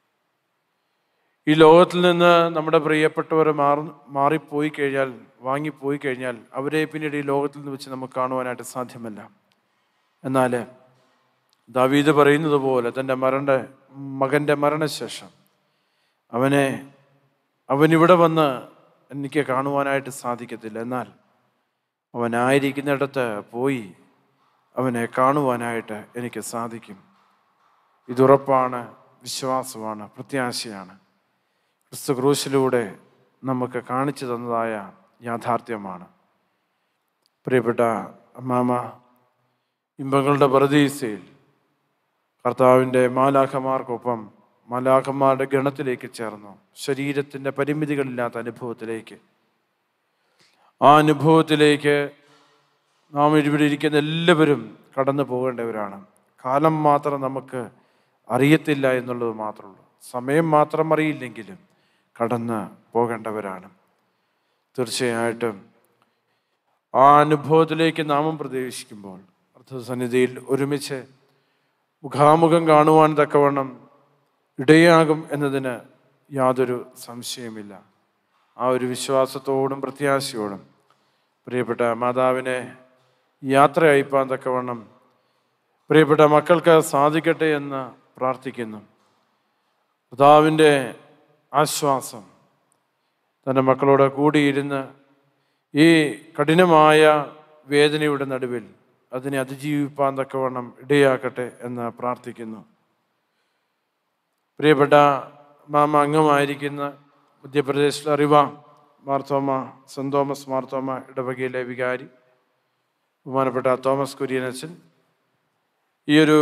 ഈ ലോകത്തിൽ നിന്ന് നമ്മുടെ പ്രിയപ്പെട്ടവർ മാറി മാറിപ്പോയി കഴിഞ്ഞാൽ വാങ്ങിപ്പോയി കഴിഞ്ഞാൽ അവരെ പിന്നീട് ഈ ലോകത്തിൽ നിന്ന് വെച്ച് നമുക്ക് കാണുവാനായിട്ട് സാധ്യമല്ല എന്നാൽ ദാവീദ് പറയുന്നത് പോലെ തൻ്റെ മരണ മകൻ്റെ മരണശേഷം അവനെ അവനിവിടെ വന്ന് എനിക്ക് കാണുവാനായിട്ട് സാധിക്കത്തില്ല എന്നാൽ അവനായിരിക്കുന്നിടത്ത് പോയി അവനെ കാണുവാനായിട്ട് എനിക്ക് സാധിക്കും ഇതുറപ്പാണ് വിശ്വാസമാണ് പ്രത്യാശയാണ് ക്രിസ്തു ക്രൂശിലൂടെ നമുക്ക് കാണിച്ചു തന്നതായ യാഥാർത്ഥ്യമാണ് പ്രിയപ്പെട്ട അമ്മാമ ഇമ്പങ്ങളുടെ പ്രതീസയിൽ കർത്താവിൻ്റെ മാലാഖമാർക്കൊപ്പം മാലാഖന്മാരുടെ ഗണത്തിലേക്ക് ചേർന്നു ശരീരത്തിൻ്റെ പരിമിതികളില്ലാത്ത അനുഭവത്തിലേക്ക് ആ അനുഭവത്തിലേക്ക് നാം ഇവിടെ ഇരിക്കുന്ന എല്ലാവരും കടന്നു പോകേണ്ടവരാണ് കാലം മാത്രം നമുക്ക് അറിയത്തില്ല എന്നുള്ളത് മാത്രമേ ഉള്ളൂ സമയം മാത്രം അറിയില്ലെങ്കിലും കടന്ന് പോകേണ്ടവരാണ് തീർച്ചയായിട്ടും ആ അനുഭവത്തിലേക്ക് നാമം പ്രവേശിക്കുമ്പോൾ അർത്ഥസന്നിധിയിൽ ഒരുമിച്ച് മുഖാമുഖം കാണുവാൻ തക്കവണ്ണം ഇടയാകും എന്നതിന് യാതൊരു സംശയമില്ല ആ ഒരു വിശ്വാസത്തോടും പ്രത്യാശയോടും പ്രിയപ്പെട്ട മാതാവിനെ യാത്ര അയപ്പാൻ തക്കവണ്ണം പ്രിയപ്പെട്ട മക്കൾക്ക് സാധിക്കട്ടെ എന്ന് പ്രാർത്ഥിക്കുന്നു കർത്താവിൻ്റെ ആശ്വാസം തൻ്റെ മക്കളോട് കൂടിയിരുന്ന് ഈ കഠിനമായ വേദനയുടെ നടുവിൽ അതിനെ അതിജീവിപ്പാൻ തക്കവണ്ണം ഇടയാക്കട്ടെ എന്ന് പ്രാർത്ഥിക്കുന്നു പ്രിയപ്പെട്ട മാമ അംഗമായിരിക്കുന്ന മധ്യപ്രദേശിലെ അറിവ മാർത്തോമ സെൻറ് തോമസ് മാർത്തോമ ഇടവകയിലെ വികാരി ബഹുമാനപ്പെട്ട തോമസ് കുര്യനച്ചൻ ഈ ഒരു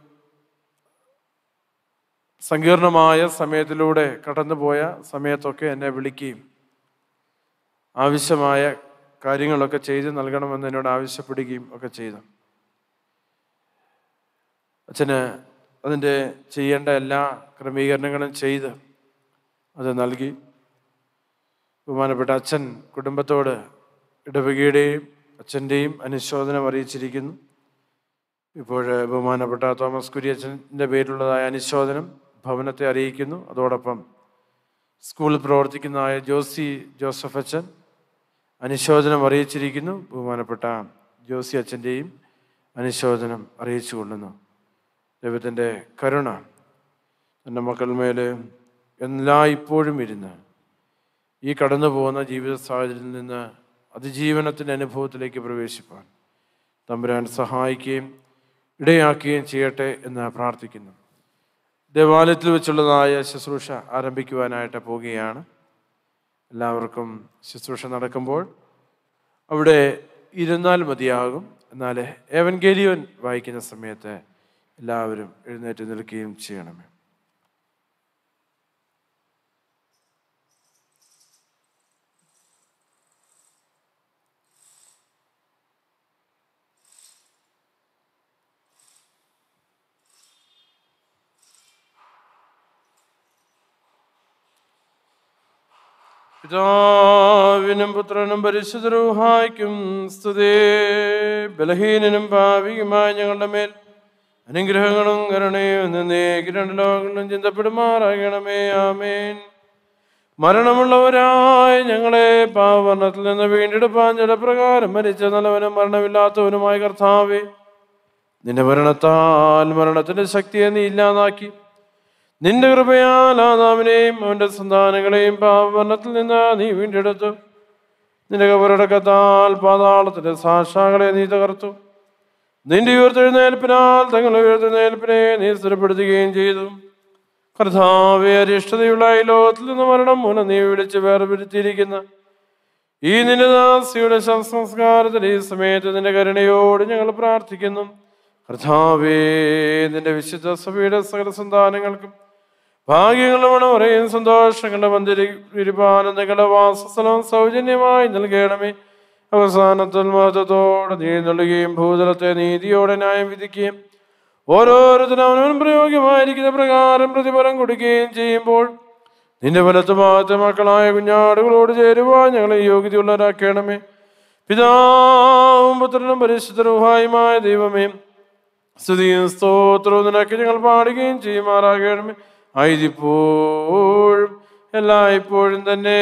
സങ്കീർണമായ സമയത്തിലൂടെ കടന്നുപോയ സമയത്തൊക്കെ എന്നെ വിളിക്കുകയും ആവശ്യമായ കാര്യങ്ങളൊക്കെ ചെയ്ത് നൽകണമെന്ന് എന്നോട് ആവശ്യപ്പെടുകയും ഒക്കെ ചെയ്തു അച്ഛന് അതിൻ്റെ ചെയ്യേണ്ട എല്ലാ ക്രമീകരണങ്ങളും ചെയ്ത് അത് നൽകി ബഹുമാനപ്പെട്ട അച്ഛൻ കുടുംബത്തോട് ഇടവകയുടെയും അച്ഛൻ്റെയും അനുശോചനം അറിയിച്ചിരിക്കുന്നു ഇപ്പോൾ ബഹുമാനപ്പെട്ട തോമസ് കുര്യച്ചൻ്റെ പേരിലുള്ളതായ അനുശോചനം ഭവനത്തെ അറിയിക്കുന്നു അതോടൊപ്പം സ്കൂളിൽ പ്രവർത്തിക്കുന്നതായ ജോസി ജോസഫ് അച്ഛൻ അനുശോചനം അറിയിച്ചിരിക്കുന്നു ബഹുമാനപ്പെട്ട ജോസി അച്ഛൻ്റെയും അനുശോചനം അറിയിച്ചു കൊള്ളുന്നു ദൈവത്തിൻ്റെ കരുണ എൻ്റെ മക്കളുമേൽ എല്ലാ ഇപ്പോഴും ഇരുന്ന് ഈ കടന്നു പോകുന്ന ജീവിത സാഹചര്യത്തിൽ നിന്ന് അതിജീവനത്തിൻ്റെ അനുഭവത്തിലേക്ക് പ്രവേശിപ്പാൻ തമ്പുരാൻ സഹായിക്കുകയും ഇടയാക്കുകയും ചെയ്യട്ടെ എന്ന് പ്രാർത്ഥിക്കുന്നു ദേവാലയത്തിൽ വെച്ചുള്ളതായ ശുശ്രൂഷ ആരംഭിക്കുവാനായിട്ട് പോവുകയാണ് എല്ലാവർക്കും ശുശ്രൂഷ നടക്കുമ്പോൾ അവിടെ ഇരുന്നാൽ മതിയാകും എന്നാൽ ഏവൻഗേലിയോൻ വായിക്കുന്ന സമയത്ത് എല്ലാവരും എഴുന്നേറ്റ് നിൽക്കുകയും ചെയ്യണമേ പിതാവിനും പുത്രനും പരിശുദ്ധരൂഹായ്ക്കും സ്തുതേ ബലഹീനനും ഭാവികമായ ഞങ്ങളുടെ മേൽ അനുഗ്രഹങ്ങളും കരുണയും എന്നേക്ക് രണ്ട് ലോകങ്ങളും ചിന്തപ്പെടുമാറാകണമേ ആമേൻ മരണമുള്ളവരായ ഞങ്ങളെ പാവവർണ്ണത്തിൽ നിന്ന് വീണ്ടെടുപ്പാൻ ജലപ്രകാരം മരിച്ച നല്ലവനും മരണമില്ലാത്തവനുമായ കർത്താവേ നിന്റെ മരണത്താൽ മരണത്തിന്റെ ശക്തിയെ നീ ഇല്ലാതാക്കി നിന്റെ കൃപയാൽ ആദാമിനെയും അവന്റെ സന്താനങ്ങളെയും പാപവർണ്ണത്തിൽ നിന്ന് നീ വീണ്ടെടുത്തു നിന്റെ കബറടക്കത്താൽ പാതാളത്തിന്റെ സാക്ഷാകളെ നീ തകർത്തു നിന്റെ ഉയർത്തെഴുന്നേൽപ്പിനാൽ തങ്ങളുടെ ഉയർത്തെഴുന്നേൽപ്പിനെ നീ സ്ഥിരപ്പെടുത്തുകയും ചെയ്തു കർത്താവെ അരിഷ്ടതയുള്ള ഈ ലോകത്തിൽ നിന്ന് മരണം മൂലം നീ വിളിച്ച് വേർപിരുത്തിയിരിക്കുന്ന ഈ നിന്റെ ദാസിയുടെ ശവസംസ്കാരത്തിന് ഈ സമയത്ത് നിന്റെ കരുണയോട് ഞങ്ങൾ പ്രാർത്ഥിക്കുന്നു കർത്താവേ നിന്റെ വിശുദ്ധ സഭയുടെ സകല സന്താനങ്ങൾക്കും ഭാഗ്യങ്ങളുടെ മണവറയും സന്തോഷങ്ങളുടെ മന്ദിരിപ്പാനന്ദങ്ങളുടെ വാസസ്ഥലം സൗജന്യമായി നൽകണമേ അവസാനത്തിൽ മഹത്വത്തോടെ നീ നൽകുകയും ഭൂതലത്തെ നീതിയോടെ ന്യായം വിധിക്കുകയും ഓരോരുത്തരും അവനവൻ പ്രയോഗ്യമായിരിക്കുന്ന പ്രകാരം പ്രതിഫലം കൊടുക്കുകയും ചെയ്യുമ്പോൾ നിന്റെ വലത്ത് ഭാഗത്തെ മക്കളായ കുഞ്ഞാടുകളോട് ചേരുവാൻ ഞങ്ങളെ യോഗ്യതയുള്ളവരാക്കണമേ പിതാവും പുത്രനും പരിശുദ്ധരുഹായുമായ ദൈവമേ സ്തുതിയും സ്തോത്രവും നിനക്ക് ഞങ്ങൾ പാടുകയും ചെയ്യുമാറാകണമേ ആയതിപ്പോഴും എല്ലായ്പ്പോഴും തന്നെ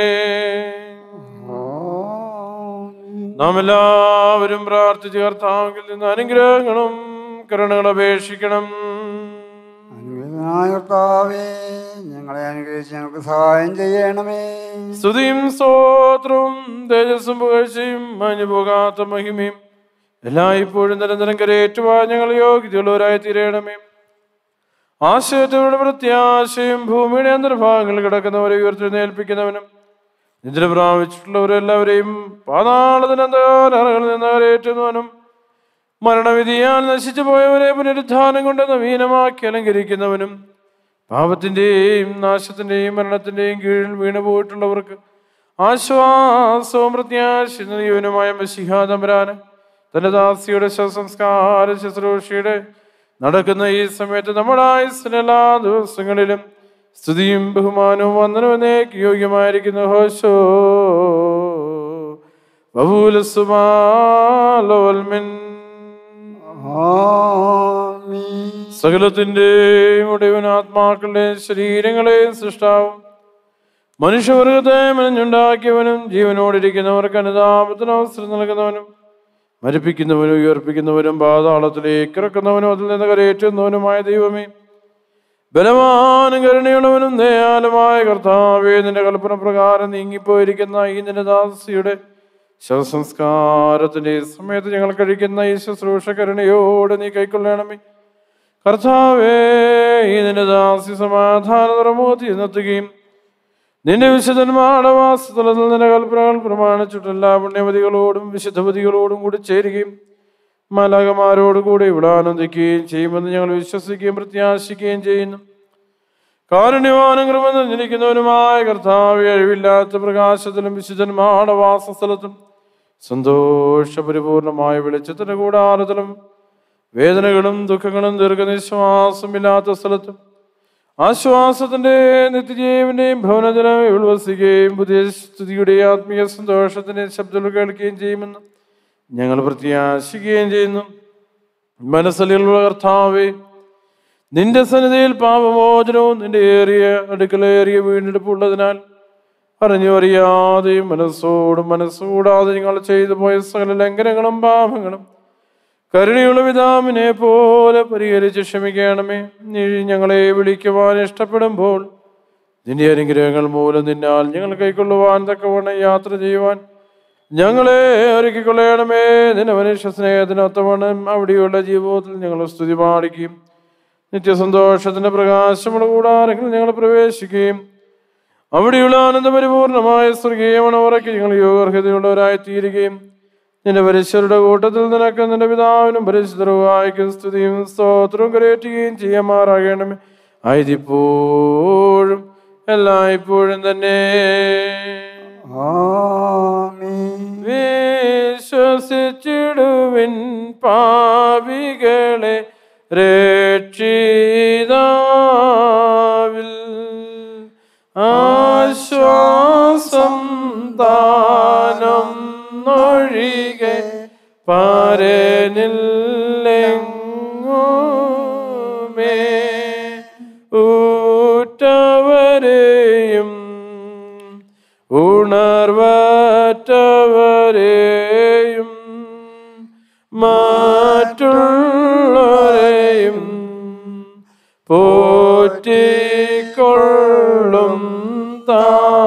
നാം എല്ലാവരും പ്രാർത്ഥിച്ച് കർത്താവിൽ നിന്ന് അനുഗ്രഹങ്ങളും കരുണകളും അപേക്ഷിക്കണം അനുഗ്രഹീതനായ കർത്താവേ ഞങ്ങളെ അനുഗ്രഹിച്ച് ഞങ്ങൾക്ക് സഹായം ചെയ്യണമേ സ്തുതിയും സ്തോത്രവും തേജസ്സും പുകഴ്ചയും മഞ്ഞു പോകാത്ത മഹിമയും എല്ലായ്പ്പോഴും നിരന്തരം കരയേറ്റുവാൻ ഞങ്ങൾ യോഗ്യതയുള്ളവരായി തീരണമേ ആശയത്തോടെ പ്രത്യാശയും ഭൂമിയുടെ അന്തർഭാഗങ്ങളിൽ കിടക്കുന്നവരെ ഉയർത്തെഴുന്നേൽപ്പിക്കുന്നവനും നിദ്ര പ്രാപിച്ചിട്ടുള്ളവരെല്ലാവരെയും പാതാളത്തിന് അന്ധകാരങ്ങളിൽ നിന്ന് കരയേറ്റുന്നവനും മരണവിധിയാൽ നശിച്ചു പോയവരെ പുനരുദ്ധാനം കൊണ്ട് നവീനമാക്കി അലങ്കരിക്കുന്നവനും പാപത്തിൻ്റെയും നാശത്തിൻ്റെയും മരണത്തിൻ്റെയും കീഴിൽ വീണു പോയിട്ടുള്ളവർക്ക് ആശ്വാസവും പ്രത്യാശ നൽകിയവനുമായ മഷിഹാദംബരാന് തന്റെ ദാസിയുടെ ശവസംസ്കാര ശുശ്രൂഷയുടെ നടക്കുന്ന ഈ സമയത്ത് നമ്മുടെ ആയുസ്സിന് എല്ലാ ദിവസങ്ങളിലും സ്തുതിയും ബഹുമാനവും വന്ദനവും എന്നേക്ക് യോഗ്യമായിരിക്കുന്ന ഹോശോ ബഹുലസുമാലോൽമിൻ സകലത്തിൻ്റെയും ഉടയവൻ ആത്മാക്കളുടെയും ശരീരങ്ങളെയും സൃഷ്ടാവും മനുഷ്യവർഗത്തെ മെനഞ്ഞുണ്ടാക്കിയവനും ജീവനോടിരിക്കുന്നവർക്ക് അനുതാപത്തിന് അവസരം നൽകുന്നവനും മരിപ്പിക്കുന്നവനും ഉയർപ്പിക്കുന്നവനും പാതാളത്തിലേക്ക് ഇറക്കുന്നവനും അതിൽ നിന്ന് കരയേറ്റുന്നവനുമായ ദൈവമേ ബലവാനും കരുണയുള്ളവനും ദയാലുമായ കർത്താവേ നിന്റെ കൽപ്പന പ്രകാരം നീങ്ങിപ്പോയിരിക്കുന്ന ഈ നിന്റെ ദാസിയുടെ ശവസംസ്കാരത്തിന്റെ സമയത്ത് ഞങ്ങൾ കഴിക്കുന്ന ഈ ശുശ്രൂഷ കരുണയോട് നീ കൈക്കൊള്ളണമേ കർത്താവേ ഈ നിന്റെ ദാസി സമാധാന നിറമൂത്തി നിർത്തുകയും നിന്റെ വിശുദ്ധന്മാരുടെ വാസസ്ഥലത്തിൽ നിന്റെ കൽപ്പനകൾ പ്രമാണിച്ചിട്ട് എല്ലാ പുണ്യവതികളോടും വിശുദ്ധവതികളോടും കൂടി ചേരുകയും മലകമാരോട് കൂടി ഇവിടെ ആനന്ദിക്കുകയും ചെയ്യുമെന്ന് ഞങ്ങൾ വിശ്വസിക്കുകയും പ്രത്യാശിക്കുകയും ചെയ്യുന്നു കാരുണ്യവാനും കൃപ നിന്നിരിക്കുന്നവനുമായ കർത്താവ് അഴിവില്ലാത്ത പ്രകാശത്തിലും വിശുദ്ധന്മാരുടെ വാസസ്ഥലത്തും സന്തോഷപരിപൂർണമായ വെളിച്ചത്തിന്റെ കൂടാരത്തിലും വേദനകളും ദുഃഖങ്ങളും ദീർഘനിശ്വാസമില്ലാത്ത സ്ഥലത്തും ആശ്വാസത്തിന്റെ നിത്യജീവന്റെയും ഭവനത്തിലും ഉൾവസിക്കുകയും പുതിയ സ്തുതിയുടെ ആത്മീയ സന്തോഷത്തിന്റെ ശബ്ദങ്ങൾ കേൾക്കുകയും ചെയ്യുമെന്ന് ഞങ്ങൾ പ്രത്യാശിക്കുകയും ചെയ്യുന്നു മനസ്സിലുള്ള കർത്താവേ നിന്റെ സന്നിധിയിൽ പാപമോചനവും നിന്റെ ഏറിയ അടുക്കളേറിയ വീണ്ടെടുപ്പുള്ളതിനാൽ അറിഞ്ഞു അറിയാതെയും മനസ്സോടും മനസ്സുകൂടാതെ ഞങ്ങൾ ചെയ്തു പോയ സകല ലംഘനങ്ങളും പാപങ്ങളും കരുണയുള്ള പിതാവിനെ പോലെ പരിഹരിച്ച് ക്ഷമിക്കണമേ നീ ഞങ്ങളെ വിളിക്കുവാൻ ഇഷ്ടപ്പെടുമ്പോൾ നിന്റെ അനുഗ്രഹങ്ങൾ മൂലം നിന്നാൽ ഞങ്ങൾ കൈക്കൊള്ളുവാൻ തക്കവണ്ണം യാത്ര ചെയ്യുവാൻ ഞങ്ങളെ ഒരുക്കിക്കൊള്ളണമേ നിന്റെ മനുഷ്യ സ്നേഹത്തിനൊത്തവണ്ണം അവിടെയുള്ള ജീവിതത്തിൽ ഞങ്ങൾ സ്തുതി പാടിക്കുകയും നിത്യസന്തോഷത്തിന്റെ പ്രകാശമുള്ള കൂടാരങ്ങളിൽ ഞങ്ങൾ പ്രവേശിക്കുകയും അവിടെയുള്ള ആനന്ദപരിപൂർണമായ സ്വർഗീയ മണവറയ്ക്ക് ഞങ്ങൾ യോഗർഹതയുള്ളവരായി തീരുകയും നിന്റെ പരിശുദ്ധരുടെ കൂട്ടത്തിൽ നിനക്ക് നിന്റെ പിതാവിനും പരിശുദ്ധരുവായിക്കും സ്തുതിയും സ്തോത്രവും കരയേറ്റുകയും ചെയ്യാമാറാകണമേ ആയതിപ്പോഴും എല്ലായ്പ്പോഴും തന്നെ വിശ്വസിച്ചിടുവിൻ പാവികളെ രക്ഷിതാവിൽ ആശ്വാസം ദാനം ഒഴികെ പാരനില്ലെങ്ങുമേ ഊറ്റവരെയും ഉണർവറ്റവരെയും മറ്റുള്ളവരെയും പോറ്റിക്കൊള്ളും താ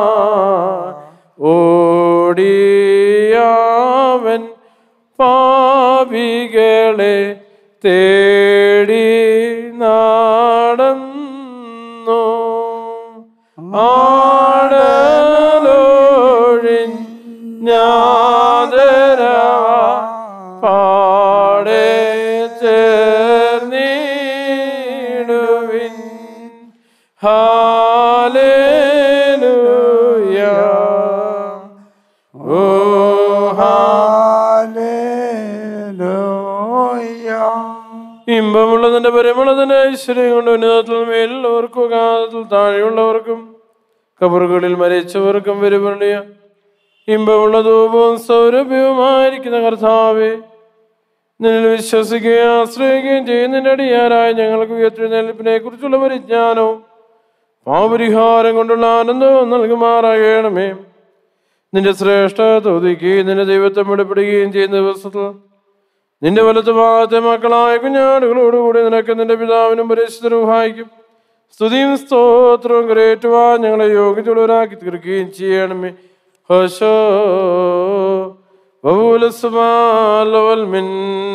ഓടിയാവൻ പാപികളെ തേടി നാടന്നു ആടലോഴിൻ ചേർന്നിടുവിൻ ഹാലേലൂയ ഓ ഇമ്പമുള്ളതിന്റെ പരിമളത്തിന്റെ ഐശ്വര്യം കൊണ്ട് ഉന്നതത്തിൽ മേലുള്ളവർക്കും കാലത്തിൽ താഴെയുള്ളവർക്കും കബറുകളിൽ മരിച്ചവർക്കും വരുപണിയ ഇമ്പമുള്ള ധൂപവും സൗരഭ്യവുമായിരിക്കുന്ന കർത്താവേ നിന്നിൽ വിശ്വസിക്കുകയും ആശ്രയിക്കുകയും ചെയ്യുന്നതിന്റെ അടിയാരായ ഞങ്ങൾക്ക് ഉയർത്തെഴുന്നേൽപ്പിനെ കുറിച്ചുള്ള പരിജ്ഞാനവും പാപരിഹാരം കൊണ്ടുള്ള ആനന്ദവും നൽകുമാറാകണമേ നിന്റെ ശ്രേഷ്ഠ തോതിക്കുകയും നിന്റെ ദൈവത്തെ വെളിപ്പെടുകയും ചെയ്യുന്ന ദിവസത്തിൽ നിന്റെ വലത്ത് ഭാഗത്തെ മക്കളായ കുഞ്ഞാടുകളോടുകൂടി നിനക്ക് നിന്റെ പിതാവിനും പരിശുദ്ധരും സഹായിക്കും സ്തുതിയും സ്തോത്രവും കരേറ്റുവാൻ ഞങ്ങളെ യോഗ്യതയുള്ളവരാക്കി തീർക്കുകയും ചെയ്യണമേ ഹോശോ ബഹുലസ്മാലവൽമിൻ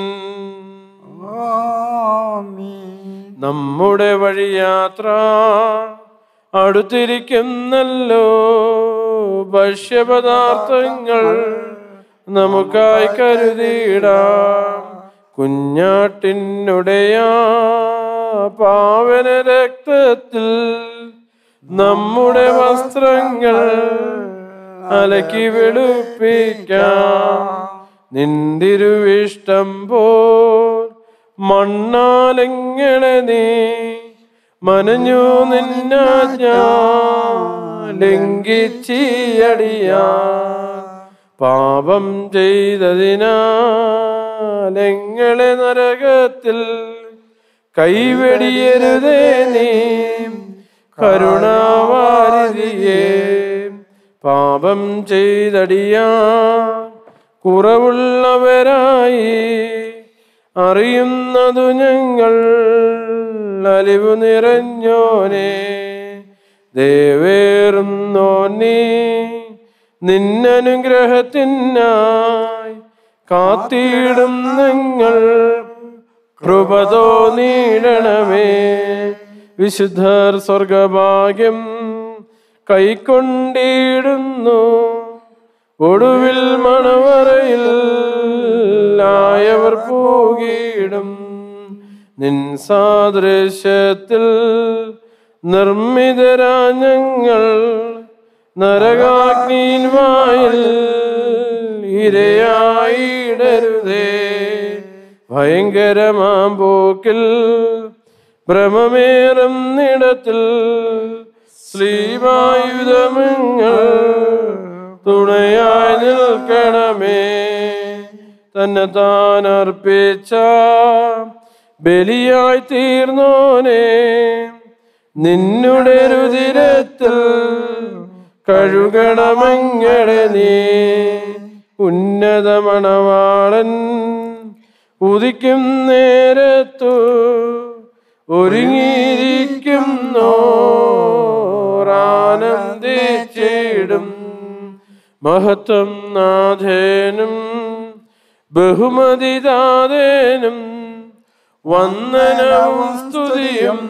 നമ്മുടെ വഴിയാത്ര അടുത്തിരിക്കുന്നല്ലോ ഭക്ഷ്യപദാർത്ഥങ്ങൾ നമുക്കായി കരുതിയിടാം കുഞ്ഞാട്ടിനുടയ പാവന രക്തത്തിൽ നമ്മുടെ വസ്ത്രങ്ങൾ അലക്കി വെളുപ്പിക്കാം നിന്തിരുവിഷ്ടം പോൽ മണ്ണാലെങ്ങനെ നീ മനഞ്ഞു നിന്നാജ്ഞ ലംഘിച്ചിയടിയാ പാപം ചെയ്തതിനാലെങ്ങളെ നരകത്തിൽ കൈവെടിയരുതേ നീ കരുണാവാരിതിയേ പാപം ചെയ്തടിയാ കുറവുള്ളവരായി അറിയുന്നതു ഞങ്ങൾ അലിവു നിറഞ്ഞോനെ ദേവേറുന്നോ നീ നിന്നനുഗ്രഹത്തിനായി കാത്തിടും നിങ്ങൾ കൃപതോ നീടണമേ വിശുദ്ധർ സ്വർഗഭാഗ്യം കൈക്കൊണ്ടിടുന്നു ഒടുവിൽ മണവറയിൽ ആയവർ പോകിയിടും നിൻ സാദൃശ്യത്തിൽ നിർമ്മിതരാ ഞങ്ങൾ നരകാഗ്നിൻ വായിൽ ഇരയായിടരുതേ ഭയങ്കരമാം പോക്കിൽ ഭ്രമമേറും നിടത്തിൽ ശ്രീവായുധമങ്ങൾ തുണയായി നിൽക്കണമേ തന്നെ താൻ അർപ്പിച്ച ബലിയായി തീർന്നോനെ നിന്നുടെ രുതിരത്തിൽ കഴുകണമെങ്ങനെ നീ ഉന്നതമണവാളൻ ഉദിക്കും നേരത്തു ഒരുങ്ങിയിരിക്കുന്നോരാനന്ദിച്ചിടും മഹത്വം നാഥേനും ബഹുമതിദാതേനും വന്ദനവും സ്തുതിയും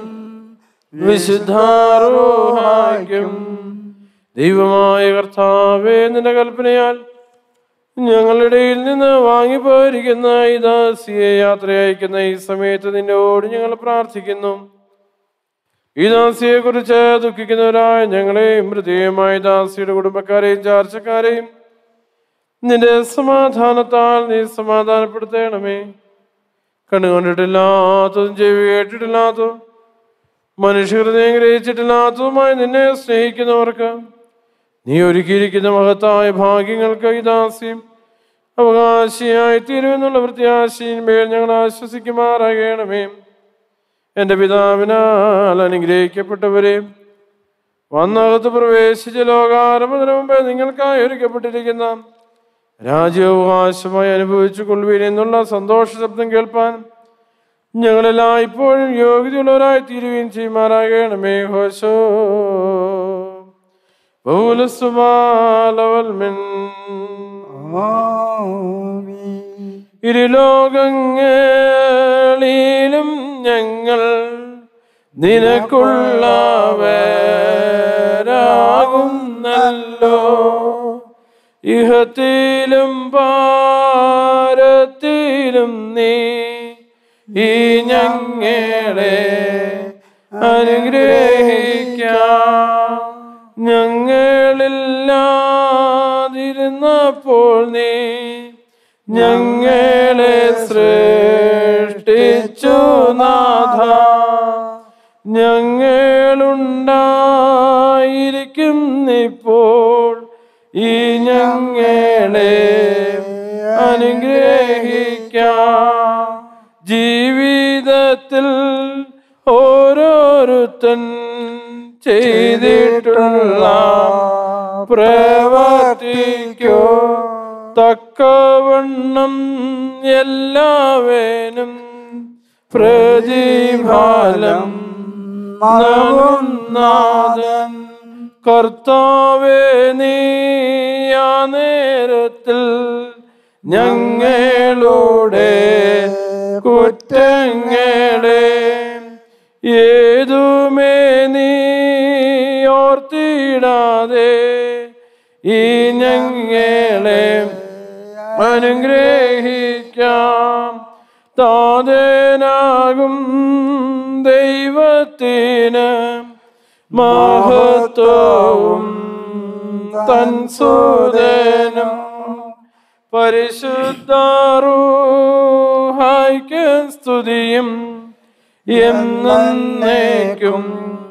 വിശുദ്ധാരോഹാക്കും ദൈവമായ കർത്താവേ നിന്റെ കൽപ്പനയാൽ ഞങ്ങളുടെ നിന്ന് വാങ്ങിപ്പോയിരിക്കുന്ന ഈ ദാസിയെ യാത്ര അയക്കുന്ന ഈ സമയത്ത് നിന്നോട് ഞങ്ങൾ പ്രാർത്ഥിക്കുന്നു ഈ ദാസിയെ കുറിച്ച് ദുഃഖിക്കുന്നവരായ ഞങ്ങളെയും ഹൃദയമായ ദാസിയുടെ കുടുംബക്കാരെയും ചാർച്ചക്കാരെയും നിന്റെ സമാധാനത്താൽ നീ സമാധാനപ്പെടുത്തണമേ കണ്ണുകൊണ്ടിട്ടില്ലാത്തതും ചെവി കേട്ടിട്ടില്ലാത്തതും മനുഷ്യഹൃദയം ഗ്രഹിച്ചിട്ടില്ലാത്തതുമായി നിന്നെ സ്നേഹിക്കുന്നവർക്ക് നീ ഒരുക്കിയിരിക്കുന്ന മഹത്തായ ഭാഗ്യങ്ങൾക്ക് ഈ ദാസ്യം അവകാശിയായി തീരുമെന്നുള്ള പ്രത്യാശയിന്മേൽ ഞങ്ങൾ ആശ്വസിക്കുമാറാകണമേ എൻ്റെ പിതാവിനാൽ അനുഗ്രഹിക്കപ്പെട്ടവരെ വന്നകത്ത് പ്രവേശിച്ച ലോകാരംഭത്തിന് മുമ്പേ നിങ്ങൾക്കായി ഒരുക്കപ്പെട്ടിരിക്കുന്ന രാജ്യാവകാശമായി അനുഭവിച്ചു കൊള്ളുവീൻ എന്നുള്ള സന്തോഷ ശബ്ദം കേൾപ്പാൻ ഞങ്ങളെല്ലാം ഇപ്പോഴും യോഗ്യതയുള്ളവരായി തീരുകയും ചെയ്യുമാറാകണമേ ഹോശോ ബഹുലസുമാലവൽമിൻ ഇരുലോകങ്ങളിലും ഞങ്ങൾ നിനക്കുള്ളവരാകുന്നല്ലോ ഇഹത്തിലും പാരത്തിലും നീ ഈ ഞങ്ങളെ അനുഗ്രഹിക്കാം ഞങ്ങളില്ലാതിരുന്നപ്പോൾ നീ ഞങ്ങളെ സൃഷ്ടിച്ചു നാഥ ഞങ്ങളുണ്ടായിരിക്കുന്നിപ്പോൾ ഈ ഞങ്ങളെ അനുഗ്രഹിക്കാം ജീവിതത്തിൽ ഓരോരുത്തൻ ചെയ്തിട്ടുള്ള പ്രവർത്തിക്കോ തക്കവണ്ണം എല്ലാവേനും പ്രതിഫലം നൽകും നാഥൻ കർത്താവേ നീയാ നേരത്തിൽ ഞങ്ങളുടെ കുറ്റങ്ങളെ ഏതുമേ നീ ഓർത്തിടാതെ ഈ ഞങ്ങളെ അനുഗ്രഹിക്കാം താതനാകും ദൈവത്തിന് മഹത്വവും തൻ സുതനും പരിശുദ്ധാറൂഹായ്ക്ക് സ്തുതിയും എന്നേക്കും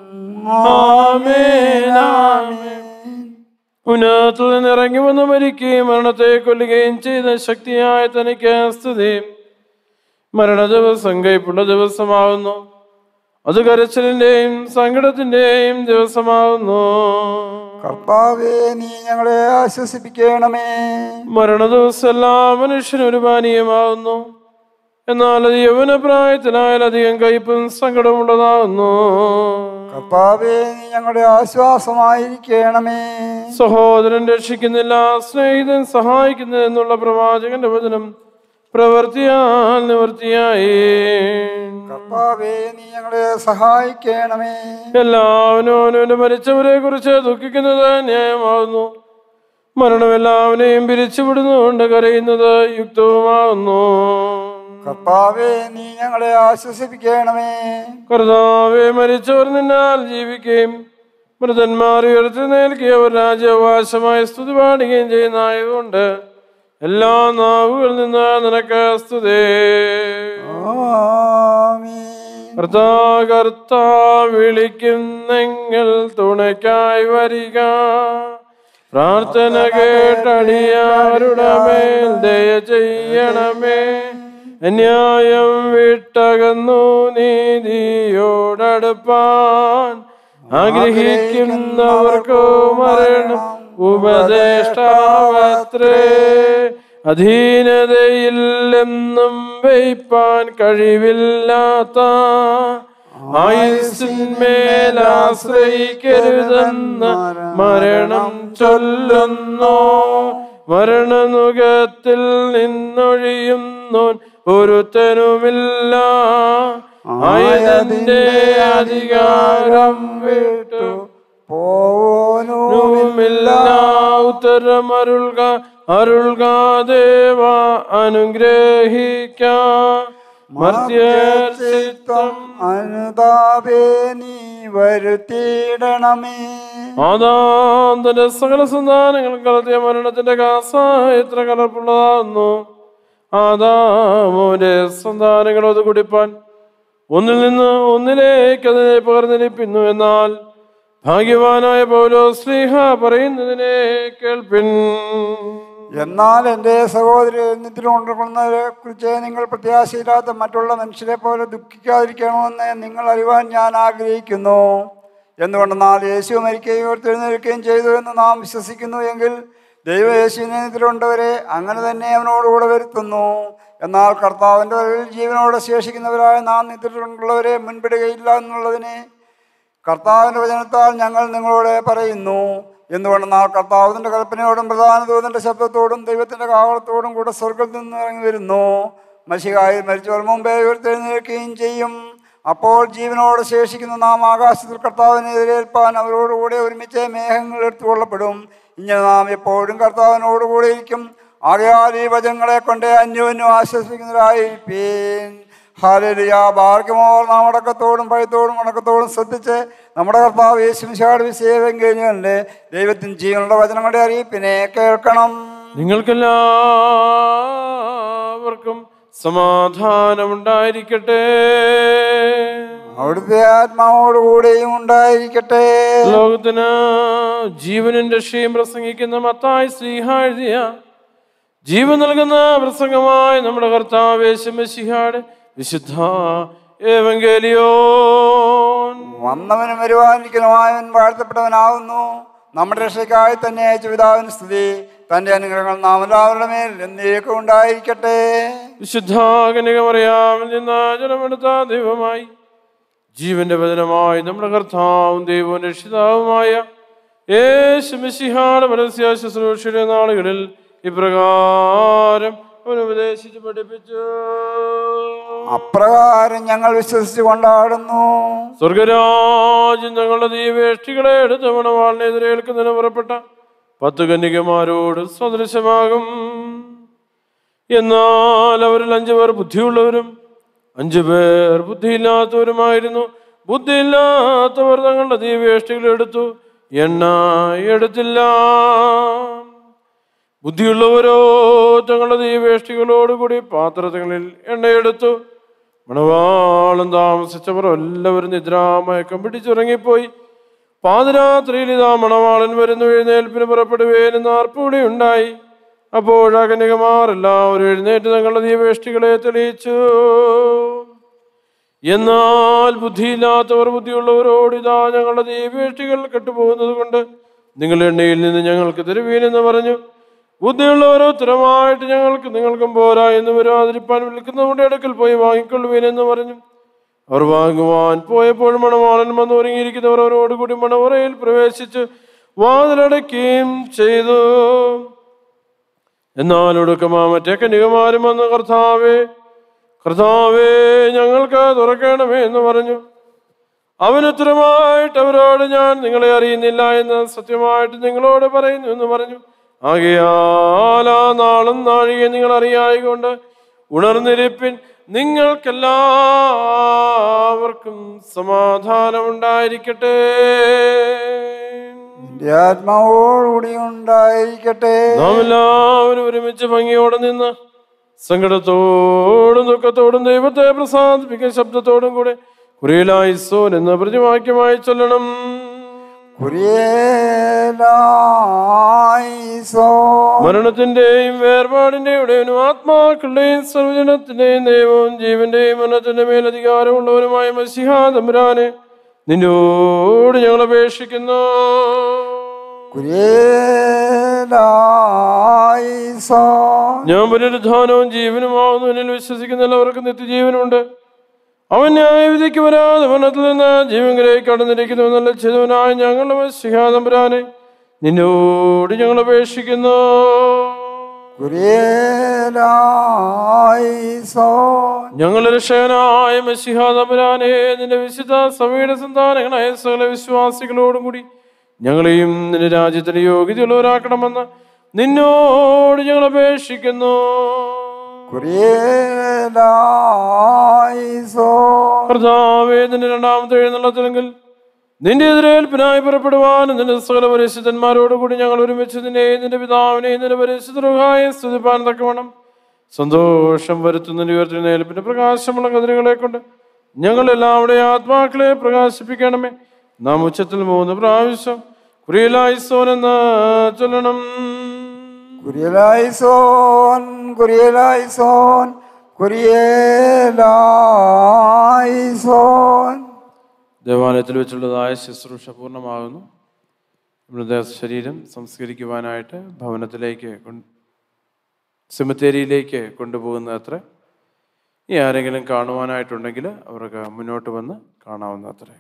ആമേനാമേൻ ഉന്നതത്തിൽ നിന്ന് ഇറങ്ങി വന്ന് മരിക്കുകയും മരണത്തെ കൊല്ലുകയും ചെയ്ത ശക്തിയായ തനിക്ക് സ്തുതി മരണ ദിവസം കൈപ്പുള്ള ദിവസമാവുന്നു അത് കരച്ചിലിന്റെയും സങ്കടത്തിന്റെയും ദിവസമാവുന്നു കർത്താവേ നീ ഞങ്ങളെ ആശ്വസിപ്പിക്കണമേ മരണ ദിവസം എല്ലാ മനുഷ്യനും ഒരു പാനീയമാവുന്നു എന്നാൽ അത് യൗവന പ്രായത്തിലായാൽ അധികം കയ്പും സങ്കടമുള്ളതാകുന്നു കർത്താവേ നീ ഞങ്ങളുടെ ആശ്വാസമായിരിക്കണമേ സഹോദരൻ രക്ഷിക്കുന്നില്ല സ്നേഹിതൻ സഹായിക്കുന്നില്ല എന്നുള്ള പ്രവാചകന്റെ വചനം പ്രവൃത്തിയാൽ നിവൃത്തിയായി കർത്താവേ നീ ഞങ്ങളെ സഹായിക്കണമേ എല്ലാവനും അവനവന്റെ മരിച്ചവരെ കുറിച്ച് ദുഃഖിക്കുന്നത് ന്യായമാകുന്നു മരണം എല്ലാവനെയും പിരിച്ചുവിടുന്നുകൊണ്ട് കരയുന്നത് യുക്തവുമാകുന്നു കർത്താവേ നീ ഞങ്ങളെ ആശ്വസിപ്പിക്കണമേ കർത്താവെ മരിച്ചവർ നിന്നാൽ ജീവിക്കുകയും മൃതന്മാർ ഉയർത്തി നിൽക്കിയവർ രാജ്യാവകാശമായി സ്തുതി പാടുകയും ചെയ്യുന്നതായതുകൊണ്ട് എല്ലാ നാവുകളിൽ നിന്ന് നിനക്ക് സ്തുതേ കർത്താ കർത്താ വിളിക്കുന്നെങ്കിൽ തുണയ്ക്കായി വരിക പ്രാർത്ഥന കേട്ടടിയാരുടെ മേൽ ദയ ചെയ്യണമേ അന്യായം വിട്ടകന്നു നീതിയോടടുപ്പാൻ ആഗ്രഹിക്കുന്നവർക്കു മരണം ഉപദേഷ്ടാവത്രേ അധീനതയില്ലെന്നും വയ്പാൻ കഴിവില്ലാത്ത ആയുസിന്മേലാശ്രയിക്കരുതെന്ന് മരണം ചൊല്ലുന്നു മരണനുഖത്തിൽ നിന്നൊഴിയുന്നു ഒരുത്തനുമില്ല ആയതിന്റെ അധികാരം വിട്ടു പോവുമില്ല ഉത്തരമരുൾക അരുൾക ദേവ അനുഗ്രഹിക്ക മർത്യർച്ചിത്തം അനുതാപേ നീ വരുത്തിയിടണമേ ആദാം തന്റെ സകല സന്താനങ്ങൾ കലർത്തിയ മരണത്തിന്റെ കാസ എത്ര കലർപ്പുള്ളതാകുന്നു ആദാമോന്റെ സന്താനങ്ങൾ അത് കുടിപ്പാൻ ഒന്നിൽ നിന്ന് ഒന്നിലേക്ക് അതിനെ പകർന്നിരിക്കുന്നു എന്നാൽ ഭാഗ്യവാനായ പൗലോ ശ്രീഹ പറയുന്നതിനെ കേൾപ്പിൻ എന്നാൽ എൻ്റെ സഹോദരി നിദ്രകൊണ്ടിരിക്കുന്നവരെ കുറിച്ച് നിങ്ങൾ പ്രത്യാശയില്ലാത്ത മറ്റുള്ള മനുഷ്യരെ പോലെ ദുഃഖിക്കാതിരിക്കണമെന്ന് നിങ്ങൾ അറിവാൻ ഞാൻ ആഗ്രഹിക്കുന്നു എന്തുകൊണ്ടെന്നാൽ യേശു മരിക്കുകയും ഉയർത്തെഴുന്നേൽക്കുകയും ചെയ്തു എന്ന് നാം വിശ്വസിക്കുന്നു എങ്കിൽ ദൈവ യേശുവിനെ നിദ്രകൊണ്ടവരെ അങ്ങനെ തന്നെ അവനോടുകൂടെ വരുത്തുന്നു എന്നാൽ കർത്താവിൻ്റെ വരവിൽ ജീവനോടെ ശേഷിക്കുന്നവരായ നാം നിദ്രകൊണ്ടുള്ളവരെ മുൻപിടുകയില്ല എന്നുള്ളതിനെ കർത്താവിൻ്റെ വചനത്താൽ ഞങ്ങൾ നിങ്ങളോട് പറയുന്നു എന്തുകൊണ്ടെന്നാൽ കർത്താവിൻ്റെ കൽപ്പനയോടും പ്രധാന ദൂതൻ്റെ ശബ്ദത്തോടും ദൈവത്തിൻ്റെ കാവളത്തോടും കൂടെ സ്വർഗത്തിൽ നിന്ന് ഇറങ്ങി വരുന്നു മഷികായി മരിച്ചവർ മുമ്പേ ഉയർത്തെഴുന്നേൽക്കുകയും ചെയ്യും അപ്പോൾ ജീവനോട് ശേഷിക്കുന്ന നാം ആകാശത്തിൽ കർത്താവിനെ എതിരേൽപ്പാൻ അവരോടുകൂടെ ഒരുമിച്ച് മേഘങ്ങൾ എടുത്തുകൊള്ളപ്പെടും ഇങ്ങനെ നാം എപ്പോഴും കർത്താവിനോടുകൂടെ ഇരിക്കും ആകയാൽ ഈ വചനങ്ങളെ കൊണ്ട് അന്യോന്യം ആശ്വസിക്കുന്നവരായിരിപ്പീൻ ഹാലലിയ ഭാർഗ്യമോർ നാം അടക്കത്തോടും ഭയത്തോടും അടക്കത്തോടും ശ്രദ്ധിച്ച് നമ്മുടെ കർത്താവ് യേശുമിശാട് വിശേഷം കഴിഞ്ഞല്ലേ ദൈവത്തിന് ജീവനുള്ള വചനങ്ങളുടെ അറിയിപ്പിനെ കേൾക്കണം നിങ്ങൾക്കെല്ലാവർക്കും സമാധാനമുണ്ടായിരിക്കട്ടെ അവിടുത്തെ ആത്മാവോടുകൂടെയും ഉണ്ടായിരിക്കട്ടെ ലോകത്തിന് ജീവനും രക്ഷയും പ്രസംഗിക്കുന്ന മത്തായി ശ്രീഹ എഴുതിയ ജീവൻ നൽകുന്ന പ്രസംഗമായി നമ്മുടെ കർത്താവ് യേശുമശിഹാട് വിശുദ്ധ ഏവങ്കേലിയോൻ വന്നവനും വരുവാനിരിക്കലുമായവൻ വാഴ്ത്തപ്പെട്ടവനാകുന്നു നമ്മുടെ രക്ഷയ്ക്കായി തന്നെ അയച്ച പിതാവിന് സ്തുതി തന്റെ അനുഗ്രഹങ്ങൾ നാം എല്ലാവരുടെ മേൽ എന്നേക്കും ഉണ്ടായിരിക്കട്ടെ വിശുദ്ധാകനികമറിയാമിൽ നിന്ന് ജനമെടുത്ത ദൈവമായി ജീവന്റെ വചനമായി നമ്മുടെ കർത്താവും ദൈവവും രക്ഷിതാവുമായ യേശുമിശിഹാട് പരസ്യ ശുശ്രൂഷയുടെ നാളുകളിൽ ഇപ്രകാരം അവൻ ഉപദേശിച്ച് പഠിപ്പിച്ചു അപ്രകാരം ഞങ്ങൾ വിശ്വസിച്ച് കൊണ്ടാടുന്നു സ്വർഗരാജ്യം ഞങ്ങളുടെ ദീവേഷ്ടികളെ എടുത്ത് മണവാളിനെ എതിരേൽക്കുന്നതിന് പുറപ്പെട്ട പത്ത് കന്യകമാരോട് സദൃശമാകും എന്നാൽ അവരിൽ അഞ്ചു പേർ ബുദ്ധിയുള്ളവരും അഞ്ചു പേർ ബുദ്ധിയില്ലാത്തവരുമായിരുന്നു ബുദ്ധിയില്ലാത്തവർ തങ്ങളുടെ ദീവേഷ്ടികൾ എടുത്തു എണ്ണ എടുത്തില്ല ബുദ്ധിയുള്ളവരോ തങ്ങളുടെ ദീവേഷ്ടികളോടുകൂടി പാത്രങ്ങളിൽ എണ്ണയെടുത്തു മണവാളം താമസിച്ചവർ എല്ലാവരും നിദ്രാമയക്കം പിടിച്ചുറങ്ങിപ്പോയി പാതിരാത്രിയിൽ ഇതാ മണവാളൻ വരുന്നു എഴുന്നേൽപ്പിന് പുറപ്പെടുവേനെന്ന് ആർപ്പുകൂടി ഉണ്ടായി അപ്പോൾ അകനികമാർ എല്ലാവരും എഴുന്നേറ്റ് തങ്ങളുടെ ദീപേഷ്ടികളെ തെളിയിച്ചു എന്നാൽ ബുദ്ധിയില്ലാത്തവർ ബുദ്ധിയുള്ളവരോട് ഇതാ ഞങ്ങളുടെ ദീപേഷ്ടികൾ കെട്ടുപോകുന്നത് കൊണ്ട് നിങ്ങൾ എണ്ണയിൽ നിന്ന് ഞങ്ങൾക്ക് തരുവീനെന്ന് പറഞ്ഞു ബുദ്ധിയുള്ളവരോ ഉത്തരമായിട്ട് ഞങ്ങൾക്ക് നിങ്ങൾക്കും പോരാ എന്ന് വരാതിരിപ്പാൻ വിളിക്കുന്നവരുടെ അടുക്കൽ പോയി വാങ്ങിക്കൊള്ളുവീനെന്ന് പറഞ്ഞു അവർ വാങ്ങുവാൻ പോയപ്പോൾ മണവാളൻ വന്ന് ഒരുങ്ങിയിരിക്കുന്നവർ അവരോടുകൂടി മണവറയിൽ പ്രവേശിച്ച് വാതിലടയ്ക്കുകയും ചെയ്തു എന്നാൽ ഒടുക്കമാ മറ്റേ കന്യകമാരും വന്ന് കർത്താവേ കർത്താവേ ഞങ്ങൾക്ക് തുറക്കണമേ എന്ന് പറഞ്ഞു അവനുത്തരമായിട്ട് അവരോട് ഞാൻ നിങ്ങളെ അറിയുന്നില്ല എന്ന് സത്യമായിട്ട് നിങ്ങളോട് പറയുന്നു എന്ന് പറഞ്ഞു ആകയാൽ ആ നാളും നാഴികയും നിങ്ങൾ അറിയായികൊണ്ട് ഉണർന്നിരിപ്പിൻ നിങ്ങൾക്കെല്ലാവർക്കും സമാധാനം ഉണ്ടായിരിക്കട്ടെ നിന്റെ ആത്മാവോടുകൂടി ഉണ്ടായിരിക്കട്ടെ നാം എല്ലാവരും ഒരുമിച്ച് ഭംഗിയോടെ നിന്ന് സങ്കടത്തോടും ദുഃഖത്തോടും ദൈവത്തെ പ്രസാദിപ്പിക്കുന്ന ശബ്ദത്തോടും കൂടെ കുറിയിലായിസോൻ എന്ന പ്രതിവാക്യമായി ചൊല്ലണം കുറിയേലായിസോ മരണത്തിന്റെയും വേർപാടിന്റെയും ഉടയവനും ആത്മാക്കളുടെയും സർവജനത്തിന്റെയും ദൈവവും ജീവന്റെയും മരണത്തിന്റെ മേലധികാരമുള്ളവരുമായ മസിഹാ തമ്പുരാനെ നിന്നോട് ഞങ്ങൾ അപേക്ഷിക്കുന്നു കുറിയേലായിസോ ഞാൻ പുനരുദ്ധാനവും ജീവനുമാവുന്നു എന്നിൽ വിശ്വസിക്കുന്ന എല്ലാവർക്കും നിത്യജീവനുണ്ട് അവൻ ന്യായവിധിക്ക് വരാതെ മരണത്തിൽ നിന്ന് ജീവങ്കിലേക്ക് കടന്നിരിക്കുന്നു എന്നുള്ള ചിതവനായ ഞങ്ങളുടെ മസിഹാതമ്പുരാനെ നിന്നോട് ഞങ്ങൾ അപേക്ഷിക്കുന്നു കുറിയേലായിസോ ഞങ്ങളുടെ രക്ഷകനായ മസിഹാതമ്പുരാനെ നിന്റെ വിശുദ്ധ സഭയുടെ സന്താനങ്ങളായ സകല വിശ്വാസികളോടും കൂടി ഞങ്ങളെയും നിന്റെ രാജ്യത്തിന് യോഗ്യതയുള്ളവരാക്കണമെന്ന് നിന്നോട് ഞങ്ങൾ അപേക്ഷിക്കുന്നു കുറിയേലായിസോ കർത്താവേ നിന്റെ രണ്ടാമത്തെ എഴുന്നള്ളത്തിലെങ്കിൽ നിന്റെ എതിരേൽപ്പിനായി പുറപ്പെടുവാനും നിന്റെ സകല പരിശുദ്ധന്മാരോടുകൂടി ഞങ്ങൾ ഒരുമിച്ച് നിന്നെയും നിന്റെ പിതാവിനെയും നിന്റെ പരിശുദ്ധ സ്തുതിപ്പാൻ തക്കവണ്ണം സന്തോഷം വരുത്തുന്ന ഉയർത്തുന്നേൽപ്പിന്റെ പ്രകാശമുള്ള കതിരുകളെ കൊണ്ട് ഞങ്ങൾ എല്ലാവരുടെയും ആത്മാക്കളെ പ്രകാശിപ്പിക്കണമേ നാം ഉച്ചത്തിൽ മൂന്ന് പ്രാവശ്യം കുറിയിലായിസോൻ എന്ന് ചൊല്ലണം കുറിയലായിസോൻ കുറിയലായിസോൻ കുറിയലായിസോൻ ദേവാലയത്തിൽ വെച്ചുള്ളതായ ശുശ്രൂഷ പൂർണ്ണമാകുന്നു നമ്മുടെ ശരീരം സംസ്കരിക്കുവാനായിട്ട് ഭവനത്തിലേക്ക് സെമിത്തേരിയിലേക്ക് കൊണ്ടുപോകുന്ന അത്ര ഈ ആരെങ്കിലും കാണുവാനായിട്ടുണ്ടെങ്കിൽ അവർക്ക് മുന്നോട്ട് വന്ന് കാണാവുന്ന അത്രയും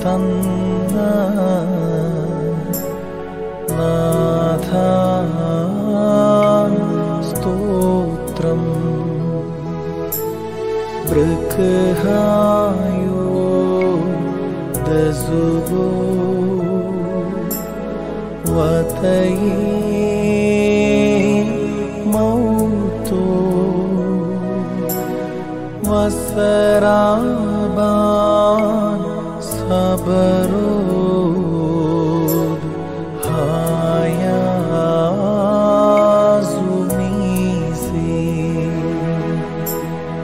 തന്ന നാഥ സ്തോത്രം ബൃക്കഹായോ ദസുബോ വതയേ മൗതോ വസരാബാൻ സബറോദ് ഹായാസുമീസേ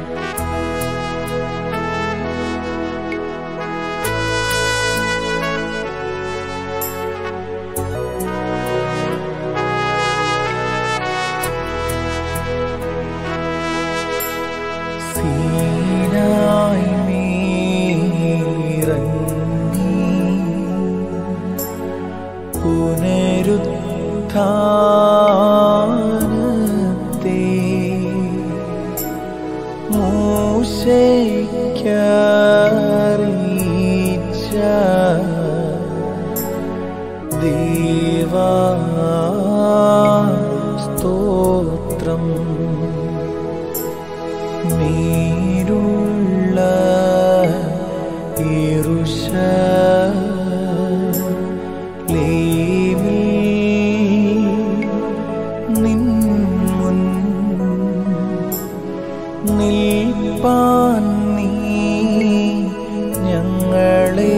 സീനായി നീറങ്ങി പുനരുത്ഥാനത്തെ മൂശയ്ക്കറിയിച്ച ദേവാ സ്തോത്രം നീരുള്ള ഇരുഷ നിൻ മുൻ നിൽപ്പാൻ നീ ഞങ്ങളെ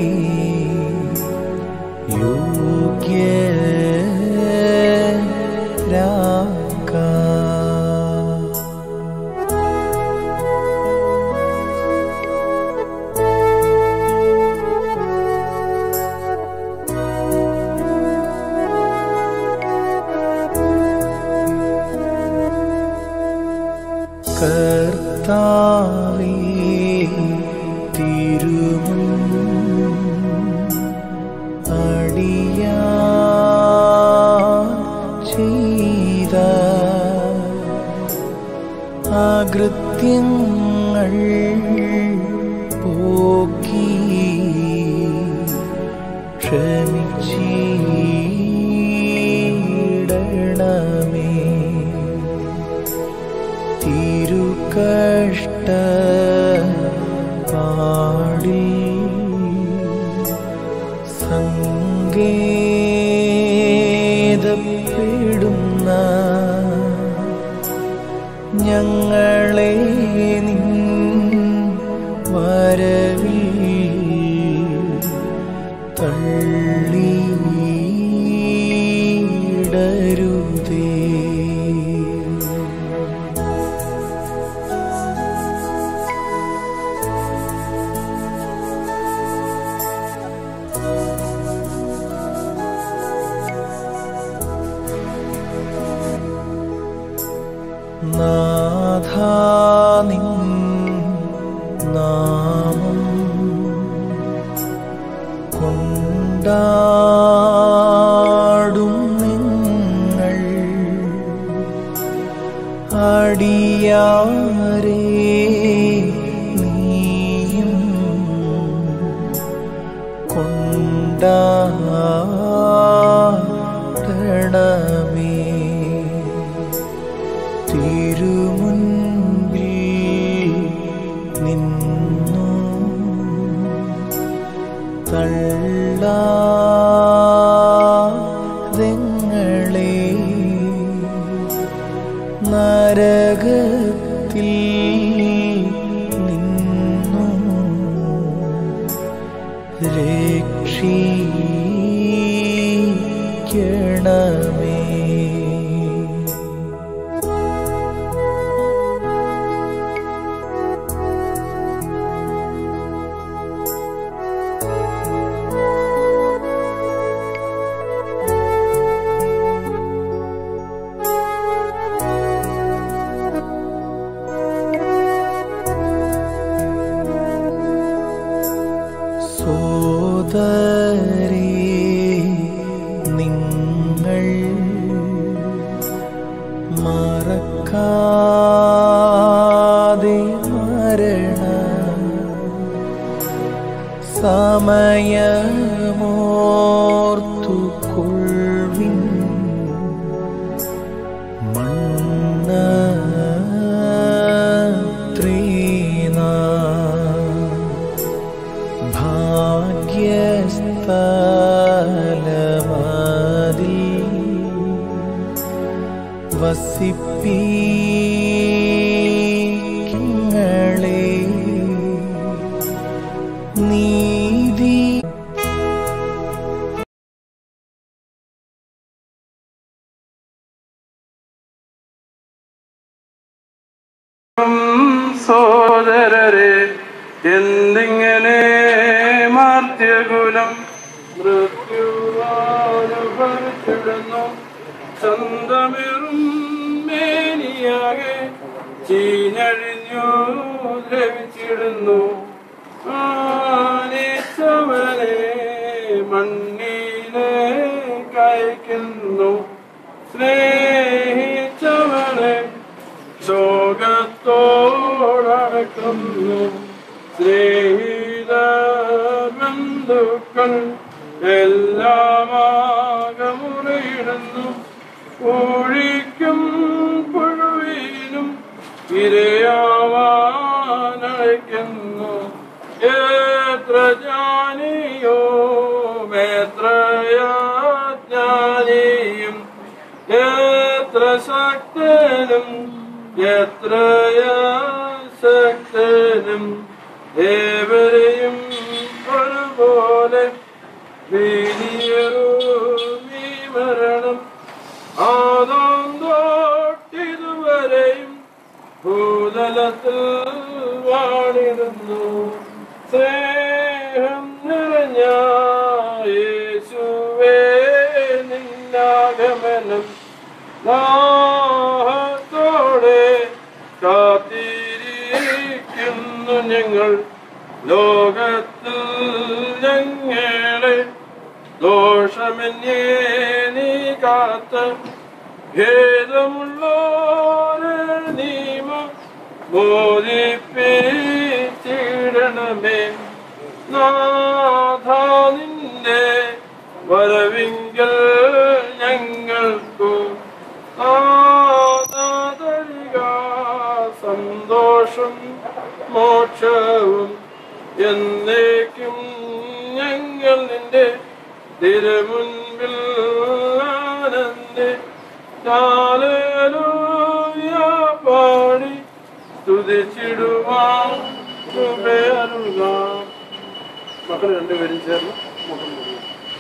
യോഗ്യരാക്ക കർത്താവേ തിരുമുൻ അടിയാൻ ചെയ്ത അകൃത്യങ്ങൾ പോക്കി ക്ഷമിച്ചിടണമേ തിരുകഷ്ട പാടി സങ്കേതപ്പെടുന്ന ഞങ്ങളെ നിൻ വരവിൽ തള്ളിയിടരുതേ നാഥാനിൻ നാമം കൊണ്ടാടും നിങ്ങൾ അടിയാരേ നീയും കൊണ്ടാടണമേ തിരുമുൻപിൽ നിന്നു തള്ളാതെങ്ങളെ നരകത്തിൽ നിന്നു രക്ഷിക്കണമേ സോദരേ നിങ്ങൾ നയമോർത്തു കൊൾവിൻ മണ്ണ ഭാഗ്യസ്ഥലമതിൽ വസിപ്പീങ്ങളെ നീതി സോദരരെ എന്തിങ്ങനെ മാർത്യകുലം മൃത്യുവാനുഭവിച്ചിടുന്നു ചന്തമേറും മേനിയാകെ ചീഞ്ഞഴിഞ്ഞു ലഭിച്ചിടുന്നു ആനേച്ചവനെ മണ്ണിനെ കയക്കുന്നു സ്നേഹിച്ചവനെ ശോകത്തോടക്കുന്നു സ്നേഹിത ബന്ധുക്കൾ എല്ലാമാകമുറിയിടുന്നു ഒഴിക്കും പുഴുവിനും ഇരയാവാനയക്കുന്നു എത്ര ജാനിയോ എത്രയാജ്ഞാനിയും എത്ര ശക്തനും എത്രയാശക്തനും ഏവരെയും ഒരുപോലെ വിനിയറൂമി മരണം ആദാം തൊട്ടിതുവരെയും ഭൂതലത്തിൽ വാണിരുന്നു സ്നേഹം നിറഞ്ഞ യേശുവേ നിന്നാഗമനം ദാഹത്തോടെ കാത്തിരിക്കുന്നു ഞങ്ങൾ ലോകത്തിൽ ഞങ്ങളെ ദോഷമെന്നേ നീ കാത്ത് ഭേദമുള്ളോരെ നീമ ബോധിപ്പിച്ചിടണമേ നാഥ നിന്റെ വരവിങ്കൽ ഞങ്ങൾക്കു ആദരിക സന്തോഷം മോക്ഷവും എന്നേക്കും ഞങ്ങൾ നിന്റെ തിരുമുൻപിൽ ആനന്ദി ഹല്ലേലൂയ പാടി സ്തുതിച്ചിടുവാൻ കൃപയരുക മക്കൾ രണ്ടുപേരും ചേർന്ന് മുഖം മൂടുക.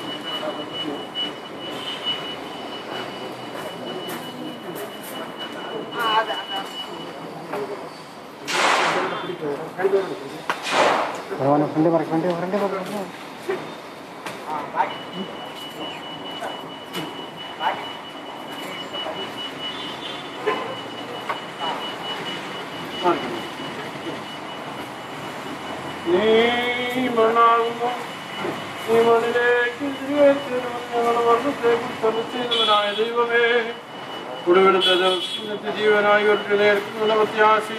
നീ മണ്ണാകുന്നു നീ മണ്ണിലേക്ക് തിരികെ ഞങ്ങളുടെ വർണ്ണത്തേക്ക് ശ്രമിച്ചവനായ ദൈവമേ കുടിവെടുത്തത് നിത്യജീവനായി ഒരു നേർക്കുള്ള പ്രത്യാശി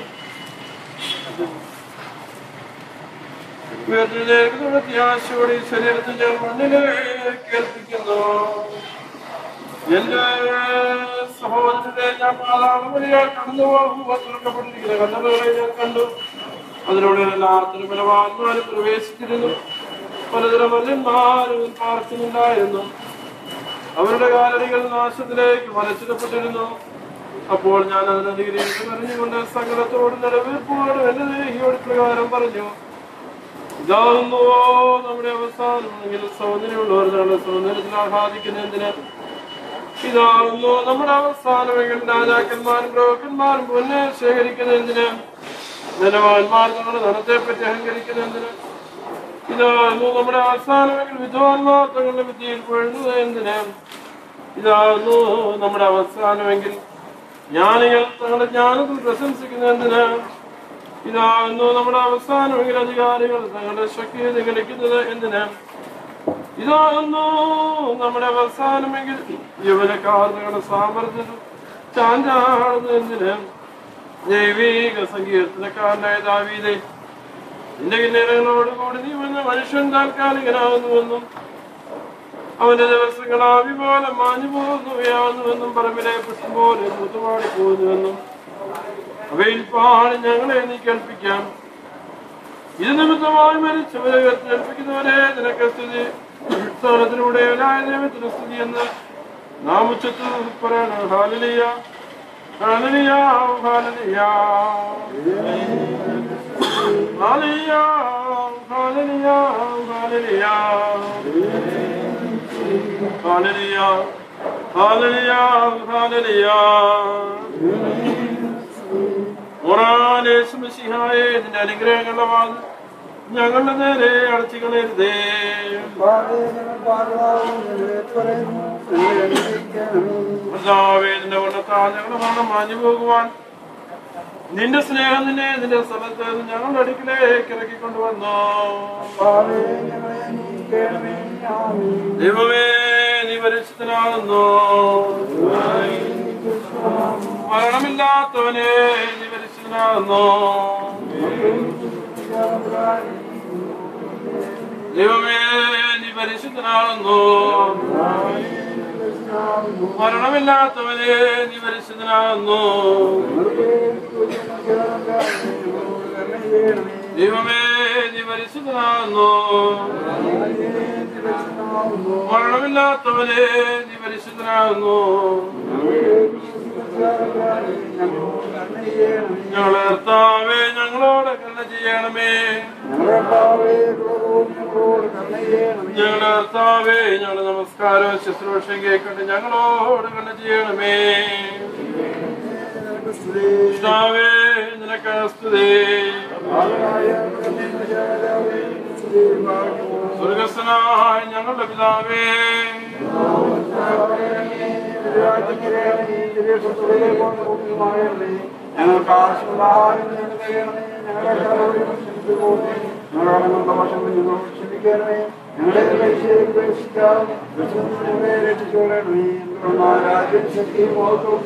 ഉയർത്തിലേക്ക് പ്രത്യാശയോടെ ഈ ശരീരത്തിൽ ഞാൻ മണ്ണിലേക്ക് ഏൽപ്പിക്കുന്നു എന്റെ സഹോദരനെ ഞാൻ പാതാളം വഴിയാൽ കടന്നു പോകുമ്പോൾ തുറക്കപ്പെട്ടിരിക്കുന്ന കണ്ണുകളെ ഞാൻ കണ്ടു അതിലൂടെ എല്ലാത്തിനും ബലവാന്മാരും പ്രവേശിച്ചിരുന്നു പലതരം മല്ലന്മാരും പാർക്കുന്നുണ്ടായിരുന്നു അവരുടെ കാലടികൾ നാശത്തിലേക്ക് വലച്ചിടപ്പെട്ടിരുന്നു അപ്പോൾ ഞാൻ അതിനധികം അറിഞ്ഞുകൊണ്ട് സകലത്തോട് നിലവിൽപ്പോടും എന്റെ ദേഹിയോട് പ്രകാരം പറഞ്ഞു ഇതാകുന്നു നമ്മുടെ അവസാനമെങ്കിൽ സൗന്ദര്യമുള്ളവർ നമ്മുടെ സൗന്ദര്യത്തിൽ ആഹ്ലാദിക്കുന്നതിന് ഇതാകുന്നു നമ്മുടെ അവസാനമെങ്കിൽ രാജാക്കന്മാരും പ്രഭുക്കന്മാരും പൊന്നെ ശേഖരിക്കുന്നതിന് ധനവാന്മാർ നമ്മുടെ ധനത്തെ പറ്റി അഹങ്കരിക്കുന്നതിന് ഇതാകുന്നു നമ്മുടെ അവസാനമെങ്കിൽ വിദ്വാൻമാർ തങ്ങളുടെ വിദ്യയിൽ പൊഴുന്നത് എന്തിന് ഇതാകുന്നു നമ്മുടെ അവസാനമെങ്കിൽ ജ്ഞാനികൾ തങ്ങളുടെ ജ്ഞാനത്തിൽ പ്രശംസിക്കുന്നതിന് ഇതാകുന്നു നമ്മുടെ അവസാനമെങ്കിൽ അധികാരികൾ തങ്ങളുടെ ശക്തിയെ നിഗളിക്കുന്നത് എന്തിന് ഇതാകുന്നു നമ്മുടെ അവസാനമെങ്കിൽ യൗവനക്കാർ തങ്ങളുടെ സാമർഥ്യം ചാഞ്ചാടുന്നത് എന്തിന് ദൈവീക സങ്കീർത്തനക്കാരനായ ദാവീദെ നിന്റെ കിന്നരങ്ങളോടുകൂടി നീ വന്ന മനുഷ്യൻ താൽക്കാലികനാകുന്നുവെന്നും അവന്റെ ദിവസങ്ങൾ ആവി പോലെ മാഞ്ഞു പോകുന്നവയാകുന്നുവെന്നും പറമ്പിലെ പുഷ്പം പോലെ മുത്തുപാടി പോകുന്നുവെന്നും അവയിൽ പാടി ഞങ്ങളെ നീ കേൾപ്പിക്കാം ഇത് നിമിത്തമായി മരിച്ചവരെ ഉയർത്തെടുപ്പിക്കുന്നവരെ നിനക്ക് സ്തുതി സ്ഥാനത്തിലൂടെ ദൈവത്തിന് സ്തുതി എന്ന് നാം ഉച്ചത്തിൽ പറയണം ഹാലലിയ ഹാലലിയ ഹാലലിയ ഹാലലിയ ഹാലലിയ ഹാലലിയ ഹാലലിയ ഹാലലിയ ഹാലലിയ മോറാനേശുമിശിഹായെ നിന്റെ അനുഗ്രഹങ്ങളുടെ വാതിൽ ഞങ്ങളുടെ നേരെ അടച്ചു കളയരുതേ കർത്താവേ, നിന്റെ കൊണ്ടത്താൽ ഞങ്ങളുടെ മരണം മാഞ്ഞു പോകുവാൻ നിന്റെ സ്നേഹം നിന്നെ നിന്റെ സ്ഥലത്ത് ഞങ്ങളുടെ അടുക്കിലേക്ക് ഇറക്കിക്കൊണ്ടുവന്നു ദൈവമേ നീ പരിശുദ്ധനാകുന്നു മരണമില്ലാത്തവനെ നീ പരിശുദ്ധനാകുന്നു ദൈവമേ നീ പരിശുദ്ധനാകുന്നു മരണമില്ലാത്തവനെ നീ പരിശുദ്ധനാകുന്നു ദൈവമേ നീ പരിശുദ്ധനാകുന്നു മരണമില്ലാത്തവനെ നീ പരിശുദ്ധനാകുന്നു ഞങ്ങളെ കർത്താവേ ഞങ്ങളോട് കരുണ ചെയ്യണമേ ഞങ്ങളുടെ കർത്താവേ ഞങ്ങളുടെ നമസ്കാരവും ശുശ്രൂഷയും കേൾക്കട്ടെ ഞങ്ങളോട് കരുണ ചെയ്യണമേ കർത്താവേ നിനക്ക് സ്തുതി സ്വർഗസ്ഥനായ ഞങ്ങളുടെ പിതാവേ ഞങ്ങൾക്ക് ആവശ്യമുള്ളാരും ഞങ്ങളുടെ ക്ഷമിക്കണമേ ഞങ്ങളെ പരീക്ഷയിൽ പ്രവേശിക്കാതെ രക്ഷിച്ചോളണമേ രാജ്യം ശക്തി മോഹവും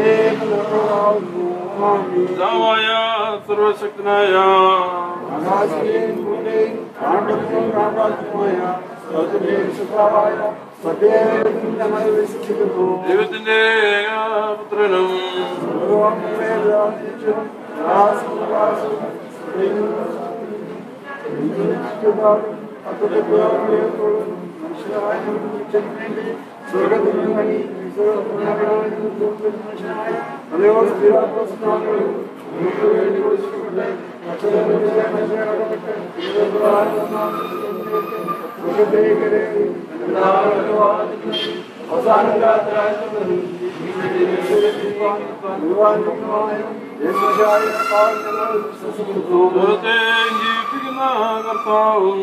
പിതാവായ സർവശക്തനായ ആകാശത്തെയും ഭൂമിയെയും കാണപ്പെടുന്നതും കാണാത്തതുമായ സ്വർഗ്ഗത്തിലെയും സുഖമായ സത്യവും ഞങ്ങൾ വിശ്വസിക്കുന്നു ദൈവത്തിന്റെ പുത്രനും ലോകത്തെ ജീവിപ്പിക്കുന്ന കർത്താവും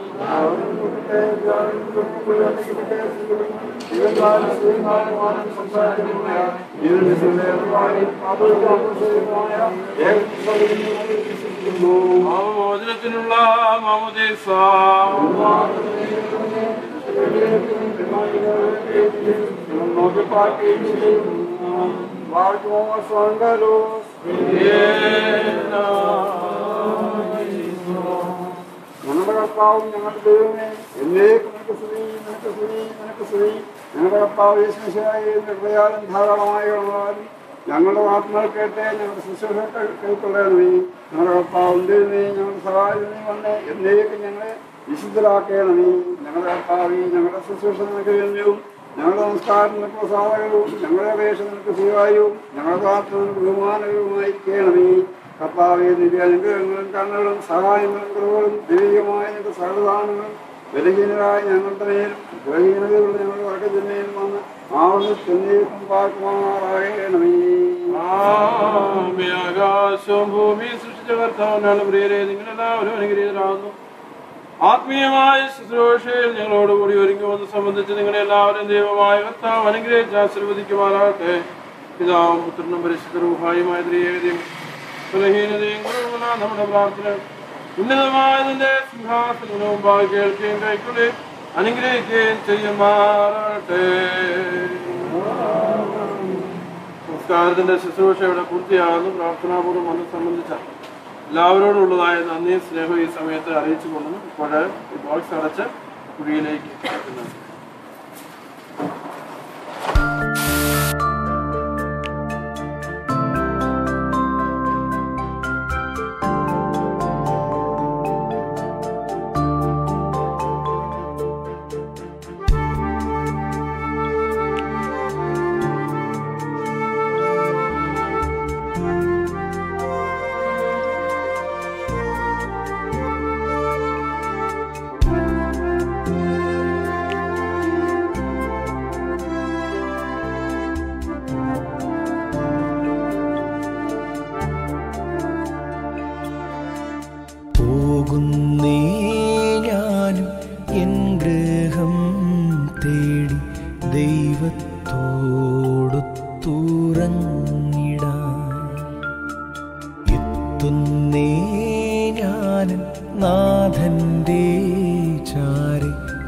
മോചനത്തിനുള്ള മാമോദീസ ഞങ്ങളുടെ കർത്താവും ഞങ്ങളുടെ ദൈവമേ എന്നേക്കും നിനക്ക് സ്തുതി നിനക്ക് സ്തുതി നിനക്ക് സ്തുതി ഞങ്ങളുടെ കർത്താവ് യേശുശായി നിർഭയാലും ധാരാളമായി ഉള്ളതാലും ഞങ്ങളുടെ വാർത്തകൾ കേട്ട് ഞങ്ങളുടെ ശുശ്രൂഷ കൈ- കൈക്കൊള്ളണമേ ഞങ്ങളുടെ കർത്താവ് ദൈവമേ ഞങ്ങളുടെ സഹായമേ വന്ന് എന്നേക്കും ഞങ്ങളെ വിശുദ്ധരാക്കണമേ ഞങ്ങളുടെ കർത്താവേ ഞങ്ങളുടെ ശുശ്രൂഷ നിനക്ക് വേണ്ടിയും ഞങ്ങളുടെ നമസ്കാരം നിനക്ക് പ്രസാദകരവും ഞങ്ങളുടെ അപേക്ഷ നിനക്ക് സ്വീകാര്യവും ഞങ്ങളുടെ പ്രാർത്ഥന നിനക്ക് ബഹുമാനകരവുമായിരിക്കണമേ കർത്താവെ ദിവ്യ അനുഗ്രഹങ്ങളും കണ്ണുകളും സഹായങ്ങളും കുറവുകളും ദൈവികമായ ഞങ്ങളുടെ സഹദാനങ്ങളും ബലഹീനരായ ഞങ്ങളുടെ മേലും ബലഹീനതയുള്ള ഞങ്ങളുടെ വർഗത്തിന്മേലും വന്ന് ആവുന്ന ചെന്നേക്കും പാർക്കുമാറാകണമേ ആമേ ആകാശവും ഭൂമിയും സൃഷ്ടിച്ച കർത്താവിനാണ് പ്രിയരെ നിങ്ങളെല്ലാവരും അനുഗ്രഹീതരാകുന്നു ആത്മീയമായ ശുശ്രൂഷയിൽ ഞങ്ങളോടുകൂടി ഒരുങ്ങി വന്ന് സംബന്ധിച്ച് നിങ്ങളെ എല്ലാവരും ദൈവമായ കർത്താവ് അനുഗ്രഹിച്ച് ആശീർവദിക്കുമാറാകട്ടെ പിതാവും പുത്രനും പരിശുദ്ധരൂഹായുമായ ത്രിയേകതയും ബലഹീനതയും കുറവുള്ള നമ്മുടെ പ്രാർത്ഥന ഉന്നതമായ നിന്റെ സിംഹാസനത്തിന് മുമ്പാകെ കേൾക്കുകയും കൈക്കൊള്ളുകയും അനുഗ്രഹിക്കുകയും ചെയ്യുമാറാകട്ടെ സംസ്കാരത്തിന്റെ ശുശ്രൂഷ ഇവിടെ പൂർത്തിയാകുന്നു പ്രാർത്ഥനാപൂർവ്വം വന്ന് സംബന്ധിച്ച എല്ലാവരോടും ഉള്ളതായ നന്ദിയും സ്നേഹവും ഈ സമയത്ത് അറിയിച്ചു കൊള്ളുന്നു ഇപ്പോൾ ഈ ബോക്സ് അടച്ച് കുഴിയിലേക്ക് ഇടുന്നു. പോകുന്നേ ഞാനും എൻ ഗൃഹം തേടി ദൈവത്തോടു തുറങ്ങിടാം എത്തുന്നേ ഞാനും നാഥൻ്റെ ചാരി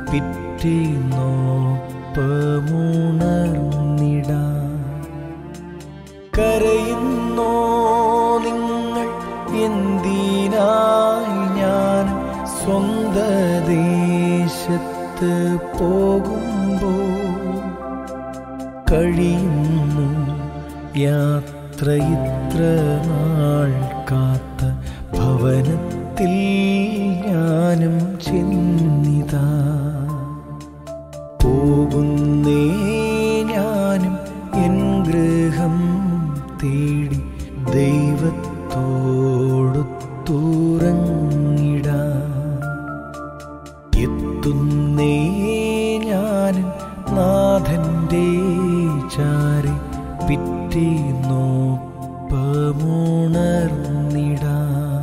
പിറ്റേന്നോപ്പമുണർന്നിടാം കരയുന്നോ നിങ്ങൾ എന്തിനായി ഞാൻ സ്വന്ത ദേശത്ത് പോകുമ്പോൾ കഴിയുന്നു യാത്ര ഇത്ര നാൾ കാത്ത ഭവനത്തിൽ ഞാനും ചെന്നിതാ പോകുന്നേ ഞാനും എൻ ഗൃഹം തേടി ദൈവത്തോടു തുറങ്ങിടാ എത്തുന്നേ ഞാനും നാഥൻ്റെ ചാരി പിറ്റേന്നോപ്പമുണർന്നിടാ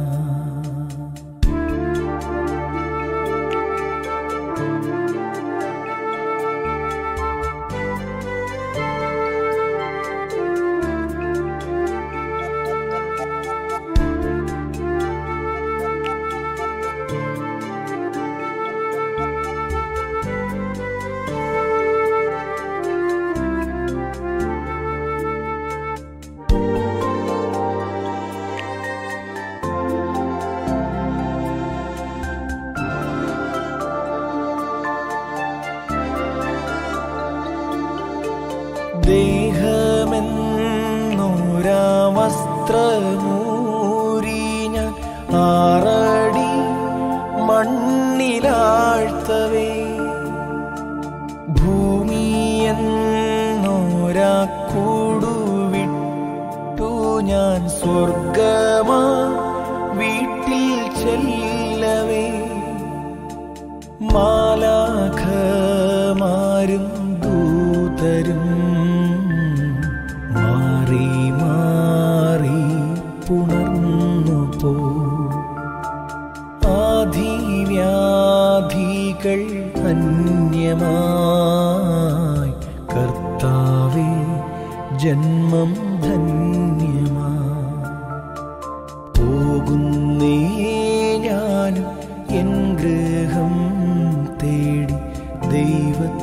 ദേഹമെന്നൊരാ വസ്ത്രമൂരി ഞാൻ ആറടി മണ്ണിലാഴ്ത്തവേ ഭൂമി എന്നൊരാ കൂടുവിട്ടു ഞാൻ സ്വർഗമാ വീട്ടിൽ ചെല്ലവേ മാലാഖമാരും ദൂതരും മാറി മാറി പുണർന്നു പോ ആധിവ്യാധികൾ അന്യമായി കർത്താവേ ജന്മം ധന്യമാ പോകുന്നേ ഞാനും എൻ ഗൃഹം തേടി ദൈവത്തോടു